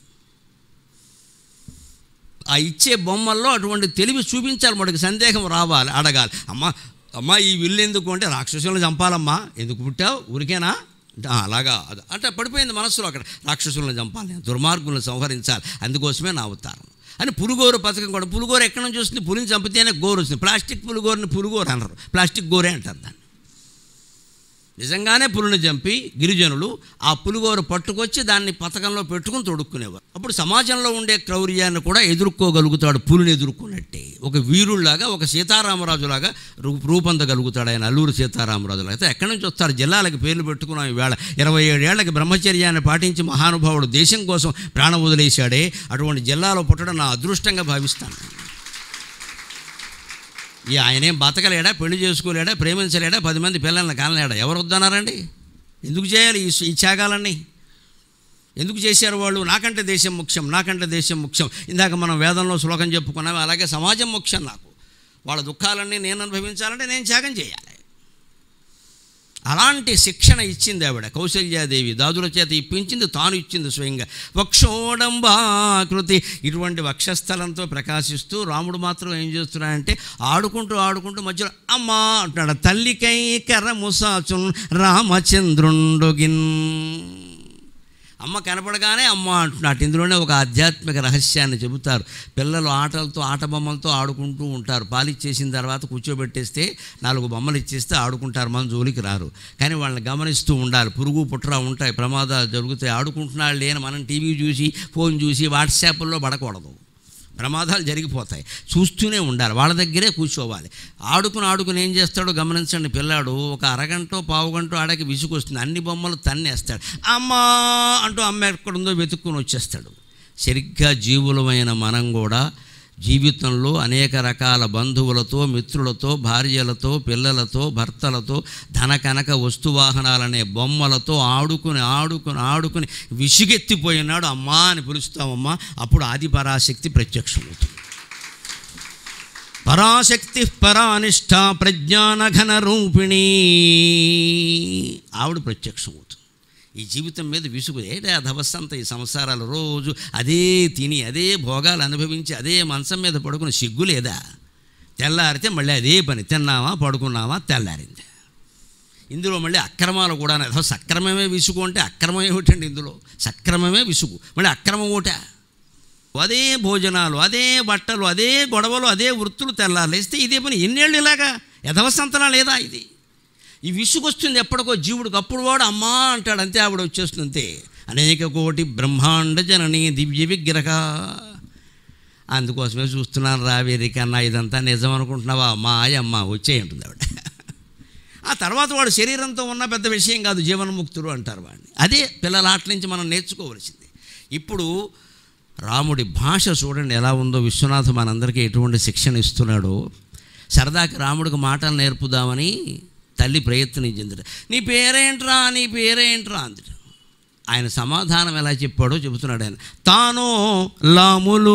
ఆ ఇచ్చే బొమ్మల్లో అటువంటి తెలివి చూపించాలి మనకి సందేహం రావాలి అడగాలి అమ్మ అమ్మ ఈ విల్లు ఎందుకు అంటే రాక్షసులను చంపాలమ్మా ఎందుకు పుట్టావు ఊరికేనా అంటే, "ఆ, అలాగా అది." అంటే పడిపోయింది మనస్సులో అక్కడ రాక్షసులను చంపాలి దుర్మార్గులను సంహరించాలి అందుకోసమే నా అవతారం అని పులిగోరు పథకం కూడా పులిగోరు ఎక్కడి నుంచి వస్తుంది పులిని చంపితేనే గోరు వస్తుంది ప్లాస్టిక్ పులిగోరుని పులిగోరు అనరు ప్లాస్టిక్ గోరే అంటారు దాన్ని నిజంగానే పులిని చంపి గిరిజనులు ఆ పులిగోరు పట్టుకొచ్చి దాన్ని పథకంలో పెట్టుకుని తొడుక్కునేవారు అప్పుడు సమాజంలో ఉండే క్రౌర్యాన్ని కూడా ఎదుర్కోగలుగుతాడు పులిని ఎదుర్కొన్నట్టే ఒక వీరుల్లాగా ఒక సీతారామరాజులాగా రూ రూపొందగలుగుతాడు ఆయన అల్లూరు సీతారామరాజులు అయితే ఎక్కడి నుంచి వస్తారు జిల్లాలకు పేర్లు పెట్టుకున్నాం ఈవేళ ఇరవై ఏడేళ్లకి బ్రహ్మచర్యాన్ని పాటించి మహానుభావుడు దేశం కోసం ప్రాణం వదిలేశాడే అటువంటి జిల్లాలో పుట్టడం నా అదృష్టంగా భావిస్తాను ఈ ఆయనేం బతకలేడా పెళ్లి చేసుకోలేడా ప్రేమించలేడా పది మంది పిల్లల్ని కానలేడా ఎవరు వద్దన్నారండి ఎందుకు చేయాలి ఈ ఈ త్యాగాలన్నీ ఎందుకు చేశారు వాళ్ళు నాకంటే దేశం ముఖ్యం నాకంటే దేశం ముఖ్యం ఇందాక మనం వేదంలో శ్లోకం చెప్పుకున్నాం అలాగే సమాజం ముఖ్యం నాకు వాళ్ళ దుఃఖాలన్నీ నేను అనుభవించాలంటే నేను త్యాగం చేయాలి అలాంటి శిక్షణ ఇచ్చింది ఆవిడ కౌశల్యాదేవి దాదుల చేత ఇప్పించింది తాను ఇచ్చింది స్వయంగా వక్షోడంబాకృతి ఇటువంటి వక్షస్థలంతో ప్రకాశిస్తూ రాముడు మాత్రం ఏం చేస్తున్నాడంటే ఆడుకుంటూ ఆడుకుంటూ మధ్యలో అమ్మా అంటున్నాడు తల్లికై కరముసాచున్ రామచంద్రుండుగిన్ అమ్మ కనపడగానే అమ్మ అంటున్నాడు ఇందులోనే ఒక ఆధ్యాత్మిక రహస్యాన్ని చెబుతారు పిల్లలు ఆటలతో ఆట బొమ్మలతో ఆడుకుంటూ ఉంటారు పాలిచ్చేసిన తర్వాత కూర్చోబెట్టేస్తే నాలుగు బొమ్మలు ఇచ్చేస్తే ఆడుకుంటారు మన జోలికి రారు కానీ వాళ్ళని గమనిస్తూ ఉండాలి పురుగు పుట్ర ఉంటాయి ప్రమాదాలు జరుగుతాయి ఆడుకుంటున్నాడు లేని మనం టీవీ చూసి ఫోన్ చూసి వాట్సాప్లో పడకూడదు ప్రమాదాలు జరిగిపోతాయి చూస్తూనే ఉండాలి వాళ్ళ దగ్గరే కూర్చోవాలి ఆడుకుని ఆడుకుని ఏం చేస్తాడో గమనించండి పిల్లాడు ఒక అరగంట పావు గంట ఆడకి విసుగొస్తుంది అన్ని బొమ్మలు తన్నేస్తాడు అమ్మా అంటూ అమ్మ ఎక్కడుందో వెతుక్కుని వచ్చేస్తాడు సరిగ్గా జీవులమైన మనం కూడా జీవితంలో అనేక రకాల బంధువులతో మిత్రులతో భార్యలతో పిల్లలతో భర్తలతో ధన కనక వస్తువాహనాలనే బొమ్మలతో ఆడుకుని ఆడుకుని ఆడుకుని విసుగెత్తిపోయినాడు అమ్మా అని పిలుస్తామమ్మా అప్పుడు ఆది పరాశక్తి ప్రత్యక్షమవుతుంది పరాశక్తి పరానిష్ట ప్రజ్ఞానఘన రూపిణి ఆవిడ ప్రత్యక్షమవుతుంది ఈ జీవితం మీద విసుగు ఏడా ధవస్సంత ఈ సంసారాలు రోజు అదే తిని అదే భోగాలు అనుభవించి అదే మంచం మీద పడుకుని సిగ్గు లేదా తెల్లారితే మళ్ళీ అదే పని తిన్నామా పడుకున్నామా తెల్లారింది ఇందులో మళ్ళీ అక్రమాలు కూడా ఏదో సక్రమమే విసుగు అంటే అక్రమం ఏమిటండి ఇందులో సక్రమమే విసుగు మళ్ళీ అక్రమం ఓట అదే భోజనాలు అదే బట్టలు అదే గొడవలు అదే వృత్తులు తెల్లారులేస్తే ఇదే పని ఎన్నేళ్ళు ఇలాగా యథవసంతనా లేదా ఇది ఈ విసుగు వస్తుంది ఎప్పటికో జీవుడికి అప్పుడు వాడు అమ్మా అంటాడు అంతే ఆవిడ వచ్చేస్తుంది అంతే అనేక కోటి బ్రహ్మాండ జనని దివ్య విగ్రహ అందుకోసమే చూస్తున్నాను రావేరి కన్నా ఇదంతా నిజం అనుకుంటున్నావా మాయ అమ్మ వచ్చే ఉంటుంది ఆవిడ ఆ తర్వాత వాడు శరీరంతో ఉన్న పెద్ద విషయం కాదు జీవన్ముక్తుడు అంటారు వాడిని అదే పిల్లల ఆట నుంచి మనం నేర్చుకోవలసింది ఇప్పుడు రాముడి భాష చూడండి ఎలా ఉందో విశ్వనాథ మనందరికీ ఎటువంటి శిక్షణ ఇస్తున్నాడో సరదాకి రాముడికి మాటలు నేర్పుదామని తల్లి ప్రయత్నించింది నీ పేరేంట్రా నీ పేరేంట్రా అంది ఆయన సమాధానం ఎలా చెప్పాడో చెబుతున్నాడు ఆయన తానో లాములు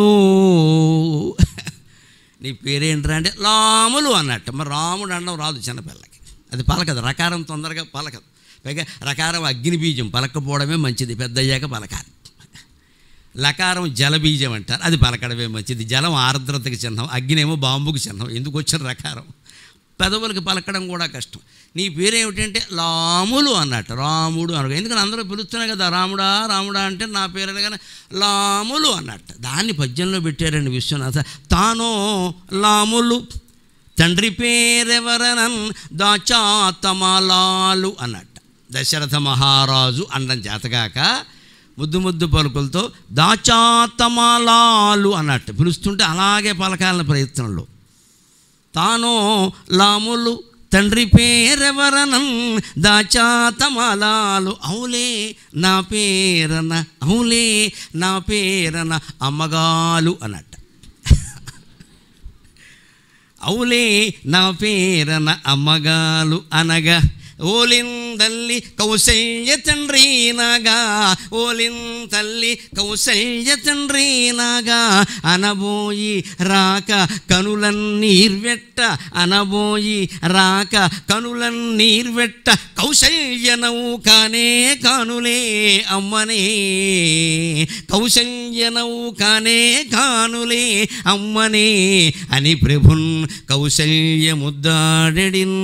నీ పేరేంట్రా అంటే లాములు అన్నట్టు మరి రాముడు అనడం రాదు చిన్నపిల్లకి అది పలకదు రకారం తొందరగా పలకదు పైగా రకారం అగ్ని బీజం పలకపోవడమే మంచిది పెద్ద అయ్యాక పలకాలి లకారం జలబీజం అంటారు అది పలకడమే మంచిది జలం ఆర్ద్రతకి చిహ్నం అగ్నేమో బాంబుకి చిహ్నం ఎందుకు వచ్చిన రకారం పెదవులకి పలకడం కూడా కష్టం నీ పేరేమిటంటే లాములు అన్నట్టు రాముడు అనగా ఎందుకని అందరూ పిలుస్తున్నాయి కదా రాముడా రాముడా అంటే నా పేరు అనగానే లాములు అన్నట్టు దాన్ని పద్యంలో పెట్టారండి విశ్వనాథ తానో లాములు తండ్రి పేరెవరనన్ దాచాతమలాలు అన్నట్టు దశరథ మహారాజు అనడం చేతగాక ముద్దు ముద్దు పలుకులతో దాచాతమలాలు అన్నట్టు పిలుస్తుంటే అలాగే పలకాలని ప్రయత్నంలో తానో లాములు తండ్రి పేరెవరనం దాచాతమలాలు అవులే నా పేరన అవులే నా పేరన అమ్మగాలు అన్నట్ట అవులే నా పేరన అమ్మగాలు అనగా ఓలిందల్లి కౌశల్య తండ్రినగా ఓలింతల్లి కౌశల్య తండ్రినగా అనబోయి రాక కనులన్నీర్వెట్ట అనబోయి రాక కనులన్నీర్వెట్ట కౌశల్యనవు కానే కానులే అమ్మనే కౌశల్యనవు కానే కానులే అమ్మనే అని ప్రభున్ కౌశల్య ముద్దాడెడిన్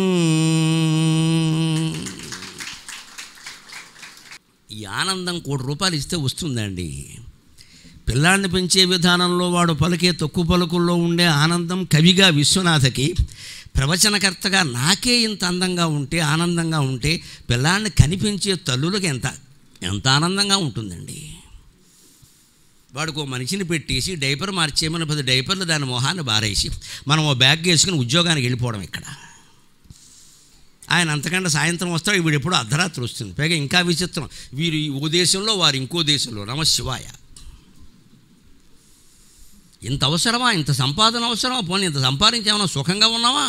ఈ ఆనందం కోటి రూపాయలు ఇస్తే వస్తుందండి పిల్లాడిని పెంచే విధానంలో వాడు పలికే తక్కువ పలుకుల్లో ఉండే ఆనందం కవిగా విశ్వనాథకి ప్రవచనకర్తగా నాకే ఇంత అందంగా ఉంటే ఆనందంగా ఉంటే పిల్లాడిని కనిపించే తల్లులకు ఎంత ఎంత ఆనందంగా ఉంటుందండి వాడికి ఓ మనిషిని పెట్టేసి డైపర్ మార్చేయమని పది డైపర్లు దాని మొహాన్ని బారేసి మనం ఓ బ్యాగ్ వేసుకుని ఉద్యోగానికి వెళ్ళిపోవడం ఇక్కడ ఆయన అంతకంటే సాయంత్రం వస్తాడు వీడు ఎప్పుడు అర్ధరాత్రి వస్తుంది పైగా ఇంకా విచిత్రం వీరు ఈ ఓ దేశంలో వారు ఇంకో దేశంలో నమ శివాయ ఇంత అవసరమా ఇంత సంపాదన అవసరమా పోనీ ఇంత సంపాదించేమన్నా సుఖంగా ఉన్నావా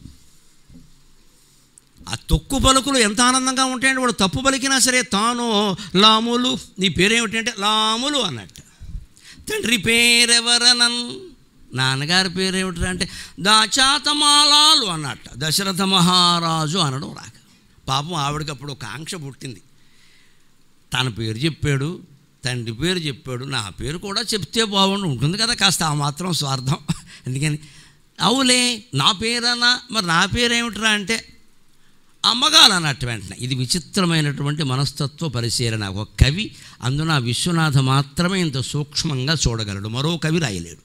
ఆ తొక్కు పలుకులు ఎంత ఆనందంగా ఉంటాయంటే వాడు తప్పు పలికినా సరే తాను లాములు నీ పేరేమిటంటే లాములు అన్నట్టు తండ్రి పేరెవరనన్ నాన్నగారి పేరేమిటి అంటే దాచాతమాలాలు అన్నట్ట దశరథ మహారాజు అనడం రాక పాపం ఆవిడకి అప్పుడు ఒక ఆంక్ష పుట్టింది తన పేరు చెప్పాడు తండ్రి పేరు చెప్పాడు నా పేరు కూడా చెప్తే బాగుండు ఉంటుంది కదా కాస్త ఆ మాత్రం స్వార్థం అందుకని అవులే నా పేరన్నా మరి నా పేరేమిట్రా అంటే అమ్మగారు అన్నట్టు వెంటనే ఇది విచిత్రమైనటువంటి మనస్తత్వ పరిశీలన ఒక కవి అందున విశ్వనాథ మాత్రమే ఇంత సూక్ష్మంగా చూడగలడు మరో కవి రాయలేడు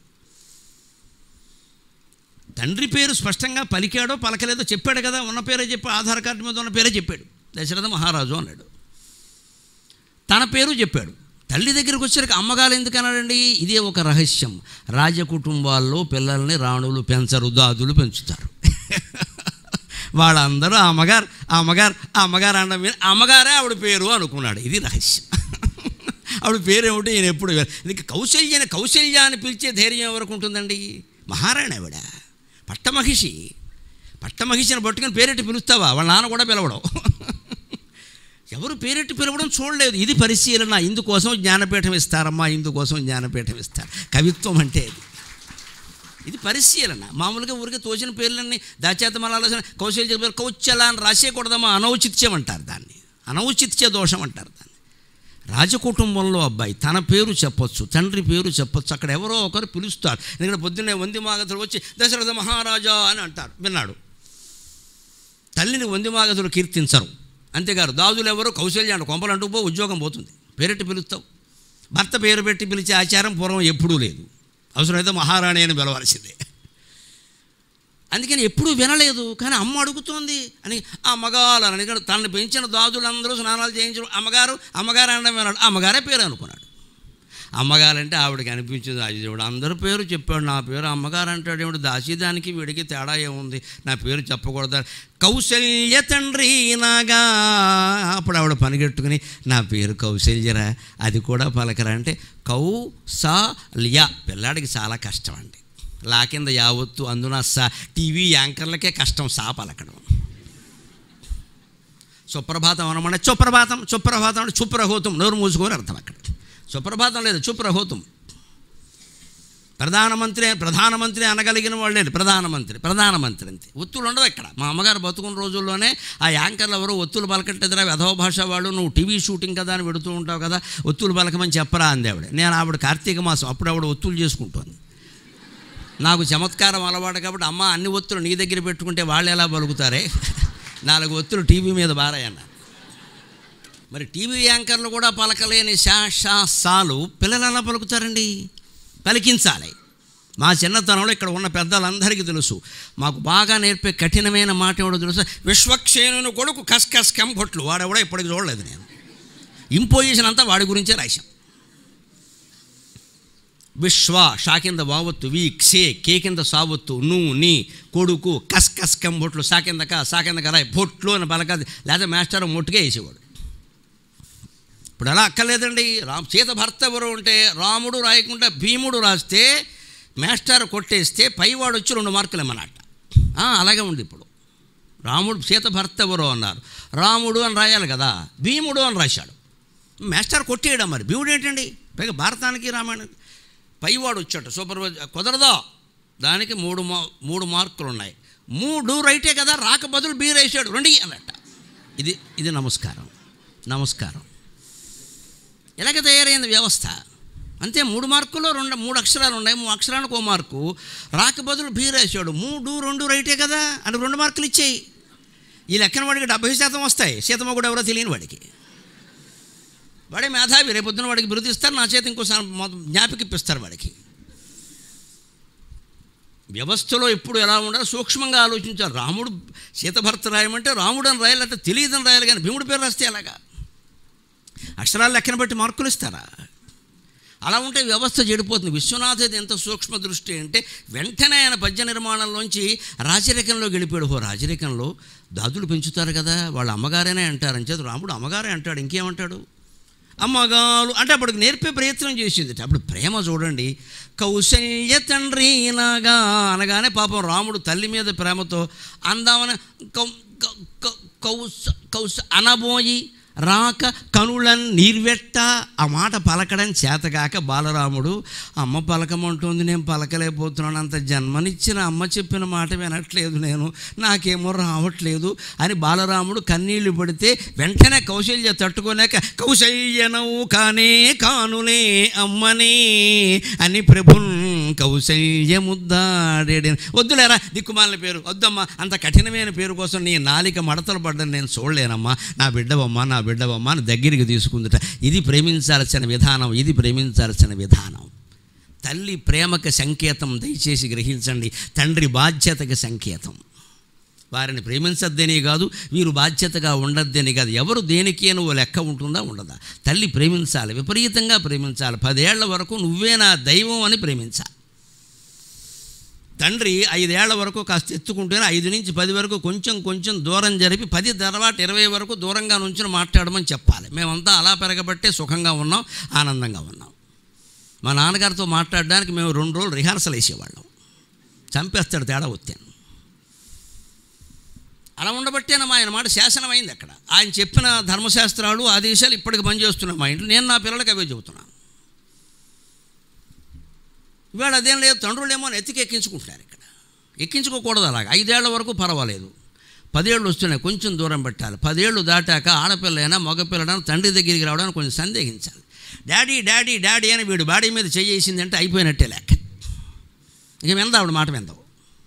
తండ్రి పేరు స్పష్టంగా పలికాడో పలకలేదో చెప్పాడు కదా ఉన్న పేరే చెప్పి ఆధార్ కార్డు మీద ఉన్న పేరే చెప్పాడు దశరథ మహారాజు అన్నాడు తన పేరు చెప్పాడు తల్లి దగ్గరికి వచ్చేసరికి అమ్మగారు ఎందుకు అన్నాడండి ఇదే ఒక రహస్యం రాజకుటుంబాల్లో పిల్లల్ని రాణులు పెంచరు దాదులు పెంచుతారు వాళ్ళందరూ ఆ అమ్మగారు ఆ అమ్మగారు ఆ అమ్మగారు అనడం మీద అమ్మగారే ఆవిడ పేరు అనుకున్నాడు ఇది రహస్యం ఆవిడ పేరు ఏమిటో ఈయన ఎప్పుడు ఇంక కౌశల్యని కౌశల్య అని పిలిచే ధైర్యం ఎవరికి ఉంటుందండి మహారాణి ఆవిడ పట్టమహిషి పట్టమహిషిని పట్టుకొని పేరెట్టి పిలుస్తావా వాళ్ళ నాన్న కూడా పిలవడం ఎవరు పేరెట్టి పిలవడం చూడలేదు ఇది పరిశీలన ఇందుకోసం జ్ఞానపీఠం ఇస్తారమ్మా ఇందుకోసం జ్ఞానపీఠం ఇస్తారు కవిత్వం అంటే ఇది ఇది పరిశీలన మామూలుగా ఊరికే తోచిన పేర్లన్నీ దాచేత మలాలోచన కౌశల్య పేరు కౌచల అని రాసేయకూడదమ్మా అనౌచిత్యం అంటారు దాన్ని అనౌచిత్య దోషం అంటారు దాన్ని రాజకుటుంబంలో అబ్బాయి తన పేరు చెప్పొచ్చు తండ్రి పేరు చెప్పొచ్చు అక్కడ ఎవరో ఒకరు పిలుస్తారు ఎందుకంటే పొద్దున్నే వంది మాగతులు వచ్చి దశరథ మహారాజా అని అంటారు విన్నాడు తల్లిని వంది మాగతులు కీర్తించరు అంతేగారు దాదులు ఎవరు కౌశల్య అంట కొంపలు అంటూ పో ఉద్యోగం పోతుంది పేరెట్టి పిలుస్తావు భర్త పేరు పెట్టి పిలిచే ఆచారం పూర్వం ఎప్పుడూ లేదు అవసరమైతే మహారాణి అని పిలవాల్సిందే అందుకని ఎప్పుడూ వినలేదు కానీ అమ్మ అడుగుతోంది అని ఆ అమ్మగారు అని ఎందుకంటే తనని పెంచిన దాదులందరూ స్నానాలు చేయించడం అమ్మగారు అమ్మగారు అనడం విన్నాడు అమ్మగారే పేరు అనుకున్నాడు అమ్మగారంటే ఆవిడకి అనిపించింది అది దేవుడు అందరి పేరు చెప్పాడు నా పేరు అమ్మగారు అంటాడు ఏమిటి దాసీదానికి వీడికి తేడా ఏముంది నా పేరు చెప్పకూడదు కౌశల్య తండ్రి నాగా అప్పుడు ఆవిడ పనిగట్టుకుని నా పేరు కౌశల్యరా అది కూడా పలకరా అంటే కౌ సా లియా పిల్లాడికి చాలా కష్టం అండి లా కింద యావత్తు అందున సా టీవీ యాంకర్లకే కష్టం సా పలకడం సుప్రభాతం అనమనే సుప్రభాతం సుప్రభాతం అంటే సుప్రహోతం నోరు మూసుకొని అర్థం అక్కడ సుప్రభాతం లేదు సుప్రహోతం ప్రధానమంత్రి ప్రధానమంత్రి అనగలిగిన వాళ్ళే ప్రధానమంత్రి ప్రధానమంత్రి అంతే ఒత్తులు ఉండవు ఇక్కడ మా అమ్మగారు బతుకున్న రోజుల్లోనే ఆ యాంకర్లు ఎవరు ఒత్తులు పలకట్టేదిరా వెధవ భాష వాళ్ళు నువ్వు టీవీ షూటింగ్ కదా అని పెడుతూ ఉంటావు కదా ఒత్తులు పలకమని చెప్పరా అంది ఆవిడ నేను ఆవిడ కార్తీక మాసం అప్పుడు ఆవిడ ఒత్తులు చేసుకుంటోంది నాకు చమత్కారం అలవాటు కాబట్టి అమ్మ అన్ని ఒత్తులు నీ దగ్గర పెట్టుకుంటే వాళ్ళు ఎలా పలుకుతారే నాలుగు ఒత్తులు టీవీ మీద బారాయన్న మరి టీవీ యాంకర్లు కూడా పలకలేని షా షా సాలు పిల్లలు ఎలా పలుకుతారండి పలికించాలి మా చిన్నతనంలో ఇక్కడ ఉన్న పెద్దలందరికీ తెలుసు మాకు బాగా నేర్పే కఠినమైన మాట ఏమిటో తెలుసు విశ్వక్షేణుని కొడుకు కస్ కస్ కంబొట్లు వాడెవడో ఇప్పటికి చూడలేదు నేను ఇంపోజిషన్ అంతా వాడి గురించే రాశాం విశ్వ షా కింద వావత్తు వి క్షే కే కింద సావత్తు ను నీ కొడుకు కస్ కస్ కంబొట్లు సా కింద క సా కింద కరాయి బొట్లు అని పలకది లేదా మాస్టర్ మొట్టుగా వేసేవాడు ఇప్పుడు అలా అక్కర్లేదండి రామ్ సీత భర్త ఎవరు ఉంటే రాముడు రాయకుండా భీముడు రాస్తే మాస్టర్ కొట్టేస్తే పైవాడు వచ్చి రెండు మార్కులు ఇమ్మన్నట్ట ఆ, అలాగే ఉంది ఇప్పుడు రాముడు సీత భర్త ఎవరు అన్నారు రాముడు అని రాయాలి కదా భీముడు అని రాశాడు మాస్టర్ కొట్టేయడం మరి భీముడు ఏంటండి పైగా భారతానికి రామాయణానికి పైవాడు వచ్చాడు సూపర్వైజర్ కుదరదా దానికి మూడు మా మూడు మార్కులు ఉన్నాయి మూడు రైటే కదా రాక బదులు బీర్ వేసాడు రెండు అన్నట్ట ఇది ఇది నమస్కారం నమస్కారం ఇలాగ తయారైంది వ్యవస్థ అంతే మూడు మార్కుల్లో రెండు మూడు అక్షరాలు ఉన్నాయి మూడు అక్షరానికి ఓ మార్కు రాక బదులు బీర్ వేసాడు మూడు రెండు రైటే కదా అని రెండు మార్కులు ఇచ్చేయి ఈ లెక్కన వాడికి డెబ్బై శాతం వస్తాయి సీతమ్మ కూడా ఎవరో తెలియని వాడికి వాడే మేధావి రేపొద్దున వాడికి బిరుదు ఇస్తారు నా చేత ఇంకోసారి మొత్తం జ్ఞాపిక ఇప్పిస్తారు వాడికి వ్యవస్థలో ఎప్పుడు ఎలా ఉండాలి సూక్ష్మంగా ఆలోచించాలి రాముడు సీతభర్త రాయమంటే రాముడు అని రాయాలి అంటే తెలియదని రాయాలి కానీ భీముడి పేరు రాస్తే ఎలాగా అక్షరాలు లెక్కన బట్టి మార్కులు ఇస్తారా అలా ఉంటే వ్యవస్థ చెడిపోతుంది విశ్వనాథది ఎంత సూక్ష్మ దృష్టి అంటే వెంటనే ఆయన పద్య నిర్మాణంలోంచి రాజరికంలో గెలిపాడు ఓ రాజరికంలో దాదులు పెంచుతారు కదా వాళ్ళ అమ్మగారేనే అంటారు అంచేత రాముడు అమ్మగారే అంటాడు ఇంకేమంటాడు అమ్మగారు అంటే అప్పటికి నేర్పే ప్రయత్నం చేసింది అప్పుడు ప్రేమ చూడండి కౌశల్య తండ్రి నాగా అనగానే పాపం రాముడు తల్లి మీద ప్రేమతో అందామని కౌ కౌ- కౌ- కౌస కౌస అనబోయి రాక కనులను నీర్వెట్ట ఆ మాట పలకడం చేతగాక బాలరాముడు అమ్మ పలకమంటుంది నేను పలకలేకపోతున్నాను అంత జన్మనిచ్చిన అమ్మ చెప్పిన మాట వినట్లేదు నేను నాకేమో రావట్లేదు అని బాలరాముడు కన్నీళ్లు పడితే వెంటనే కౌశల్య తట్టుకోలేక కౌశల్యనవు కానే కానులే అమ్మనే అని ప్రభున్ కౌశల్య ముద్దాడేడి వద్దులేరా దిక్కుమాలిన పేరు వద్దమ్మా అంత కఠినమైన పేరు కోసం నీ నాలిక మడతలు పడ్డం నేను చూడలేనమ్మా నా బిడ్డవమ్మా నా బిడ్డవమ్మా అని దగ్గరికి తీసుకుందిట ఇది ప్రేమించాల్సిన విధానం ఇది ప్రేమించాల్సిన విధానం తల్లి ప్రేమకు సంకేతం దయచేసి గ్రహించండి తండ్రి బాధ్యతకి సంకేతం వారిని ప్రేమించద్దని కాదు వీరు బాధ్యతగా ఉండద్దని కాదు ఎవరు దేనికి నువ్వు లెక్క ఉంటుందా ఉండదా తల్లి ప్రేమించాలి విపరీతంగా ప్రేమించాలి పదేళ్ల వరకు నువ్వే నా దైవం అని ప్రేమించాలి తండ్రి ఐదేళ్ల వరకు కాస్త ఎత్తుకుంటేనే ఐదు నుంచి పది వరకు కొంచెం కొంచెం దూరం జరిపి పది తర్వాత ఇరవై వరకు దూరంగా నుంచుని మాట్లాడమని చెప్పాలి మేమంతా అలా పెరగబట్టే సుఖంగా ఉన్నాం ఆనందంగా ఉన్నాం మా నాన్నగారితో మాట్లాడడానికి మేము రెండు రోజులు రిహార్సల్ వేసేవాళ్ళం చంపేస్తాడు తేడా వచ్చాను అలా ఉండబట్టేనమ్మా ఆయన మాట శాసనమైంది అక్కడ ఆయన చెప్పిన ధర్మశాస్త్రాలు ఆదేశాలు ఇప్పటికి పనిచేస్తున్నాం మా ఇంట్లో నేను నా పిల్లలకి అవే చెబుతున్నాను ఇవాళ అదేం లేదు తండ్రులేమో ఎత్తికి ఎక్కించుకుంటున్నారు ఇక్కడ ఎక్కించుకోకూడదు అలాగా ఐదేళ్ల వరకు పర్వాలేదు పదేళ్ళు వస్తున్నాయి కొంచెం దూరం పెట్టాలి పదేళ్ళు దాటాక ఆడపిల్లైనా మగపిల్లడైనా తండ్రి దగ్గరికి రావడానికి కొంచెం సందేహించాలి డాడీ డాడీ డాడీ అని వీడు బాడీ మీద చేయేసిందంటే అయిపోయినట్టే లెక్క ఇక విందా ఆవిడ మాట విందావు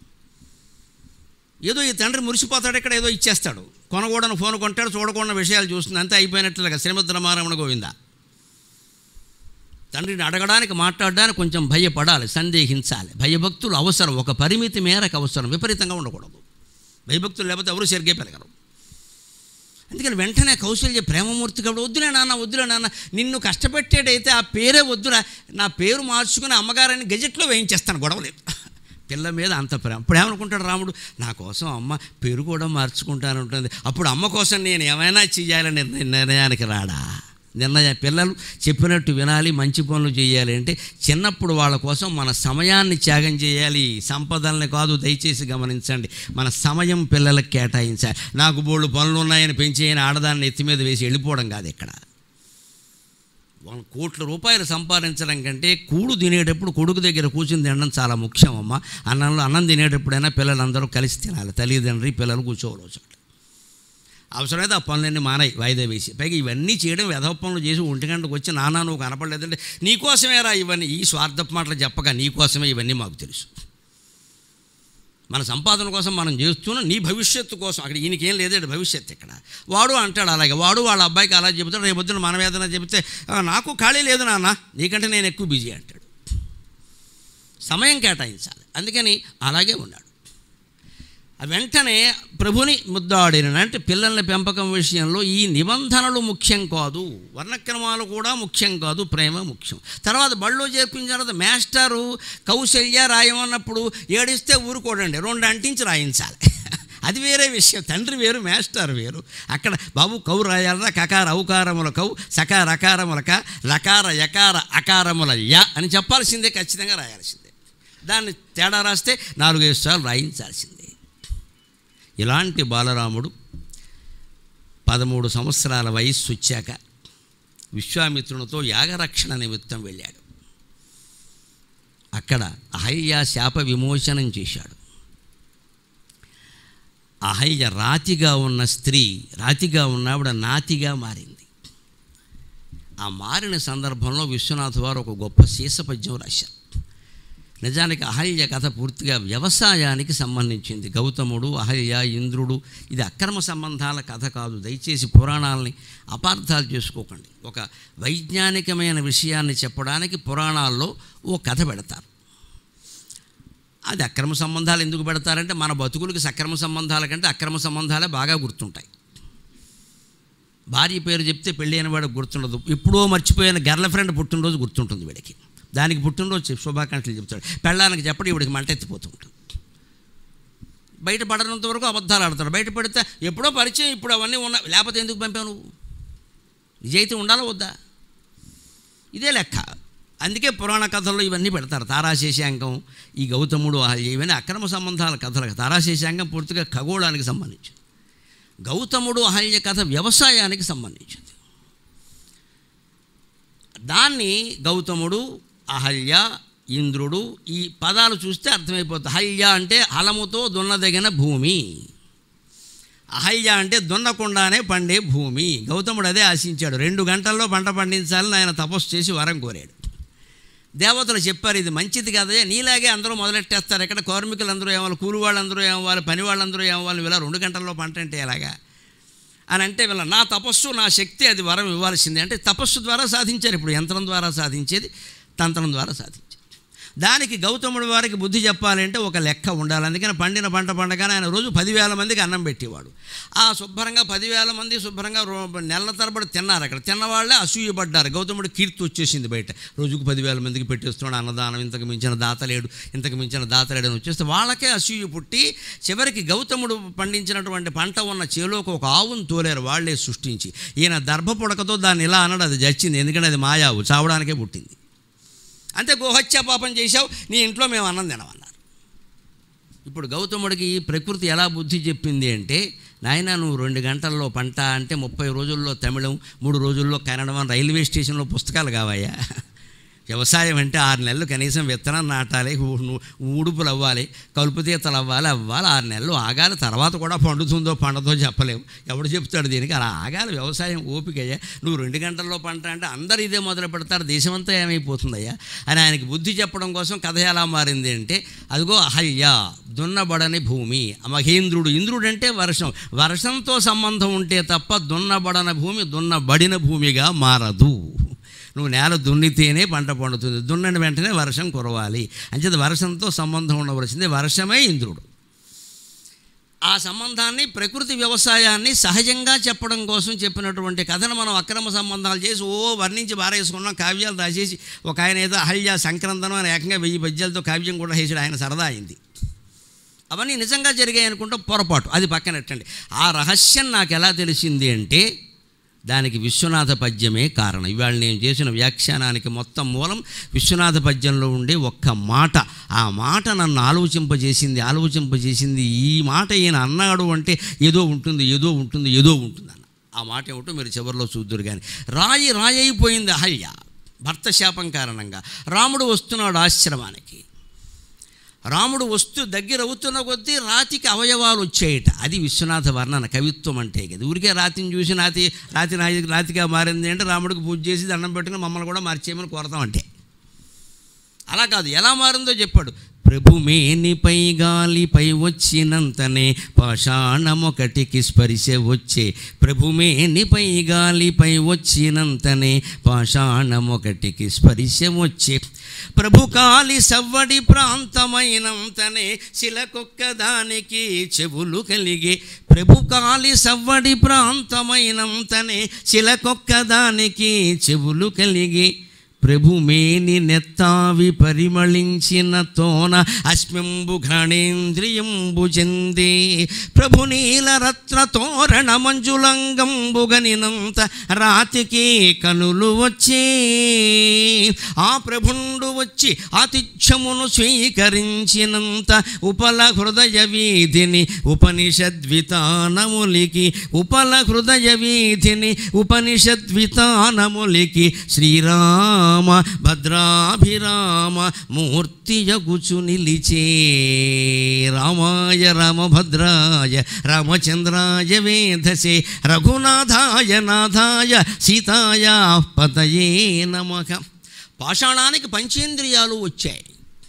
ఏదో ఈ తండ్రి మురిసిపోతాడు ఇక్కడ ఏదో ఇచ్చేస్తాడు కొనకూడని ఫోన్ కొంటాడు చూడకూడని విషయాలు చూస్తుంది అంతే అయిపోయినట్లుగా శ్రీమద్ రమారమణ గోవిందా తండ్రిని అడగడానికి మాట్లాడడానికి కొంచెం భయపడాలి సందేహించాలి భయభక్తులు అవసరం ఒక పరిమితి మేరకు అవసరం విపరీతంగా ఉండకూడదు భయభక్తులు లేకపోతే ఎవరు సరిగ్గా పెరగరు అందుకని వెంటనే కౌశల్య ప్రేమమూర్తి కాబట్టి వద్దులే నాన్న వద్దులే నాన్న నిన్ను కష్టపెట్టేటైతే ఆ పేరే వద్దురా నా పేరు మార్చుకుని అమ్మగారని గెజెట్లో వేయించేస్తాను గొడవలేదు పిల్ల మీద అంత ప్రేమ ఇప్పుడు ఏమనుకుంటాడు రాముడు నా కోసం అమ్మ పేరు కూడా మార్చుకుంటానంటుంది అప్పుడు అమ్మ కోసం నేను ఏమైనా చేయాలని నిర్ణ- నిర్ణయానికి రాడా నిర్ణయ పిల్లలు చెప్పినట్టు వినాలి మంచి పనులు చేయాలి అంటే చిన్నప్పుడు వాళ్ళ కోసం మన సమయాన్ని త్యాగం చేయాలి సంపదల్ని కాదు దయచేసి గమనించండి మన సమయం పిల్లలకు కేటాయించాలి నాకు బోళ్ళు పనులు ఉన్నాయని పెంచేయని ఆడదాన్ని ఎత్తి మీద వేసి వెళ్ళిపోవడం కాదు ఇక్కడ వన్ కోట్ల రూపాయలు సంపాదించడం కంటే కూడు తినేటప్పుడు కొడుకు దగ్గర కూర్చుని తినడం చాలా ముఖ్యం అమ్మ అన్నంలో అన్నం తినేటప్పుడైనా పిల్లలందరూ కలిసి తినాలి తల్లిదండ్రి పిల్లలు కూర్చోవాలి చోట అవసరమైతే ఆ పనులన్నీ మానాయి వాయిదా వేసి పైగా ఇవన్నీ చేయడం వెధవ పనులు చేసి ఒంటి గంటకు వచ్చి నాన్న నువ్వు కనపడలేదంటే నీకోసమేరా ఇవన్నీ ఈ స్వార్థపు మాటలు చెప్పక నీకోసమే ఇవన్నీ మాకు తెలుసు మన సంపాదన కోసం మనం చేస్తున్న నీ భవిష్యత్తు కోసం అక్కడ ఈయనకేం లేదండి భవిష్యత్తు ఇక్కడ వాడు అంటాడు అలాగే వాడు వాళ్ళ అబ్బాయికి అలా చెబుతాడు రేపు పొద్దున మనం ఏదైనా చెబితే "ఆ, నాకు ఖాళీ లేదు నాన్న నీకంటే నేను ఎక్కువ బిజీ అంటాడు సమయం కేటాయించాలి అందుకని అలాగే ఉన్నాడు ఆ వెంటనే ప్రభుని ముద్దాడిన అంటే పిల్లల పెంపకం విషయంలో ఈ నిబంధనలు ముఖ్యం కాదు వర్ణక్రమాలు కూడా ముఖ్యం కాదు ప్రేమ ముఖ్యం తర్వాత బళ్ళో చేర్పించిన తర్వాత మాస్టారు కౌశల్య రాయమన్నప్పుడు ఏడిస్తే ఊరుకోడండి రెండు అంటించి రాయించాలి అది వేరే విషయం తండ్రి వేరు మాస్టర్ వేరు అక్కడ బాబు కౌ రాయాలరా కకార ఔకారముల కౌ సకార అకారముల క లకార యకార అకారముల య అని చెప్పాల్సిందే ఖచ్చితంగా రాయాల్సిందే దాన్ని తేడా రాస్తే నాలుగైదు సార్లు రాయించాల్సిందే ఇలాంటి బాలరాముడు పదమూడు సంవత్సరాల వయస్సు వచ్చాక విశ్వామిత్రునితో యాగరక్షణ నిమిత్తం వెళ్ళాడు అక్కడ అహల్య శాప విమోచనం చేశాడు అహల్య రాతిగా ఉన్న స్త్రీ రాతిగా ఉన్నవిడ నాతిగా మారింది ఆ మారిన సందర్భంలో విశ్వనాథ్ వారు ఒక గొప్ప శీసపద్యం రాశారు నిజానికి అహల్య కథ పూర్తిగా వ్యవసాయానికి సంబంధించింది గౌతముడు అహల్య ఇంద్రుడు ఇది అక్రమ సంబంధాల కథ కాదు దయచేసి పురాణాలని అపార్థాలు చేసుకోకండి ఒక వైజ్ఞానికమైన విషయాన్ని చెప్పడానికి పురాణాల్లో ఓ కథ పెడతారు అది అక్రమ సంబంధాలు ఎందుకు పెడతారంటే మన బతుకులకి సక్రమ సంబంధాల కంటే అక్రమ సంబంధాలే బాగా గుర్తుంటాయి భార్య పేరు చెప్తే పెళ్ళైన వాడికి గుర్తుండదు ఎప్పుడో మర్చిపోయిన గర్ల్ ఫ్రెండ్ పుట్టినరోజు గుర్తుంటుంది వీడికి దానికి పుట్టినరోజు చెప్పి శుభాకాంక్షలు చెప్తాడు పెళ్ళానికి చెప్పడం ఇవిడికి మంట ఎత్తిపోతూ ఉంటుంది బయట పడనంత వరకు అబద్ధాలు ఆడతాడు బయట పడితే ఎప్పుడో పరిచయం ఇప్పుడు అవన్నీ ఉన్నా లేకపోతే ఎందుకు పంపావు నువ్వు నిజైతే ఉండాలా వద్దా ఇదే లెక్క అందుకే పురాణ కథల్లో ఇవన్నీ పెడతారు తారాశేషాంకం ఈ గౌతముడు అహల్య ఇవన్నీ అక్రమ సంబంధాల కథలు తారాశేషాంకం పూర్తిగా ఖగోళానికి సంబంధించింది గౌతముడు అహల్య కథ వ్యవసాయానికి సంబంధించింది దాన్ని గౌతముడు అహల్య ఇంద్రుడు ఈ పదాలు చూస్తే అర్థమైపోతుంది హల్య అంటే హలముతో దున్నదగిన భూమి అహల్య అంటే దున్నకుండానే పండే భూమి గౌతముడు అదే ఆశించాడు రెండు గంటల్లో పంట పండించాలని ఆయన తపస్సు చేసి వరం కోరాడు దేవతలు చెప్పారు ఇది మంచిది కదయ్యా నీలాగే అందరూ మొదలెట్టేస్తారు ఇక్కడ కార్మికులు అందరూ ఏమవాలి కూలి వాళ్ళందరూ ఏమవాలి పని వాళ్ళందరూ ఏమవాలి ఇలా రెండు గంటల్లో పంట అంటే ఎలాగా అని అంటే వీళ్ళ నా తపస్సు నా శక్తి అది వరం ఇవ్వాల్సిందే అంటే తపస్సు ద్వారా సాధించారు ఇప్పుడు యంత్రం ద్వారా సాధించేది తంత్రం ద్వారా సాధించేది దానికి గౌతముడి వారికి బుద్ధి చెప్పాలంటే ఒక లెక్క ఉండాలి అందుకని పండిన పంట పండగానే ఆయన రోజు పదివేల మందికి అన్నం పెట్టేవాడు ఆ శుభ్రంగా పదివేల మంది శుభ్రంగా రో- నెలల తరబడి తిన్నారు అక్కడ తిన్నవాళ్ళే అసూయపడ్డారు గౌతముడి కీర్తి వచ్చేసింది బయట రోజుకు పదివేల మందికి పెట్టేస్తున్నాడు అన్నదానం ఇంతకు మించిన దాతలేడు ఇంతకు మించిన దాతలేడు అని వచ్చేస్తే వాళ్ళకే అసూయ పుట్టి చివరికి గౌతముడు పండించినటువంటి పంట ఉన్న చేలోకి ఒక ఆవును తోలేరు వాళ్ళే సృష్టించి ఈయన దర్భ పుడకతో దాన్ని ఇలా అన్నాడు అది చచ్చింది ఎందుకంటే అది మాయావు చావడానికే పుట్టింది అంతే గోహత్య పాపం చేశావు నీ ఇంట్లో మేము అన్నం తినమన్నారు ఇప్పుడు గౌతముడికి ప్రకృతి ఎలా బుద్ధి చెప్పింది అంటే నాయన నువ్వు రెండు గంటల్లో పంట అంటే ముప్పై రోజుల్లో తమిళం మూడు రోజుల్లో కన్నడం అని రైల్వే స్టేషన్లో పుస్తకాలు కావాయా వ్యవసాయం అంటే ఆరు నెలలు కనీసం విత్తనం నాటాలి ఊ- ఊ- ఊడుపులు అవ్వాలి కలుపు తీతలు అవ్వాలి అవ్వాలి ఆరు నెలలు ఆగాలి తర్వాత కూడా పండుతుందో పండదో చెప్పలేము ఎవడు చెప్తాడు దీనికి అలా ఆగాలి వ్యవసాయం ఓపికయ్యా నువ్వు రెండు గంటల్లో పంట అంటే అందరు ఇదే మొదలు పెడతారు దేశమంతా ఏమైపోతుందయ్యా అని ఆయనకి బుద్ధి చెప్పడం కోసం కథ ఎలా మారింది అంటే అదిగో అహల్య దున్నబడని భూమి మహేంద్రుడు ఇంద్రుడు అంటే వర్షం వర్షంతో సంబంధం ఉంటే తప్ప దున్నబడని భూమి దున్నబడిన భూమిగా మారదు నువ్వు నేల దున్నితేనే పంట పండుతుంది దున్నని వెంటనే వర్షం కురవాలి అంచేది వర్షంతో సంబంధం ఉండవలసింది వర్షమే ఇంద్రుడు ఆ సంబంధాన్ని ప్రకృతి వ్యవసాయాన్ని సహజంగా చెప్పడం కోసం చెప్పినటువంటి కథను మనం అక్రమ సంబంధాలు చేసి ఓ వర్ణించి బారేసుకున్నాం కావ్యాలు రాసేసి ఒక ఆయన ఏదో అహల్య సంక్రందనం అని ఏకంగా వెయ్యి పద్యాలతో కావ్యం కూడా వేసాడు ఆయన సరదా అయింది అవన్నీ నిజంగా జరిగాయి అనుకుంటే పొరపాటు అది పక్కనెట్టండి ఆ రహస్యం నాకు ఎలా తెలిసింది అంటే దానికి విశ్వనాథ పద్యమే కారణం ఇవాళ నేను చేసిన వ్యాఖ్యానానికి మొత్తం మూలం విశ్వనాథ పద్యంలో ఉండే ఒక్క మాట ఆ మాట నన్ను ఆలోచింపజేసింది ఆలోచింపజేసింది ఈ మాట ఈయన అన్నాడు అంటే ఏదో ఉంటుంది ఏదో ఉంటుంది ఏదో ఉంటుంది అన్న ఆ మాట ఏమిటో మీరు చివరిలో చూద్దురు కానీ రాయి రాయి అయిపోయింది అహల్య భర్త శాపం కారణంగా రాముడు వస్తున్నాడు ఆశ్రమానికి రాముడు వస్తూ దగ్గర అవుతున్న కొద్దీ రాతికి అవయవాలు వచ్చాయట అది విశ్వనాథ వర్ణన కవిత్వం అంటే కదా ఊరికే రాతిని చూసి రాతి రాతి రాయి రాతిగా మారింది అంటే రాముడికి పూజ చేసి దండం పెట్టుకుని మమ్మల్ని కూడా మార్చేయమని కోరతామంటే అలా కాదు ఎలా మారిందో చెప్పాడు ప్రభు మేనిపై గాలిపై వచ్చినంతనే పాషాణమొకటికి స్పరిశ వచ్చే ప్రభు మేనిపై గాలిపై వచ్చినంతనే పాషాణమొకటికి స్పరిశ వచ్చే ప్రభు కాలి సవ్వడి ప్రాంతమైనంతనే శిలకొక్క దానికి చెవులు కలిగే ప్రభు కాలి సవ్వడి ప్రాంతమైనంతనే శిలకొక్క దానికి చెవులు కలిగే ప్రభుమేని నెత్తావి పరిమళించిన తోన అశ్మింబు ఘ్రాణేంద్రియంబు చెందే ప్రభు నీలరత్న తోరణ మంజులంగంబుగనినంత రాతికి కనులు వచ్చే ఆ ప్రభుండు వచ్చి ఆతిథ్యమును స్వీకరించినంత ఉపల హృదయ వీధిని ఉపనిషద్వితానములికి ఉపల హృదయ వీధిని ఉపనిషద్వితానములికి శ్రీరామ భద్రాభిరామ మూర్తియగుచు నిలిచే రామాయ రామభద్రాయ రామచంద్రాయ వేధసే రఘునాథాయ నాథాయ సీతాయ పతయే నమః పాషాణానికి పంచేంద్రియాలు వచ్చాయి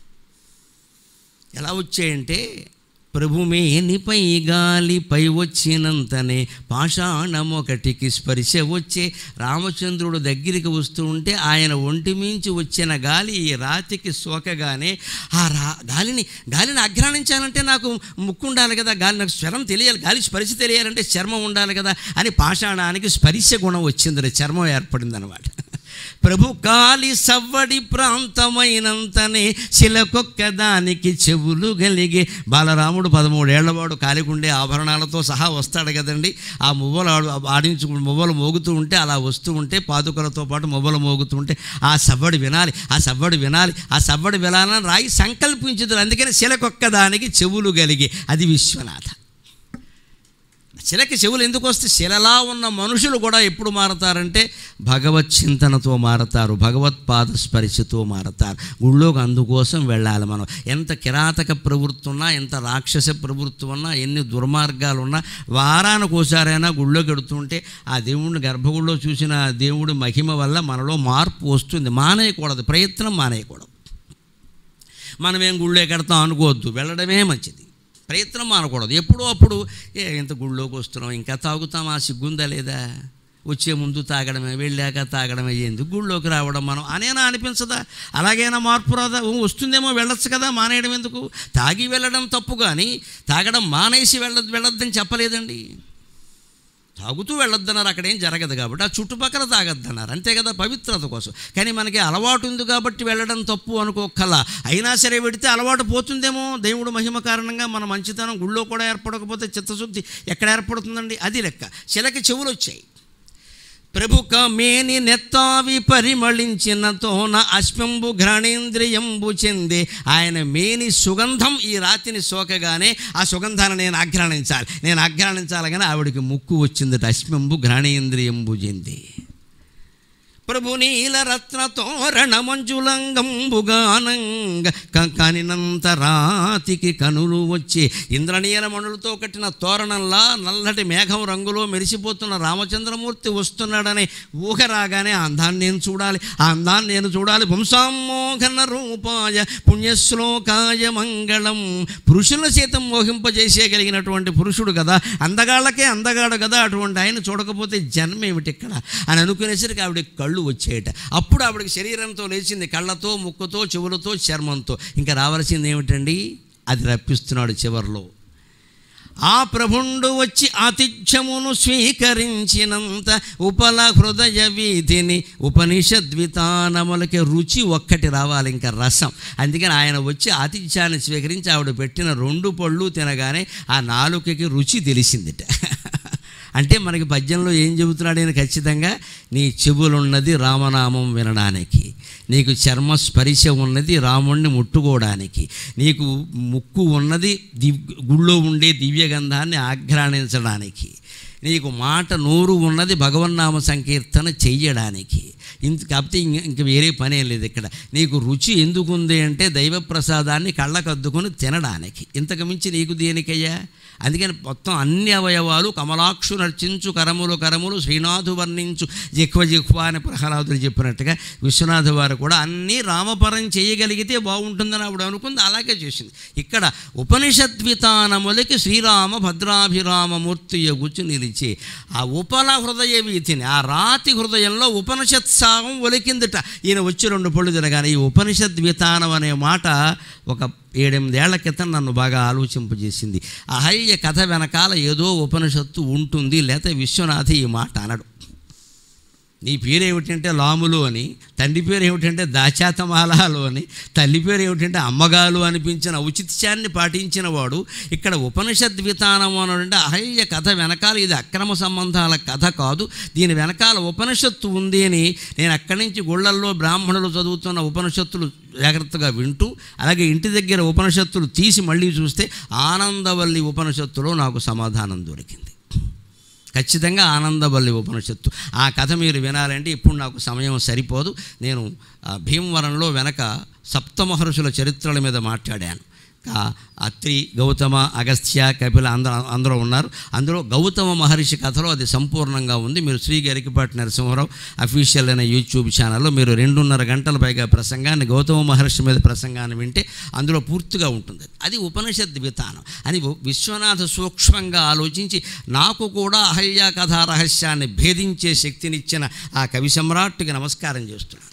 ఎలా వచ్చాయంటే ప్రభుమేనిపై గాలిపై వచ్చినంతనే పాషాణమొకటికి స్పర్శ వచ్చే రామచంద్రుడు దగ్గరికి వస్తూ ఉంటే ఆయన ఒంటి మించి వచ్చిన గాలి ఈ రాతికి సోకగానే ఆ రా గాలిని గాలిని అఘ్రాణించాలంటే నాకు ముక్కు ఉండాలి కదా గాలి నాకు స్వరం తెలియాలి గాలి స్పర్శ తెలియాలంటే చర్మం ఉండాలి కదా అని పాషాణానికి స్పర్శ గుణం వచ్చింది చర్మం ఏర్పడింది అనమాట ప్రభు కాలి సవ్వడి ప్రాంతమైనంతనే శిలకొక్క దానికి చెవులు కలిగే బాలరాముడు పదమూడేళ్లవాడు కాలికుండే ఆభరణాలతో సహా వస్తాడు కదండి ఆ మువ్వలు ఆడు ఆడించు మువ్వలు మోగుతూ ఉంటే అలా వస్తూ ఉంటే పాదుకలతో పాటు మువ్వలు మోగుతూ ఉంటే ఆ సవ్వడి వినాలి ఆ సవ్వడి వినాలి ఆ సవ్వడి వినాలని రాయి సంకల్పించదు అందుకని శిలకొక్క దానికి చెవులు కలిగి అది విశ్వనాథ శిలకి చెవులు ఎందుకు వస్తే శిలలా ఉన్న మనుషులు కూడా ఎప్పుడు మారతారంటే భగవత్ చింతనతో మారతారు భగవత్పాద స్పర్శతో మారతారు గుళ్ళోకి అందుకోసం వెళ్ళాలి మనం ఎంత కిరాతక ప్రవృత్తి ఉన్నా ఎంత రాక్షస ప్రవృత్తి ఉన్నా ఎన్ని దుర్మార్గాలు ఉన్నా వారానికి ఒకసారైనా గుళ్ళోకి వెడుతుంటే ఆ దేవుడిని గర్భగుడిలో చూసిన ఆ దేవుడి మహిమ వల్ల మనలో మార్పు వస్తుంది మానేయకూడదు ప్రయత్నం మానేయకూడదు మనమేం గుళ్ళో కడతాం అనుకోవద్దు వెళ్ళడమే మంచిది ప్రయత్నం మానకూడదు ఎప్పుడో అప్పుడు ఏ ఇంత గుళ్ళోకి వస్తున్నాం ఇంకా తాగుతాం ఆ సిగ్గుందా లేదా వచ్చే ముందు తాగడమే వెళ్ళాక తాగడమే ఎందుకు గుళ్ళోకి రావడం మనం అనేనా అనిపించదా అలాగైనా మార్పు రాదా ఓ, వస్తుందేమో వెళ్ళొచ్చు కదా మానేయడం ఎందుకు తాగి వెళ్ళడం తప్పు కానీ తాగడం మానేసి వెళ్ళ వెళ్ళొద్దని చెప్పలేదండి తాగుతూ వెళ్ళొద్దన్నారు అక్కడేం జరగదు కాబట్టి ఆ చుట్టుపక్కల తాగొద్దన్నారు అంతే కదా పవిత్రత కోసం కానీ మనకి అలవాటు ఉంది కాబట్టి వెళ్ళడం తప్పు అనుకోకల్లా అయినా సరే పెడితే అలవాటు పోతుందేమో దేవుడు మహిమ కారణంగా మన మంచితనం గుళ్ళో కూడా ఏర్పడకపోతే చిత్తశుద్ధి ఎక్కడ ఏర్పడుతుందండి అది లెక్క శిలకి చెవులు వచ్చాయి ప్రభుక మేని నెత్తావి పరిమళించిన తోన అశ్వంబు ఘ్రాణేంద్రియంబు చెందే ఆయన మేని సుగంధం ఈ రాతిని సోకగానే ఆ సుగంధాన్ని నేను ఆఘ్రాణించాలి నేను ఆఘ్రాణించాలి కానీ ఆవిడికి ముక్కు వచ్చిందట అశ్వంబు ఘ్రాణేంద్రియంబు చెంది ప్రభు నీల రత్న తోరణ మంజులంగంబుగానంగ కనినంత రాతికి కనులు వచ్చి ఇంద్రనీల మణులతో కట్టిన తోరణంలా నల్లటి మేఘం రంగులో మెరిసిపోతున్న రామచంద్రమూర్తి వస్తున్నాడని ఊహ రాగానే ఆ అందాన్ని నేను చూడాలి ఆ అందాన్ని నేను చూడాలి పుంసామోహన రూపాయ పుణ్యశ్లోకాయ మంగళం పురుషుల సైతం మోహింపజేసేయగలిగినటువంటి పురుషుడు కదా అందగాళ్ళకే అందగాడు కదా అటువంటి ఆయన చూడకపోతే జన్మ ఏమిటి ఇక్కడ అని అనుకునేసరికి ఆవిడ కళ్ళు వచ్చేయట అప్పుడు ఆవిడకి శరీరంతో లేచింది కళ్ళతో ముక్కుతో చెవులతో చర్మంతో ఇంకా రావాల్సింది ఏమిటండి అది రప్పిస్తున్నాడు చివర్లో ఆ ప్రభుండు వచ్చి ఆతిథ్యమును స్వీకరించినంత ఉపల హృదయ వీధిని ఉపనిషద్వితానములకి రుచి ఒక్కటి రావాలి ఇంకా రసం అందుకని ఆయన వచ్చి ఆతిథ్యాన్ని స్వీకరించి ఆవిడ పెట్టిన రెండు పళ్ళు తినగానే ఆ నాలుకకి రుచి తెలిసిందిట అంటే మనకి పద్యంలో ఏం చెబుతున్నాడు ఆయన ఖచ్చితంగా నీ చెవులున్నది రామనామం వినడానికి నీకు చర్మ స్పరిశ ఉన్నది రాముణ్ణి ముట్టుకోవడానికి నీకు ముక్కు ఉన్నది దివ్ గుళ్ళో ఉండే దివ్యగంధాన్ని ఆఘ్రాణించడానికి నీకు మాట నోరు ఉన్నది భగవన్నామ సంకీర్తన చెయ్యడానికి ఇంత కాకపోతే ఇంక ఇంక వేరే పని ఏం లేదు ఇక్కడ నీకు రుచి ఎందుకు ఉంది అంటే దైవ ప్రసాదాన్ని కళ్ళకద్దుకొని తినడానికి ఇంతకు మించి నీకు దేనికయ్యా అందుకని మొత్తం అన్ని అవయవాలు కమలాక్షు నర్చించు కరములు కరములు శ్రీనాథు వర్ణించు జిహ్వ జిహ్వ అని ప్రహ్లాదులు చెప్పినట్టుగా విశ్వనాథ వారు కూడా అన్నీ రామపరం చేయగలిగితే బాగుంటుందని ఆవిడ అనుకుంది అలాగే చేసింది ఇక్కడ ఉపనిషద్వితానములకి శ్రీరామ భద్రాభిరామమూర్తి ఎగుచు నిలిచి ఆ ఉపల హృదయ వీధిని ఆ రాతి హృదయంలో ఉపనిషత్సాగం ఒలికిందిట ఈయన వచ్చి రెండు పళ్ళు తినగానే ఈ ఉపనిషద్వితానం అనే మాట ఒక ఏడెనిమిదేళ్ల క్రితం నన్ను బాగా ఆలోచింపజేసింది అహల్య కథ వెనకాల ఏదో ఉపనిషత్తు ఉంటుంది లేకపోతే విశ్వనాథ ఈ మాట అనడు నీ పేరు ఏమిటంటే లాములు అని తండ్రి పేరు ఏమిటంటే దాచాతమాలాలు అని తల్లి పేరు ఏమిటంటే అమ్మగాలు అనిపించిన ఔచిత్యాన్ని పాటించిన వాడు ఇక్కడ ఉపనిషద్ విధానం అంటే అహల్య కథ వెనకాల ఇది అక్రమ సంబంధాల కథ కాదు దీని వెనకాల ఉపనిషత్తు ఉంది అని నేను అక్కడి నుంచి గుళ్ళల్లో బ్రాహ్మణులు చదువుతున్న ఉపనిషత్తులు జాగ్రత్తగా వింటూ అలాగే ఇంటి దగ్గర ఉపనిషత్తులు తీసి మళ్ళీ చూస్తే ఆనందవల్లి ఉపనిషత్తులో నాకు సమాధానం దొరికింది ఖచ్చితంగా ఆనందవల్లి ఉపనిషత్తు ఆ కథ మీరు వినాలంటే ఇప్పుడు నాకు సమయం సరిపోదు నేను ఆ, భీమవరంలో వెనక సప్తమహర్షుల చరిత్రల మీద మాట్లాడాను కా- అత్రి గౌతమ అగస్త్య కపిల అందరూ అందరూ ఉన్నారు అందులో గౌతమ మహర్షి కథలో అది సంపూర్ణంగా ఉంది మీరు శ్రీ గరికపాటి నరసింహరావు అఫీషియల్ అయిన యూట్యూబ్ ఛానల్లో మీరు రెండున్నర గంటల పైగా ప్రసంగాన్ని గౌతమ మహర్షి మీద ప్రసంగాన్ని వింటే అందులో పూర్తిగా ఉంటుంది అది ఉపనిషత్ విధానం అని విశ్వనాథ సూక్ష్మంగా ఆలోచించి నాకు కూడా అహల్య కథా రహస్యాన్ని భేదించే శక్తినిచ్చిన ఆ కవి సమ్రాట్టుకి నమస్కారం చేస్తున్నాను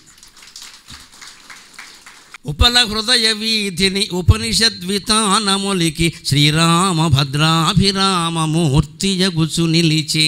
ఉపల హృదయ వీధిని ఉపనిషద్వితానములికి శ్రీరామ భద్రాభిరామమూర్తి యగుచు నిలిచే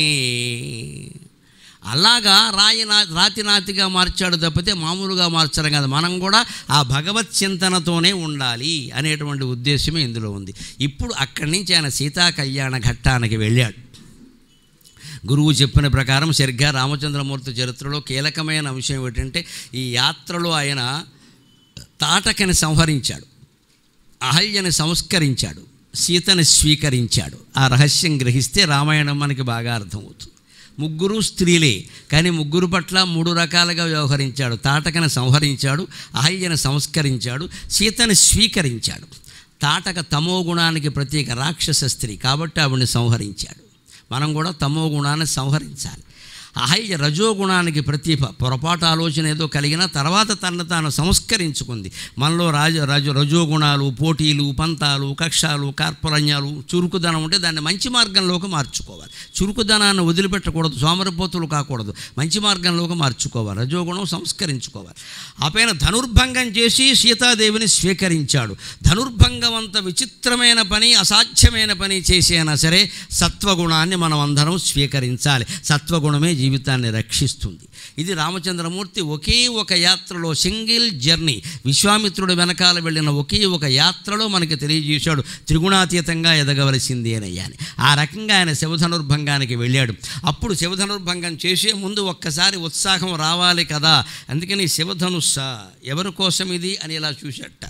అలాగా రాయి నా రాతి నాతిగా మార్చాడు తప్పితే మామూలుగా మార్చడం కాదు మనం కూడా ఆ భగవత్ చింతనతోనే ఉండాలి అనేటువంటి ఉద్దేశమే ఇందులో ఉంది ఇప్పుడు అక్కడి నుంచి ఆయన సీతా కళ్యాణ ఘట్టానికి వెళ్ళాడు గురువు చెప్పిన ప్రకారం సరిగ్గా రామచంద్రమూర్తి చరిత్రలో కీలకమైన అంశం ఏమిటంటే ఈ యాత్రలో ఆయన తాటకని సంహరించాడు అహల్యని సంస్కరించాడు సీతని స్వీకరించాడు ఆ రహస్యం గ్రహిస్తే రామాయణం మనకి బాగా అర్థమవుతుంది ముగ్గురు స్త్రీలే కానీ ముగ్గురు పట్ల మూడు రకాలుగా వ్యవహరించాడు తాటకని సంహరించాడు అహల్యని సంస్కరించాడు సీతని స్వీకరించాడు తాటక తమో గుణానికి ప్రత్యేక రాక్షస స్త్రీ కాబట్టి ఆవిడని సంహరించాడు మనం కూడా తమో గుణాన్ని సంహరించాలి అహల్య రజోగుణానికి ప్రతీప పొరపాటు ఆలోచన ఏదో కలిగిన తర్వాత తనను తాను సంస్కరించుకుంది మనలో రాజ రజ రజోగుణాలు పోటీలు పంతాలు కక్షాలు కార్పణ్యాలు చురుకుదనం ఉంటే దాన్ని మంచి మార్గంలోకి మార్చుకోవాలి చురుకుదనాన్ని వదిలిపెట్టకూడదు సోమరపోతులు కాకూడదు మంచి మార్గంలోకి మార్చుకోవాలి రజోగుణం సంస్కరించుకోవాలి ఆ పైన ధనుర్భంగం చేసి సీతాదేవిని స్వీకరించాడు ధనుర్భంగం అంత విచిత్రమైన పని అసాధ్యమైన పని చేసైనా సరే సత్వగుణాన్ని మనం అందరం స్వీకరించాలి సత్వగుణమే జీవితాన్ని రక్షిస్తుంది ఇది రామచంద్రమూర్తి ఒకే ఒక యాత్రలో సింగిల్ జర్నీ విశ్వామిత్రుడు వెనకాల వెళ్ళిన ఒకే ఒక యాత్రలో మనకి తెలియజేశాడు త్రిగుణాతీతంగా ఎదగవలసింది అని అని ఆ రకంగా ఆయన శివధనుర్భంగానికి వెళ్ళాడు అప్పుడు శివధనుర్భంగం చేసే ముందు ఒక్కసారి ఉత్సాహం రావాలి కదా అందుకని శివధనుస్స ఎవరి కోసం ఇది అని ఇలా చూశాట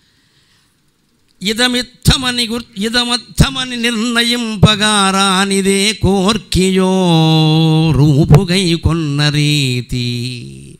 ఇదమిత్తమని గుర్ ఇదమత్తమని నిర్ణయింపగా రానిదే కోర్కియో రూపుగై కొన్న రీతి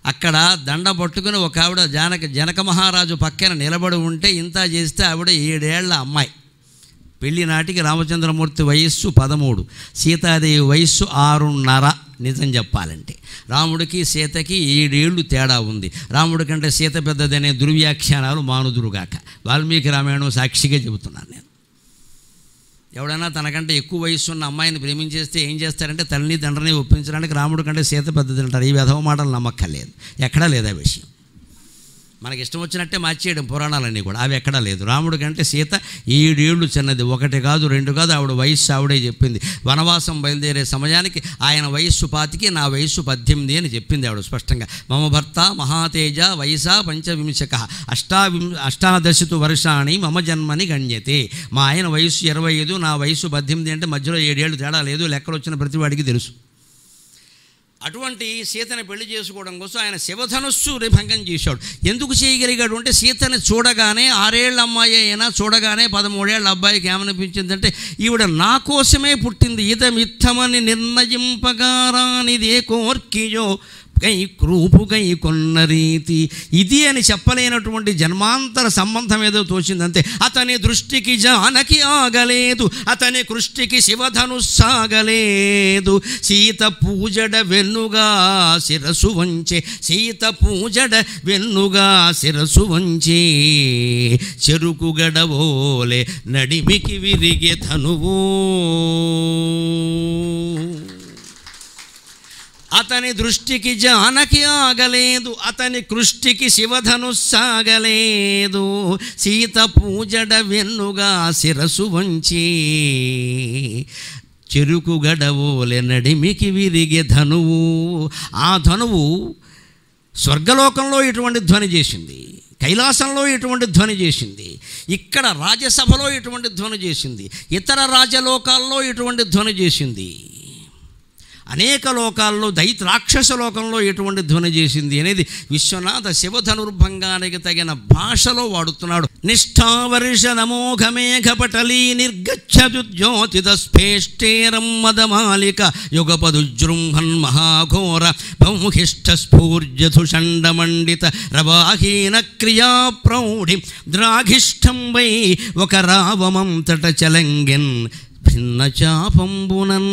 అక్కడ దండ పట్టుకుని ఒక ఆవిడ జానక జనక మహారాజు పక్కన నిలబడి ఉంటే ఇంత చేస్తే ఆవిడ ఏడేళ్ల అమ్మాయి పెళ్లి నాటికి రామచంద్రమూర్తి వయస్సు పదమూడు సీతాదేవి వయస్సు ఆరున్నర నిజం చెప్పాలంటే రాముడికి సీతకి ఏడేళ్ళు తేడా ఉంది రాముడి కంటే సీత పెద్దదనే దుర్వ్యాఖ్యానాలు మానుదురుగాక వాల్మీకి రామాయణం సాక్షిగా చెబుతున్నాను నేను ఎవడైనా తనకంటే ఎక్కువ వయస్సు ఉన్న అమ్మాయిని ప్రేమించేస్తే ఏం చేస్తారంటే తల్లిని తండ్రిని ఒప్పించడానికి రాముడి కంటే సీత పెద్దది అంటారు ఈ విధవ మాటలు నమ్మక్కర్లేదు ఎక్కడా లేదా విషయం మనకి ఇష్టం వచ్చినట్టే మార్చేయడం పురాణాలన్నీ కూడా అవి ఎక్కడా లేదు రాముడి కంటే సీత ఏడేళ్ళు చిన్నది ఒకటి కాదు రెండు కాదు ఆవిడ వయస్సు ఆవిడే చెప్పింది వనవాసం బయలుదేరే సమయానికి ఆయన వయస్సు పాతికి నా వయస్సు పద్దెనిమిది అని చెప్పింది ఆవిడ స్పష్టంగా మమ భర్త మహాతేజ వయసా పంచవింశక అష్టావిం అష్టాదశతు వర్షాణి మమ జన్మని గణ్యతే మా ఆయన వయస్సు ఇరవై ఐదు నా వయస్సు పద్దెనిమిది అంటే మధ్యలో ఏడేళ్ళు తేడా లేదు లెక్కలు వచ్చిన ప్రతివాడికి తెలుసు అటువంటి సీతని పెళ్లి చేసుకోవడం కోసం ఆయన శివధనుస్సు భంగం చేశాడు ఎందుకు చేయగలిగాడు అంటే సీతని చూడగానే ఆరేళ్ల అమ్మాయి అయినా చూడగానే పదమూడేళ్ల అబ్బాయికి ఏమనిపించిందంటే ఈవిడ నా కోసమే పుట్టింది ఇతమిత్తమని నిర్ణయింపగారానిదే కోర్కియో కై క్రూపు కై కొన్న రీతి ఇది అని చెప్పలేనటువంటి జన్మాంతర సంబంధం ఏదో తోచిందంతే అతని దృష్టికి జానకి ఆగలేదు అతని కృష్టికి శివధను సాగలేదు సీత పూజడ వెన్నుగా శిరసు వంచే సీత పూజడ వెన్నుగా శిరసు వంచే చెరుకు గడవోలే నడిమికి విరిగే ధనువు అతని దృష్టికి జానకి ఆగలేదు అతని కృష్టికి శివధను సాగలేదు సీత పూజడ వెన్నుగా శిరసు వంచి చెరుకు గడవోలె నడిమికి విరిగే ధనువు ఆ ధనువు స్వర్గలోకంలో ఇటువంటి ధ్వని చేసింది కైలాసంలో ఇటువంటి ధ్వని చేసింది ఇక్కడ రాజ్యసభలో ఇటువంటి ధ్వని చేసింది ఇతర రాజలోకాల్లో ఇటువంటి ధ్వని చేసింది అనేక లోకాల్లో దైత రాక్షస లోకంలో ఎటువంటి ధ్వని చేసింది అనేది విశ్వనాథ శివధనుర్భంగానికి తగిన భాషలో వాడుతున్నాడు నిష్ఠావర్ష నమోఘమేఘపటలీ నిర్గచ్చదు జ్యోతిద స్ఫేష్టేరం మదమాలిక యుగపదుజృంభన్ మహాఘోర బౌహిష్ట స్ఫూర్జధుషండమండిత రవాహీన క్రియా ప్రౌఢి ద్రాఘిష్టం వై ఒక రావమంతట చలంగెన్ భిన్న చాపంబునన్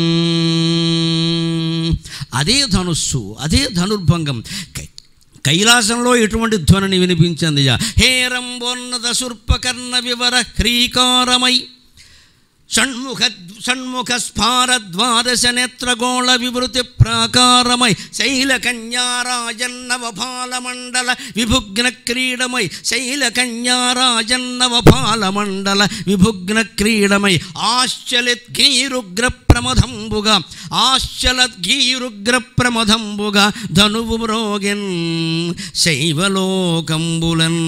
అదే ధనుస్సు అదే ధనుర్భంగం కై- కైలాసంలో ఎటువంటి ధ్వనిని వినిపించింది హేరంబోన్నత సుర్పకర్ణ వివర హ్రీకారమై షణ్ముఖ షణ్ముఖ స్ఫార ద్వాదశ నేత్రగోళ వివృతి ప్రాకారమై శైల కన్యారాజన్నవ బాలమండల విభుగ్న క్రీడమై శైల కన్యారాజన్నవ బాలమండల విభుగ్న క్రీడమై ఆశ్చలిద్గీరుగ్ర ప్రమదంబుగా ఆశ్చలద్గీరుగ్ర ప్రమదంబుగా ధనువు మ్రోగిన్ శైవలోకంబులన్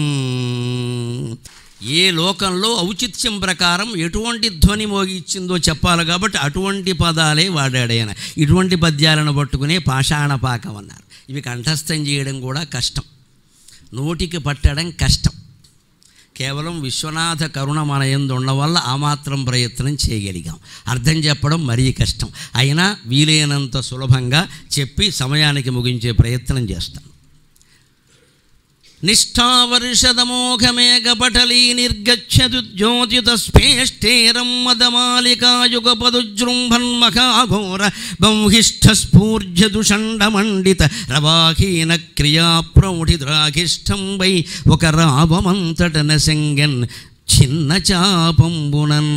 ఏ లోకంలో ఔచిత్యం ప్రకారం ఎటువంటి ధ్వని మోగిచ్చిందో చెప్పాలి కాబట్టి అటువంటి పదాలే వాడాడు ఆయన ఇటువంటి పద్యాలను పట్టుకునే పాషాణపాకం అన్నారు ఇవి కంఠస్థం చేయడం కూడా కష్టం నోటికి పట్టడం కష్టం కేవలం విశ్వనాథ కరుణ మన ఎందు ఉండడం వల్ల ఆ మాత్రం ప్రయత్నం చేయగలిగాం అర్థం చెప్పడం మరీ కష్టం అయినా వీలైనంత సులభంగా చెప్పి సమయానికి ముగించే ప్రయత్నం చేస్తాం నిష్ఠావర్షదమోఘమేఘపటలీ నిర్గచ్చదు జ్యోతిత స్ఫేష్టేరం మదమాలికాయుగపదుజృంభన్మఖాఘోర బౌహిష్ఠ స్ఫూర్జదుషండమండిత రవాహీన క్రియా ప్రౌఢిద్రాఘిష్టం వై ఒక రావమంతటన శంగన్ చిన్న చాపంబునన్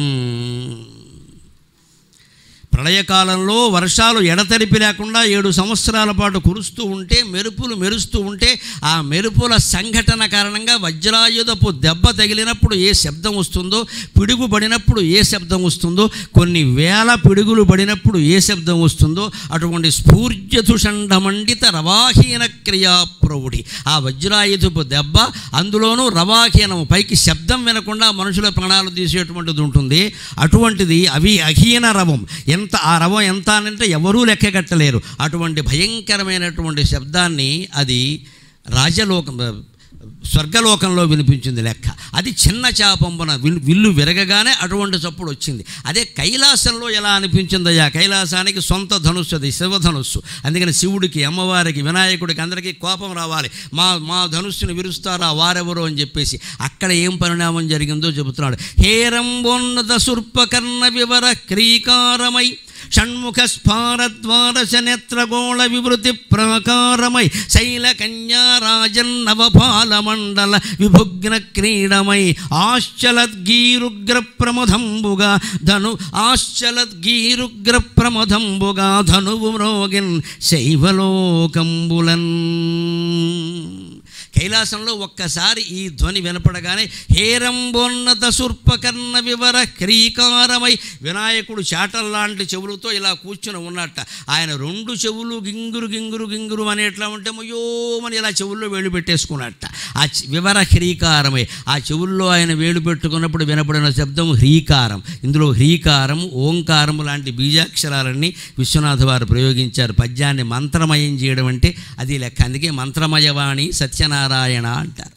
ప్రళయకాలంలో వర్షాలు ఎడతెరిపి లేకుండా ఏడు సంవత్సరాల పాటు కురుస్తూ ఉంటే మెరుపులు మెరుస్తూ ఉంటే ఆ మెరుపుల సంఘటన కారణంగా వజ్రాయుధపు దెబ్బ తగిలినప్పుడు ఏ శబ్దం వస్తుందో పిడుగు పడినప్పుడు ఏ శబ్దం వస్తుందో కొన్ని వేల పిడుగులు పడినప్పుడు ఏ శబ్దం వస్తుందో అటువంటి స్ఫూర్జతుషండమండిత రవాహీన క్రియా ప్రౌఢి ఆ వజ్రాయుధపు దెబ్బ అందులోనూ రవాహీనము పైకి శబ్దం వినకుండా మనుషుల ప్రాణాలు తీసేటువంటిది ఉంటుంది అటువంటిది అవి అహీన రవం ఎంత ఆ రవం ఎంత అంటే ఎవరూ లెక్క కట్టలేరు అటువంటి భయంకరమైనటువంటి శబ్దాన్ని అది రాజలోకం స్వర్గలోకంలో వినిపించింది లెక్క అది చిన్న చాపంబున విల్- విల్లు విరగగానే అటువంటి చప్పుడు వచ్చింది అదే కైలాసంలో ఎలా అనిపించిందయ్యా కైలాసానికి సొంత ధనుస్సు అది శివధనుస్సు అందుకని శివుడికి అమ్మవారికి వినాయకుడికి అందరికీ కోపం రావాలి మా మా ధనుస్సుని విరుస్తారా వారెవరు అని చెప్పేసి అక్కడ ఏం పరిణామం జరిగిందో చెబుతున్నాడు హేరంబోన్నత సుర్పకర్ణ వివర క్రీకారమై షణ్ముఖ స్ఫారద్వారశ నేత్రగోళ వివృతి ప్రాకారమై శైల కన్యారాజన్నవపాల మండల విభుగ్న క్రీడమై ఆశ్చలద్గీరుగ్ర ప్రమదంబుగా ధను ఆశ్చలద్గీరుగ్ర ప్రమదంబుగా ధనువు మ్రోగిన్ శైవలోకంబులన్ కైలాసంలో ఒక్కసారి ఈ ధ్వని వినపడగానే హేరంబోన్నత సుర్పకర్ణ వివర క్రీకారమై వినాయకుడు చాటల్లాంటి చెవులతో ఇలా కూర్చుని ఉన్నట్ట ఆయన రెండు చెవులు గింగురు గింగురు గింగురు అనేట్లా ఉంటే మయోమని ఇలా చెవుల్లో వేలు పెట్టేసుకున్నట్ట ఆ చె- వివర హ్రీకారమై ఆ చెవుల్లో ఆయన వేలు పెట్టుకున్నప్పుడు వినపడిన శబ్దం హ్రీకారం ఇందులో హ్రీకారం ఓంకారం లాంటి బీజాక్షరాలన్నీ విశ్వనాథ వారు ప్రయోగించారు పద్యాన్ని మంత్రమయం చేయడం అంటే అది లెక్క అందుకే మంత్రమయవాణి సత్యనారాయణ అంటారు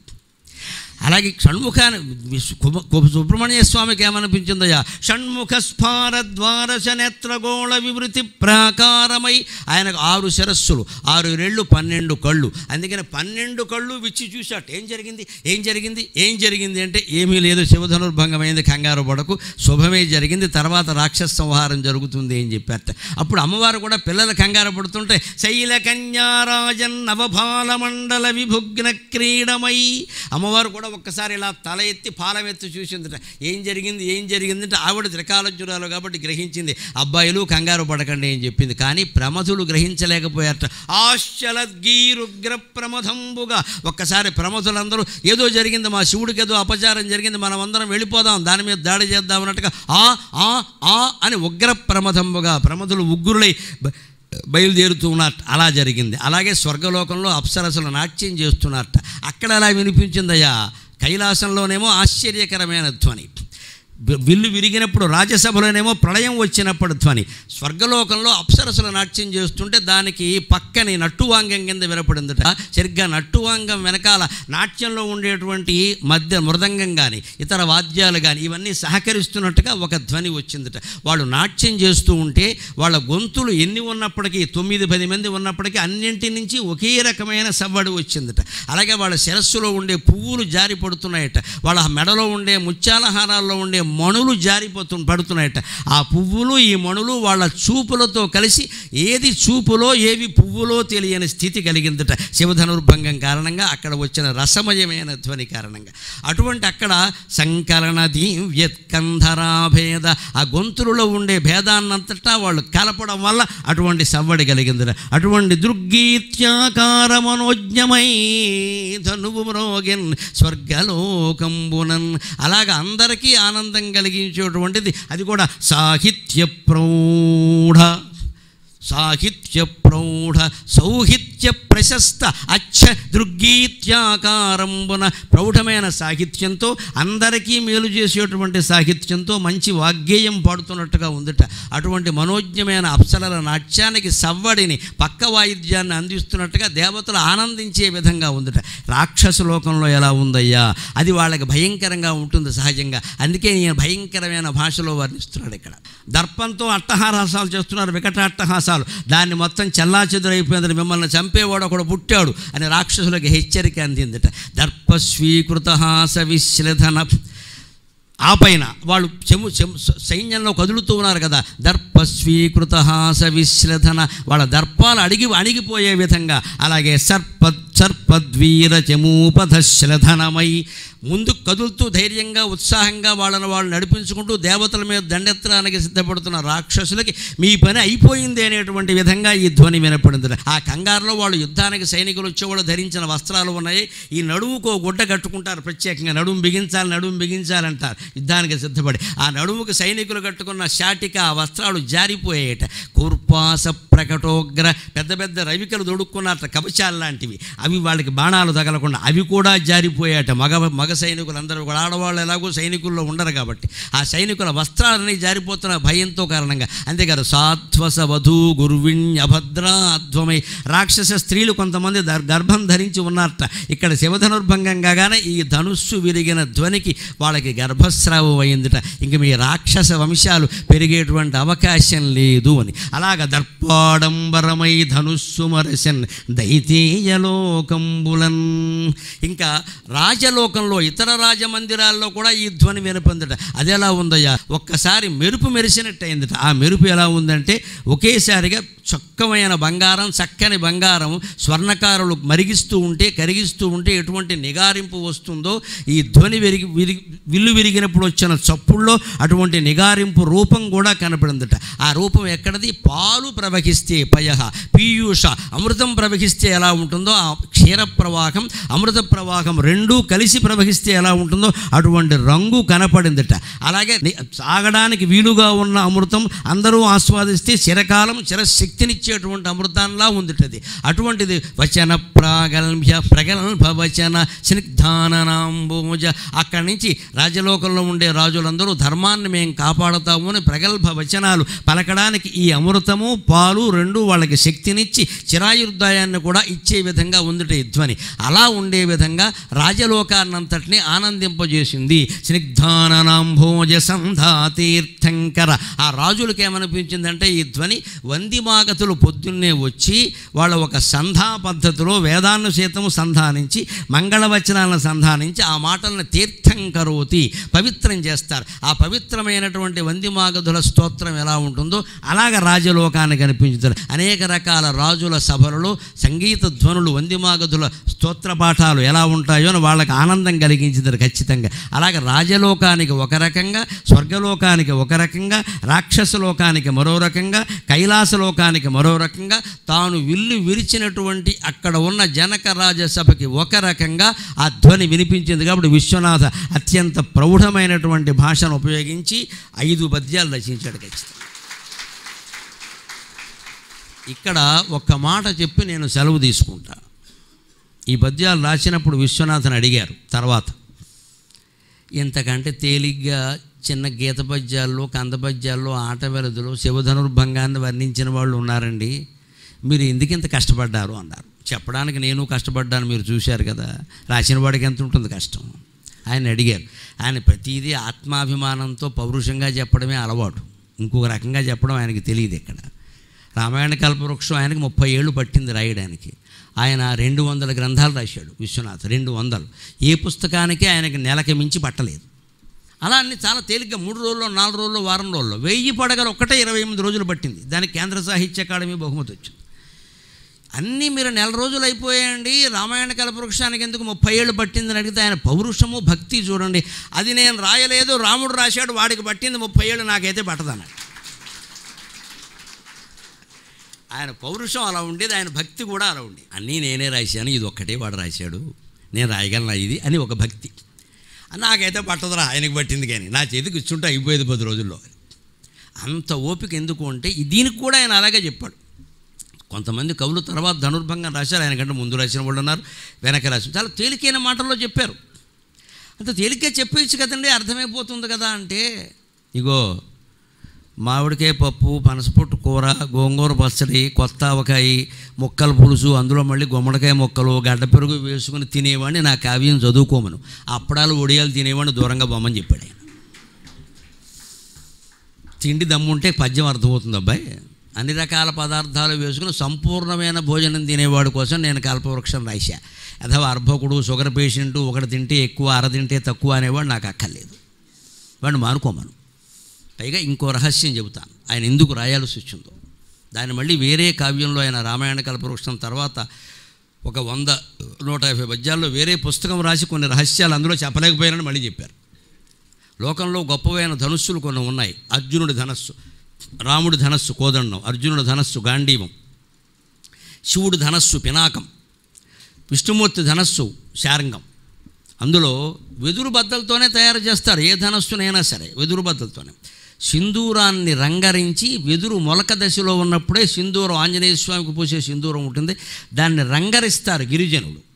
అలాగే షణ్ముఖాన్ని విశ్వ- కుమ- కు- సుబ్రహ్మణ్య స్వామికి ఏమనిపించిందయ్యా షణ్ముఖ స్ఫార ద్వారశ నేత్రగోళ వివృతి ప్రాకారమై ఆయనకు ఆరు శిరస్సులు ఆరు రెళ్ళు పన్నెండు కళ్ళు అందుకని పన్నెండు కళ్ళు విచ్చి చూశాట ఏం జరిగింది ఏం జరిగింది ఏం జరిగింది అంటే ఏమీ లేదు శివధనుర్భంగమైంది కంగారు పడకు శుభమే జరిగింది తర్వాత రాక్షస సంహారం జరుగుతుంది అని చెప్పారట అప్పుడు అమ్మవారు కూడా పిల్లలు కంగారు పడుతుంటే శైల కన్యారాజన్ నవభాల మండల విభుగ్న క్రీడమై అమ్మవారు కూడా ఒక్కసారి ఇలా తల ఎత్తి పాలం ఎత్తి చూసిందట ఏం జరిగింది ఏం జరిగిందంటే ఆవిడ త్రికాలజ్వరాలు కాబట్టి గ్రహించింది అబ్బాయిలు కంగారు పడకండి అని చెప్పింది కానీ ప్రమథులు గ్రహించలేకపోయారట ఆశ్చలద్గీరుగ్ర ప్రమథంబుగా ఒక్కసారి ప్రమథులందరూ ఏదో జరిగింది మా శివుడికి ఏదో అపచారం జరిగింది మనం అందరం వెళ్ళిపోదాం దాని మీద దాడి చేద్దాం అన్నట్టుగా ఆ ఆ ఆ అని ఉగ్ర ప్రమథంబుగా ప్రమథులు ఉగ్రులై బ- బయలుదేరుతూ ఉన్నట్టు అలా జరిగింది అలాగే స్వర్గలోకంలో అప్సరసలు నాట్యం చేస్తున్నట్ట అక్కడ అలా వినిపించిందయ్యా కైలాసంలోనేమో ఆశ్చర్యకరమైన ధ్వని వి- విల్లు విరిగినప్పుడు రాజ్యసభలోనేమో ప్రళయం వచ్చినప్పుడు ధ్వని స్వర్గలోకంలో అప్సరసలు నాట్యం చేస్తుంటే దానికి పక్కని నట్టువాంగం కింద వినపడిందట సరిగ్గా నట్టువాంగం వెనకాల నాట్యంలో ఉండేటువంటి మధ్య మృదంగం కానీ ఇతర వాద్యాలు కానీ ఇవన్నీ సహకరిస్తున్నట్టుగా ఒక ధ్వని వచ్చిందట వాళ్ళు నాట్యం చేస్తూ ఉంటే వాళ్ళ గొంతులు ఎన్ని ఉన్నప్పటికీ తొమ్మిది పది మంది ఉన్నప్పటికీ అన్నింటి నుంచి ఒకే రకమైన సవ్వడి వచ్చిందట అలాగే వాళ్ళ శిరస్సులో ఉండే పువ్వులు జారి పడుతున్నాయట వాళ్ళ మెడలో ఉండే ముత్యాల హారాల్లో ఉండే మణులు జారిపోతు పడుతున్నాయట ఆ పువ్వులు ఈ మణులు వాళ్ళ చూపులతో కలిసి ఏది చూపులో ఏవి పువ్వులో తెలియని స్థితి కలిగిందట శివధనుర్భంగం కారణంగా అక్కడ వచ్చిన రసమయమైన ధ్వని కారణంగా అటువంటి అక్కడ సంకలన దివ్యత్కంధరాభేద ఆ గొంతులలో ఉండే భేదాన్నంతటా వాళ్ళు కలపడం వల్ల అటువంటి సవ్వడి కలిగిందట అటువంటి దృగ్గీత్యాకార మనోజ్ఞమై ధనువు మ్రోగిన్ స్వర్గలోకంబునన్ అలాగ అందరికీ ఆనందం కలిగించేటువంటిది అది కూడా సాహిత్య ప్రౌఢ సాహిత్య ప్రౌఢ సౌహిత్య ప్రశస్త అచ్చ దృగ్గీత్యాకారంబున ప్రౌఢమైన సాహిత్యంతో అందరికీ మేలు చేసేటువంటి సాహిత్యంతో మంచి వాగ్గేయం పాడుతున్నట్టుగా ఉందట అటువంటి మనోజ్ఞమైన అప్సరల నాట్యానికి సవ్వడిని పక్క వాయిద్యాన్ని అందిస్తున్నట్టుగా దేవతలు ఆనందించే విధంగా ఉందట రాక్షస లోకంలో ఎలా ఉందయ్యా అది వాళ్ళకి భయంకరంగా ఉంటుంది సహజంగా అందుకే నేను భయంకరమైన భాషలో వర్ణిస్తున్నాడు ఇక్కడ దర్పంతో అట్టహారాసాలు చేస్తున్నారు వికట అట్టహాసాలు దాన్ని మొత్తం చెల్లాచెదురైపోయిందని మిమ్మల్ని చంపేవాడు ఒకడు పుట్టాడు అని రాక్షసులకు హెచ్చరిక అందిందట దర్ప స్వీకృత హాస విశ్లేధన ఆ పైన వాళ్ళు చెము చెము సైన్యంలో కదులుతూ ఉన్నారు కదా దర్ప స్వీకృత హాస విశ్లేధన వాళ్ళ దర్పాలు అడిగి అణిగిపోయే విధంగా అలాగే సర్ప సర్పద్వీర చెమూపధశ్రధనమై ముందు కదులుతూ ధైర్యంగా ఉత్సాహంగా వాళ్ళని వాళ్ళు నడిపించుకుంటూ దేవతల మీద దండెత్తడానికి సిద్ధపడుతున్న రాక్షసులకి మీ పని అయిపోయింది అనేటువంటి విధంగా ఈ ధ్వని వినపడింది ఆ కంగారులో వాళ్ళు యుద్ధానికి సైనికులు వచ్చేవాళ్ళు ధరించిన వస్త్రాలు ఉన్నాయి ఈ నడుముకు ఓ గుడ్డ కట్టుకుంటారు ప్రత్యేకంగా నడుము బిగించాలి నడుము బిగించాలంటారు యుద్ధానికి సిద్ధపడి ఆ నడుముకు సైనికులు కట్టుకున్న శాటిక ఆ వస్త్రాలు జారిపోయాయట కూర్పాస ప్రకటోగ్ర పెద్ద పెద్ద రవికలు దొడుక్కున్నట్ట కవచాలు లాంటివి అవి వాళ్ళకి బాణాలు తగలకుండా అవి కూడా జారిపోయాట మగ మగ మగ సైనికులందరూ కూడా ఆడవాళ్ళు ఎలాగో సైనికుల్లో ఉండరు కాబట్టి ఆ సైనికుల వస్త్రాలని జారిపోతున్న భయంతో కారణంగా అంతేకాదు సాత్వస వధూ గుర్విణ్యభద్రాధ్వమై రాక్షస స్త్రీలు కొంతమంది దర్- గర్భం ధరించి ఉన్నారట ఇక్కడ శివధనుర్భంగం కాగానే ఈ ధనుస్సు విరిగిన ధ్వనికి వాళ్ళకి గర్భస్రావం అయిందిట ఇంక మీ రాక్షస వంశాలు పెరిగేటువంటి అవకాశం లేదు అని అలాగ దర్పాడంబరమై ధనుస్సు మరసన్ దైతేయలోకంబులన్ ఇంకా రాజలోకంలో ఇతర రాజమందిరాల్లో కూడా ఈ ధ్వని వినపొందట అది ఎలా ఉందయ్యా ఒక్కసారి మెరుపు మెరిసినట్టు అయిందట ఆ మెరుపు ఎలా ఉందంటే ఒకేసారిగా చొక్కమైన బంగారం చక్కని బంగారం స్వర్ణకారులు మరిగిస్తూ ఉంటే కరిగిస్తూ ఉంటే ఎటువంటి నిగారింపు వస్తుందో ఈ ధ్వని విరిగి విరిగి విల్లు విరిగినప్పుడు వచ్చిన చప్పుల్లో అటువంటి నిగారింపు రూపం కూడా కనపడిందట ఆ రూపం ఎక్కడది పాలు ప్రవహిస్తే పయ పీయూష అమృతం ప్రవహిస్తే ఎలా ఉంటుందో ఆ క్షీర ప్రవాహం అమృత ప్రవాహం రెండూ కలిసి ప్రవహిస్తే ఎలా ఉంటుందో అటువంటి రంగు కనపడిందట అలాగే ని- తాగడానికి వీలుగా ఉన్న అమృతం అందరూ ఆస్వాదిస్తే చిరకాలం చిరశక్తినిచ్చేటువంటి అమృతంలా ఉందిటది అటువంటిది వచన ప్రాగల్భ్య ప్రగల్భ వచన స్నిగ్ధానంబోజ అక్కడి నుంచి రాజలోకంలో ఉండే రాజులందరూ ధర్మాన్ని మేము కాపాడుతాము అని ప్రగల్భ వచనాలు పలకడానికి ఈ అమృతము పాలు రెండు వాళ్ళకి శక్తినిచ్చి చిరాయుర్దాయాన్ని కూడా ఇచ్చే విధంగా ఉందిట ఈ ధ్వని అలా ఉండే విధంగా రాజలోకాన్నంతటిని ఆనందింపజేసింది స్నిగ్ధానంభోజ సంధాతీర్థంకర ఆ రాజులకి ఏమనిపించిందంటే ఈ ధ్వని వందిమాగతులు పొద్దున్నే వచ్చి వాళ్ళ ఒక సంధా పద్ధతిలో వేదాన్ని సీతము సంధానించి మంగళవచనాలను సంధానించి ఆ మాటలను తీర్థం కరోతి పవిత్రం చేస్తారు ఆ పవిత్రమైనటువంటి వందిమాగధుల స్తోత్రం ఎలా ఉంటుందో అలాగ రాజలోకానికి అనిపించుతారు అనేక రకాల రాజుల సభలలో సంగీత ధ్వనులు వందిమాగధుల స్తోత్ర పాఠాలు ఎలా ఉంటాయో అని వాళ్ళకి ఆనందం కలిగించారు ఖచ్చితంగా అలాగే రాజలోకానికి ఒక రకంగా స్వర్గలోకానికి ఒక రకంగా రాక్షస లోకానికి మరో రకంగా కైలాస లోకానికి మరో రకంగా తాను విల్లు విరిచినటువంటి అక్కడ ఉన్న జనక రాజసభకి ఒక రకంగా ఆ ధ్వని వినిపించింది కాబట్టి విశ్వనాథ అత్యంత ప్రౌఢమైనటువంటి భాషను ఉపయోగించి ఐదు పద్యాలు రచించాడు ఖచ్చితంగా ఇక్కడ ఒక్క మాట చెప్పి నేను సెలవు తీసుకుంటా ఈ పద్యాలు రాసినప్పుడు విశ్వనాథన్ అడిగారు తర్వాత ఇంతకంటే తేలిగ్గా చిన్న గీత పద్యాల్లో కంద పద్యాల్లో ఆట వెలదులో శివధనుర్భంగాన్ని వర్ణించిన వాళ్ళు ఉన్నారండి మీరు ఎందుకు ఇంత కష్టపడ్డారు అన్నారు చెప్పడానికి నేను కష్టపడ్డాను మీరు చూశారు కదా రాసిన వాడికి ఎంత ఉంటుంది కష్టం ఆయన అడిగారు ఆయన ప్రతిదీ ఆత్మాభిమానంతో పౌరుషంగా చెప్పడమే అలవాటు ఇంకొక రకంగా చెప్పడం ఆయనకి తెలియదు ఇక్కడ రామాయణ కల్పవృక్షం ఆయనకి ముప్పై ఏళ్ళు పట్టింది రాయడానికి ఆయన రెండు వందల గ్రంథాలు రాశాడు విశ్వనాథ్ రెండు వందలు ఏ పుస్తకానికి ఆయనకి నెలకి మించి పట్టలేదు అలా అన్ని చాలా తేలిగ్గా మూడు రోజుల్లో నాలుగు రోజుల్లో వారం రోజుల్లో వెయ్యి పడగలు ఒక్కటే ఇరవై ఎనిమిది రోజులు పట్టింది దానికి కేంద్ర సాహిత్య అకాడమీ బహుమతి వచ్చింది అన్నీ మీరు నెల రోజులు అయిపోయాయండి రామాయణ కల్పవృక్షానికి ఎందుకు ముప్పై ఏళ్ళు పట్టిందని అడిగితే ఆయన పౌరుషము భక్తి చూడండి అది నేను రాయలేదు రాముడు రాశాడు వాడికి పట్టింది ముప్పై ఏళ్ళు నాకైతే పట్టదన్నాడు ఆయన పౌరుషం అలా ఉండేది ఆయన భక్తి కూడా అలా ఉండేది అన్నీ నేనే రాశాను ఇది ఒక్కటే వాడు రాశాడు నేను రాయగలనా ఇది అని ఒక భక్తి నాకైతే పట్టదురా ఆయనకి పట్టింది కానీ నా చేతికి ఇచ్చుంటే అయిపోయేది పది రోజుల్లో అంత ఓపిక ఎందుకు అంటే ఈ- దీనికి కూడా ఆయన అలాగే చెప్పాడు కొంతమంది కవులు తర్వాత ధనుర్భంగం రాశారు ఆయనకంటే ముందు రాసిన వాళ్ళు ఉన్నారు వెనక రాసిన చాలా తేలికైన మాటల్లో చెప్పారు అంత తేలిగ్గా చెప్పేయచ్చు కదండి అర్థమైపోతుంది కదా అంటే ఇగో మామిడికాయ పప్పు పనసపొట్టు కూర గోంగూర పచ్చడి కొత్త ఆవకాయ ముక్కల పులుసు అందులో మళ్ళీ గుమ్మడికాయ ముక్కలు గడ్డ పెరుగు వేసుకుని తినేవాడిని నా కావ్యం చదువుకోమను అప్పడాలు ఒడియాలు తినేవాడిని దూరంగా బొమ్మని చెప్పాడు ఆయన తిండి దమ్ముంటే పద్యం అర్థమవుతుంది అబ్బాయి అన్ని రకాల పదార్థాలు వేసుకుని సంపూర్ణమైన భోజనం తినేవాడి కోసం నేను కల్పవృక్షం రాశా అథవా అర్భకుడు షుగర్ పేషెంటు ఒకటి తింటే ఎక్కువ అర తింటే తక్కువ అనేవాడు నాకు అక్కర్లేదు వాడిని మానుకోమను పైగా ఇంకో రహస్యం చెబుతాను ఆయన ఎందుకు రాయాల్సి వచ్చిందో దాన్ని మళ్ళీ వేరే కావ్యంలో ఆయన రామాయణ కల్పవృక్షం తర్వాత ఒక వంద నూట యాభై పద్యాల్లో వేరే పుస్తకం రాసి కొన్ని రహస్యాలు అందులో చెప్పలేకపోయారని మళ్ళీ చెప్పారు లోకంలో గొప్పవైన ధనుస్సులు కొన్ని ఉన్నాయి అర్జునుడి ధనస్సు రాముడి ధనస్సు కోదండం అర్జునుడి ధనస్సు గాంధీవం శివుడి ధనస్సు పినాకం విష్ణుమూర్తి ధనస్సు శారంగం అందులో వెదురు బద్దలతోనే తయారు చేస్తారు ఏ ధనస్సునైనా సరే వెదురు బద్దలతోనే సింధూరాన్ని రంగరించి వెదురు మొలక దశలో ఉన్నప్పుడే సింధూరం ఆంజనేయ స్వామికి పూసే సింధూరం ఉంటుంది దాన్ని రంగరిస్తారు గిరిజనులు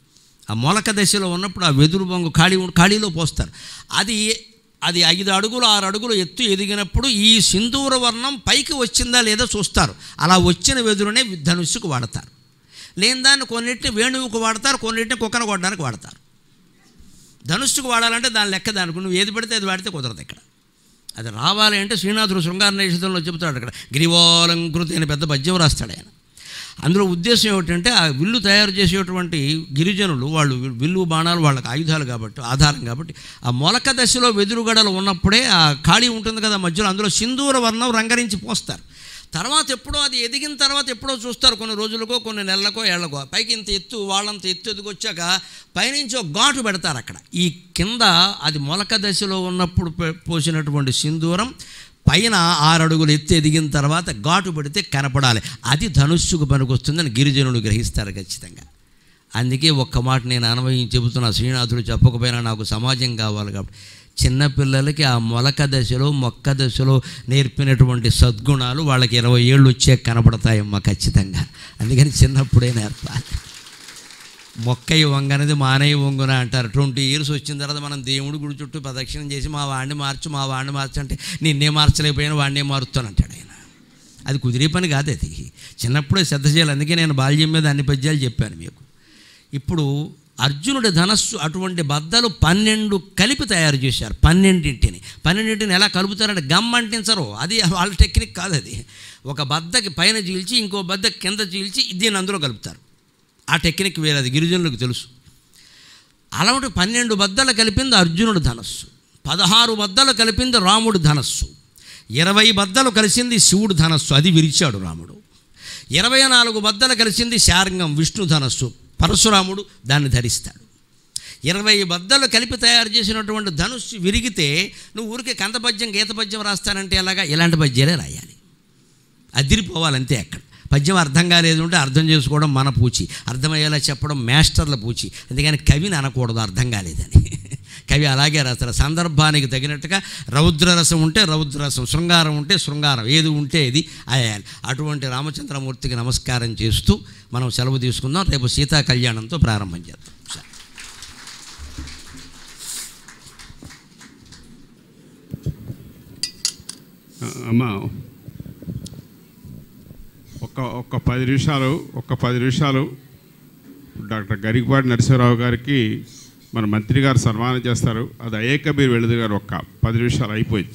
ఆ మొలక దశలో ఉన్నప్పుడు ఆ వెదురు బొంగు ఖాళీ ఉం- ఖాళీలో పోస్తారు అది అది ఐదు అడుగులు ఆరు అడుగులు ఎత్తు ఎదిగినప్పుడు ఈ సింధూర వర్ణం పైకి వచ్చిందా లేదా చూస్తారు అలా వచ్చిన వెదురునే ధనుస్సుకు వాడతారు లేని దాన్ని కొన్నిటిని వేణువుకు వాడతారు కొన్నిటిని కుక్కన కొట్టడానికి వాడతారు ధనుస్సుకు వాడాలంటే దాని లెక్క దానికి నువ్వు ఏది పడితే అది వాడితే కుదరదు ఇక్కడ అది రావాలి అంటే శ్రీనాథుడు శృంగార నేషితంలో చెబుతాడు అక్కడ గిరివాలంకృతి అని పెద్ద పద్యం రాస్తాడు ఆయన అందులో ఉద్దేశం ఏమిటంటే ఆ విల్లు తయారు చేసేటువంటి గిరిజనులు వాళ్ళు వి- విల్లు బాణాలు వాళ్ళకి ఆయుధాలు కాబట్టి ఆధారం కాబట్టి ఆ మొలక దశలో వెదురుగడలు ఉన్నప్పుడే ఆ ఖాళీ ఉంటుంది కదా మధ్యలో అందులో సింధూర వర్ణం రంగరించి పోస్తారు తర్వాత ఎప్పుడో అది ఎదిగిన తర్వాత ఎప్పుడో చూస్తారు కొన్ని రోజులకో కొన్ని నెలలకో ఏళ్లకో పైకి ఇంత ఎత్తు వాళ్ళంత ఎత్తు ఎదిగొచ్చాక పైనుంచి ఒక ఘాటు పెడతారు అక్కడ ఈ కింద అది మొలక దశలో ఉన్నప్పుడు పె- పోసినటువంటి సింధూరం పైన ఆరు అడుగులు ఎత్తు ఎదిగిన తర్వాత ఘాటు పెడితే కనపడాలి అది ధనుస్సుకు పనికొస్తుందని గిరిజనులు గ్రహిస్తారు ఖచ్చితంగా అందుకే ఒక్క మాట నేను అన్వయించి చెబుతున్నా శ్రీనాథుడు చెప్పకపోయినా నాకు సమాజం కావాలి కాబట్టి చిన్నపిల్లలకి ఆ మొలక దశలో మొక్క దశలో నేర్పినటువంటి సద్గుణాలు వాళ్ళకి ఇరవై ఏళ్ళు వచ్చే కనపడతాయమ్మా ఖచ్చితంగా అందుకని చిన్నప్పుడే నేర్పాలి మొక్కయ్య వంగనది మానయ్య వంగున అంటారు ట్వంటీ ఇయర్స్ వచ్చిన తర్వాత మనం దేవుడి గుడి చుట్టూ ప్రదక్షిణం చేసి మా వాడిని మార్చు మా వాడిని మార్చు అంటే నిన్నే మార్చలేకపోయినా వాడినే మారుస్తాను అంటాడు ఆయన అది కుదిరే పని కాదు అది చిన్నప్పుడే శ్రద్ధ చేయాలి అందుకే నేను బాల్యం మీద అన్ని పద్యాలు చెప్పాను మీకు ఇప్పుడు అర్జునుడి ధనస్సు అటువంటి బద్దలు పన్నెండు కలిపి తయారు చేశారు పన్నెండింటిని పన్నెండింటిని ఎలా కలుపుతారంటే గమ్ అంటించరు అది వాళ్ళ టెక్నిక్ కాదు అది ఒక బద్దకి పైన చీల్చి ఇంకో బద్ద కింద చీల్చి దీన్ని అందులో కలుపుతారు ఆ టెక్నిక్ వేరే అది గిరిజనులకు తెలుసు అలాంటి పన్నెండు బద్దలు కలిపింది అర్జునుడు ధనస్సు పదహారు బద్దలు కలిపింది రాముడు ధనస్సు ఇరవై బద్దలు కలిసింది శివుడు ధనస్సు అది విరిచాడు రాముడు ఇరవై నాలుగు బద్దలు కలిసింది శారంగం విష్ణు ధనస్సు పరశురాముడు దాన్ని ధరిస్తాడు ఇరవై బద్దలు కలిపి తయారు చేసినటువంటి ధనుస్సు విరిగితే నువ్వు ఊరికే కంద పద్యం గీత పద్యం రాస్తానంటే ఎలాగా ఇలాంటి పద్యాలే రాయాలి అదిరిపోవాలంతే అక్కడ పద్యం అర్థం కాలేదు ఉంటే అర్థం చేసుకోవడం మన పూచి అర్థమయ్యేలా చెప్పడం మాస్టర్ల పూచి అందుకని కవిని అనకూడదు అర్థం కాలేదని కవి అలాగే రాస్తారు సందర్భానికి తగినట్టుగా రౌద్రరసం ఉంటే రౌద్రరసం శృంగారం ఉంటే శృంగారం ఏది ఉంటే ఇది అయ్యాలి అటువంటి రామచంద్రమూర్తికి నమస్కారం చేస్తూ మనం సెలవు తీసుకుందాం రేపు సీతా కళ్యాణంతో ప్రారంభం చేద్దాం సరే. అమ్మ ఒక్క ఒక్క పది నిమిషాలు ఒక్క పది నిమిషాలు డాక్టర్ గరికపాటి నరసింహరావు గారికి మన మంత్రి గారు సన్మానం చేస్తారు అది అయ్యాక మీరు వెళ్ళదు గారు ఒక్క పది నిమిషాలు అయిపోయింది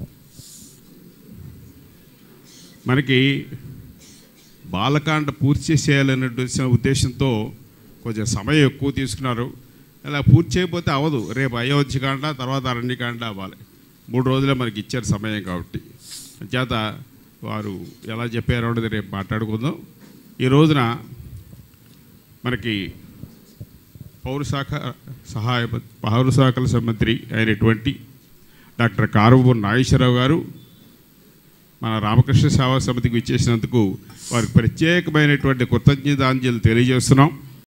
మనకి బాలకాండ పూర్తి చేయాలనే ఉద్దేశంతో కొంచెం సమయం ఎక్కువ తీసుకున్నారు అలా పూర్తి చేయకపోతే అవ్వదు రేపు అయోధ్యకాండ తర్వాత అరణ్యకాండ అవ్వాలి మూడు రోజులే మనకి ఇచ్చారు సమయం కాబట్టి చేత వారు ఎలా చెప్పారో అనేది రేపు మాట్లాడుకుందాం ఈ రోజున మనకి పౌరశాఖ సహాయ పౌరశాఖల మంత్రి అయినటువంటి డాక్టర్ కారుబూర్ నాగేశ్వరరావు గారు మన రామకృష్ణ సేవా సమితికి ఇచ్చేసినందుకు వారికి ప్రత్యేకమైనటువంటి కృతజ్ఞతాంజలి తెలియజేస్తున్నాం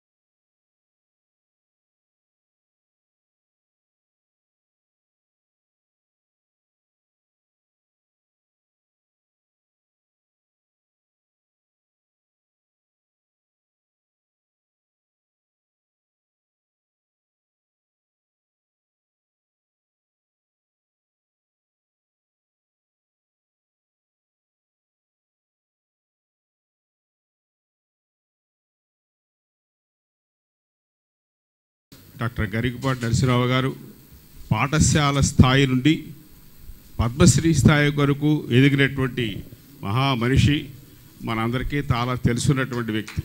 డాక్టర్ గరికపాటి నరసింహరావు గారు పాఠశాల స్థాయి నుండి పద్మశ్రీ స్థాయి వరకు ఎదిగినటువంటి మహా మనిషి మనందరికీ చాలా తెలుసున్నటువంటి వ్యక్తి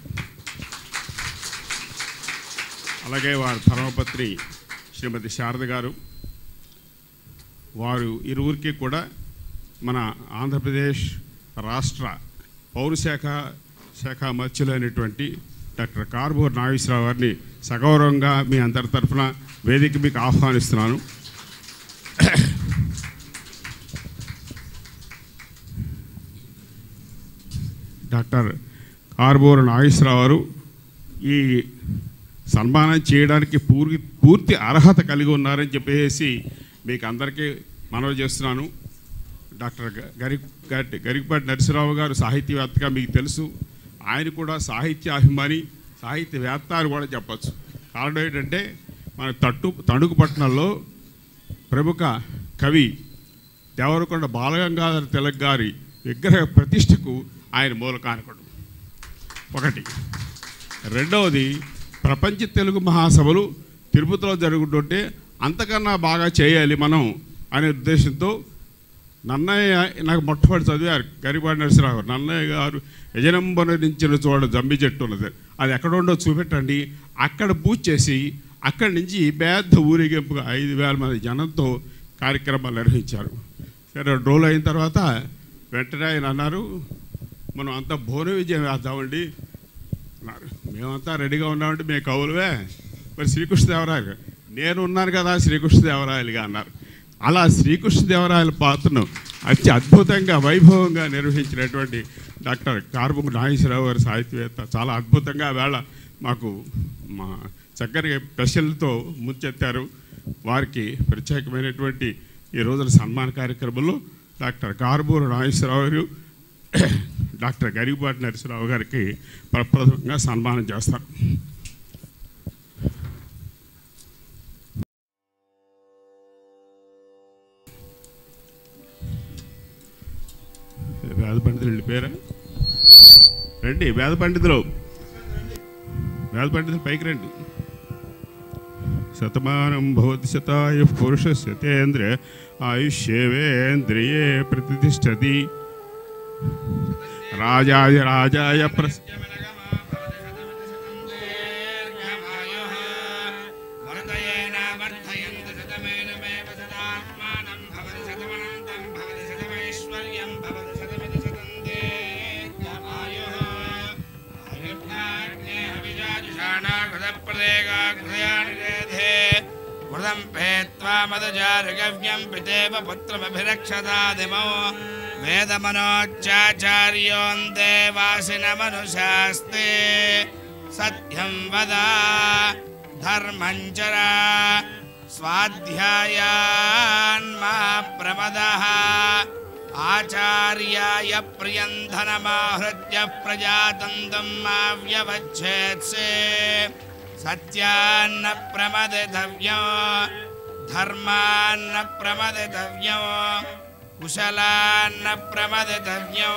అలాగే వారి ధర్మపత్ని శ్రీమతి శారద గారు వారు ఇరువురికి కూడా మన ఆంధ్రప్రదేశ్ రాష్ట్ర పౌరశాఖ శాఖ మధ్యులైనటువంటి డాక్టర్ కార్బూర్ నాగేశ్వరరావు గారిని సగౌరవంగా మీ అందరి తరఫున వేదిక మీకు ఆహ్వానిస్తున్నాను డాక్టర్ కార్బూర్ నాగేశ్వరరావు గారు ఈ సన్మానం చేయడానికి పూర్తి పూర్తి అర్హత కలిగి ఉన్నారని చెప్పేసి మీకు అందరికీ మనవి చేస్తున్నాను డాక్టర్ గ- గరి గరి- గరికపాటి నరసింహరావు గారు సాహిత్యవేత్తగా మీకు తెలుసు ఆయన కూడా సాహిత్య అభిమాని సాహిత్యవేత్త అని కూడా చెప్పచ్చు కారణం ఏంటంటే మన తట్టు తణుకు పట్టణంలో ప్రముఖ కవి దేవరకొండ బాలగంగాధర తిలక్ గారి విగ్రహ ప్రతిష్టకు ఆయన మూల కారకుడు ఒకటి రెండవది ప్రపంచ తెలుగు మహాసభలు తిరుపతిలో జరుగుతుంటే అంతకన్నా బాగా చేయాలి మనం అనే ఉద్దేశంతో నన్నయ్య నాకు మొట్టమొదటి చదివారు గరిపాటి నరసింహరావు గారు. నన్నయ్య గారు యజనంబనించిన చోట జంబి చెట్టు ఉన్నది అది ఎక్కడ ఉండో చూపెట్టండి అక్కడ పూజ చేసి అక్కడి నుంచి పెద్ద ఊరేగింపుగా ఐదు వేల మంది జనంతో కార్యక్రమాలు నిర్వహించారు సరే రెండు రోజులు అయిన తర్వాత వెంటనే ఆయన అన్నారు మనం అంతా భోన విజయం వేద్దామండి అన్నారు మేమంతా రెడీగా ఉన్నామంటే మేము కవులవే మరి శ్రీకృష్ణదేవరాయలు నేను ఉన్నాను కదా శ్రీకృష్ణదేవరాయలుగా అన్నారు అలా శ్రీకృష్ణదేవరాయల పాత్రను అతి అద్భుతంగా వైభవంగా నిర్వహించినటువంటి డాక్టర్ కార్ముకు నాగేశ్వరరావు గారి సాహిత్యవేత్త చాలా అద్భుతంగా వేళ మాకు మా చక్కని స్పెషల్తో ముంచెత్తారు వారికి ప్రత్యేకమైనటువంటి ఈ రోజున సన్మాన కార్యక్రమంలో డాక్టర్ కార్మూరు నాగేశ్వరరావు గారు డాక్టర్ గరిపాటి నరసింహరావు గారికి ప్రప్రథమంగా సన్మానం చేస్తారు వేద పండితులు వెళ్ళిపోయారా రండి వేద పండితులు వేద పండితులు పైకి రండి శతమానం భవతి శతాయ పురుష శతేంద్ర ఆయుష్యేవేంద్రియే ప్రతిష్టతి రాజాయ రాజాయ ప్రస్ వరదయేన వర్ధయంతి శతమేనమేవ సదాత్మానం భవతి శతమనంతం భవతి శతమైశ్వర్యం భవతి శతమితి శతం దీర్ఘమాయుః ఆయుర్భాగ్నే హవిజాజుషాణా హృదప్రదేగాగ్రయాణి రేధే హృదం పేత్వా మదజారుగవ్యం పితేవ పుత్రమభిరక్షతాదిమో వేదమనోచ్చాచార్యోందే వాసినమనుశాస్తే సత్యం వద ధర్మం చర స్వాధ్యాయాన్మా ప్రమద ఆచార్యాయ ప్రియంధనమాహృత్య ప్రజాతంతం మా వ్యవచ్ఛేత్సే సత్యాన్న ప్రమదితవ్యం ధర్మాన్న ప్రమదితవ్యం కుశలాన్న ప్రమదితవ్యం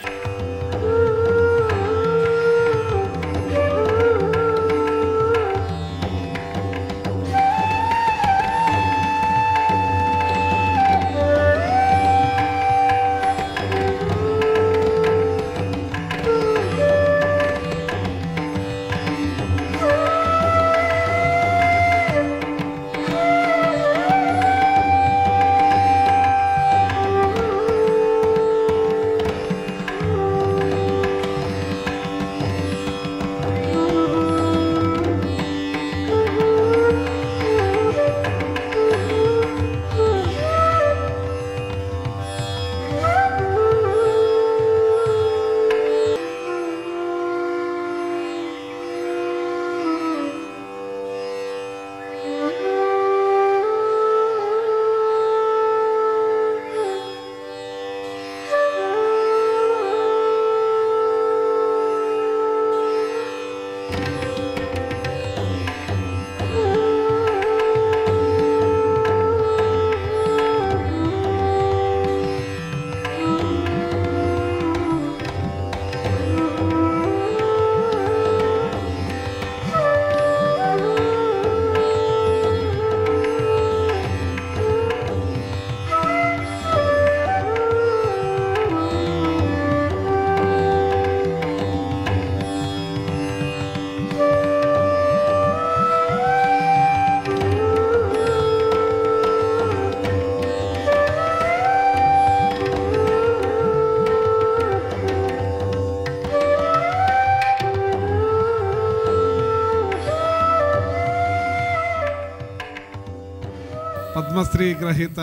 పద్మశ్రీ గ్రహీత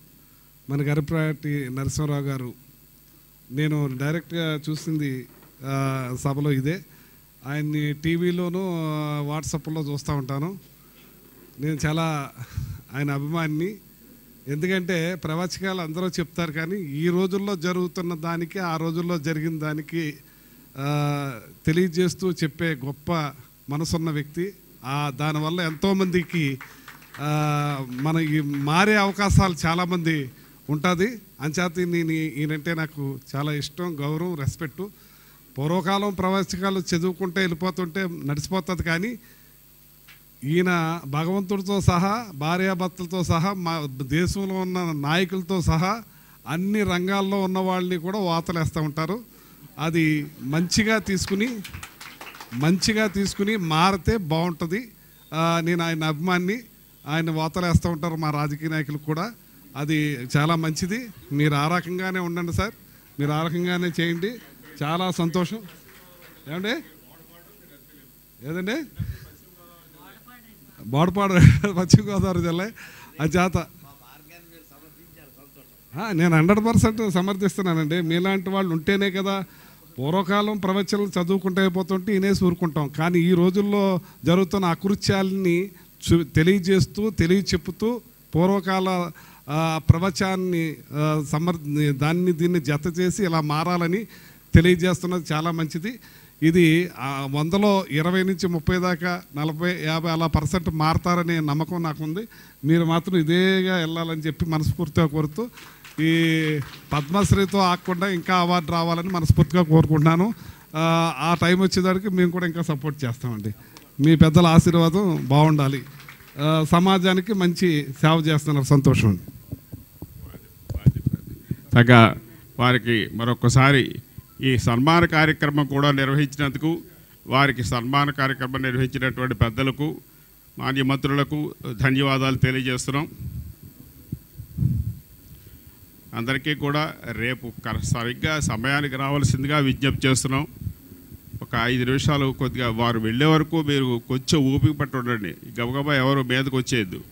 మన గరిప్రాటి నరసింహరావు గారు నేను డైరెక్ట్గా చూసింది ఆ, సభలో ఇదే ఆయన్ని టీవీలోనూ వాట్సాప్లో చూస్తూ ఉంటాను నేను చాలా ఆయన అభిమానిని ఎందుకంటే ప్రవచకాలు అందరూ చెప్తారు కానీ ఈ రోజుల్లో జరుగుతున్న దానికి ఆ రోజుల్లో జరిగిన దానికి ఆ, తెలియజేస్తూ చెప్పే గొప్ప మనసున్న వ్యక్తి ఆ దానివల్ల ఎంతోమందికి ఆ, మన ఈ మారే అవకాశాలు చాలామంది ఉంటుంది అంచేత నేను ఈ- ఈయనంటే నాకు చాలా ఇష్టం గౌరవం రెస్పెక్టు పూర్వకాలం ప్రవచకాలు చదువుకుంటే వెళ్ళిపోతుంటే నడిచిపోతుంది కానీ ఈయన భగవంతుడితో సహా భార్యాభర్తలతో సహా మా దేశంలో ఉన్న నాయకులతో సహా అన్ని రంగాల్లో ఉన్న వాళ్ళని కూడా వాతలేస్తూ ఉంటారు అది మంచిగా తీసుకుని మంచిగా తీసుకుని మారితే బాగుంటుంది ఆ, నేను ఆయన అభిమాన్ని ఆయన వాతలేస్తూ ఉంటారు మా రాజకీయ నాయకులు కూడా అది చాలా మంచిది మీరు ఆ రకంగానే ఉండండి సార్ మీరు ఆ రకంగానే చేయండి చాలా సంతోషం ఏమండి ఏదండి బోడపాడు పశ్చిమ గోదావరి జిల్లా ఆ జాత ఆ, నేను హండ్రెడ్ పర్సెంట్ సమర్థిస్తున్నానండి మీలాంటి వాళ్ళు ఉంటేనే కదా పూర్వకాలం ప్రవచనలు చదువుకుంటూ అయిపోతుంటే ఇనేసి ఊరుకుంటాం కానీ ఈ రోజుల్లో జరుగుతున్న అకృత్యాలని చూ తెలియజేస్తూ తెలియచెప్పుతూ పూర్వకాల ఆ, ప్రవచనాన్ని ఆ, సమర్ దాన్ని దీన్ని జత చేసి ఇలా మారాలని తెలియజేస్తున్నది చాలా మంచిది ఇది ఆ, వందలో ఇరవై నుంచి ముప్పై దాకా నలభై యాభై అలా పర్సెంట్ మారతారనే నమ్మకం నాకుంది మీరు మాత్రం ఇదేగా వెళ్ళాలని చెప్పి మనస్ఫూర్తిగా కోరుతూ ఈ పద్మశ్రీతో ఆగకుండా ఇంకా అవార్డు రావాలని మనస్ఫూర్తిగా కోరుకుంటున్నాను ఆ, ఆ టైం వచ్చేదానికి మేము కూడా ఇంకా సపోర్ట్ చేస్తామండి మీ పెద్దల ఆశీర్వాదం బాగుండాలి ఆ, సమాజానికి మంచి సేవ చేస్తున్నారు సంతోషం అండి తగ్గ వారికి మరొకసారి ఈ సన్మాన కార్యక్రమం కూడా నిర్వహించినందుకు వారికి సన్మాన కార్యక్రమం నిర్వహించినటువంటి పెద్దలకు మాన్య మంత్రులకు ధన్యవాదాలు తెలియజేస్తున్నాం అందరికీ కూడా రేపు కర- సరిగ్గా సమయానికి రావాల్సిందిగా విజ్ఞప్తి చేస్తున్నాం ఒక ఐదు నిమిషాలు కొద్దిగా వారు వెళ్ళే వరకు మీరు కొంచెం ఓపిక పట్టి ఉండండి గబగబా ఎవరు మీదకి వచ్చేయద్దు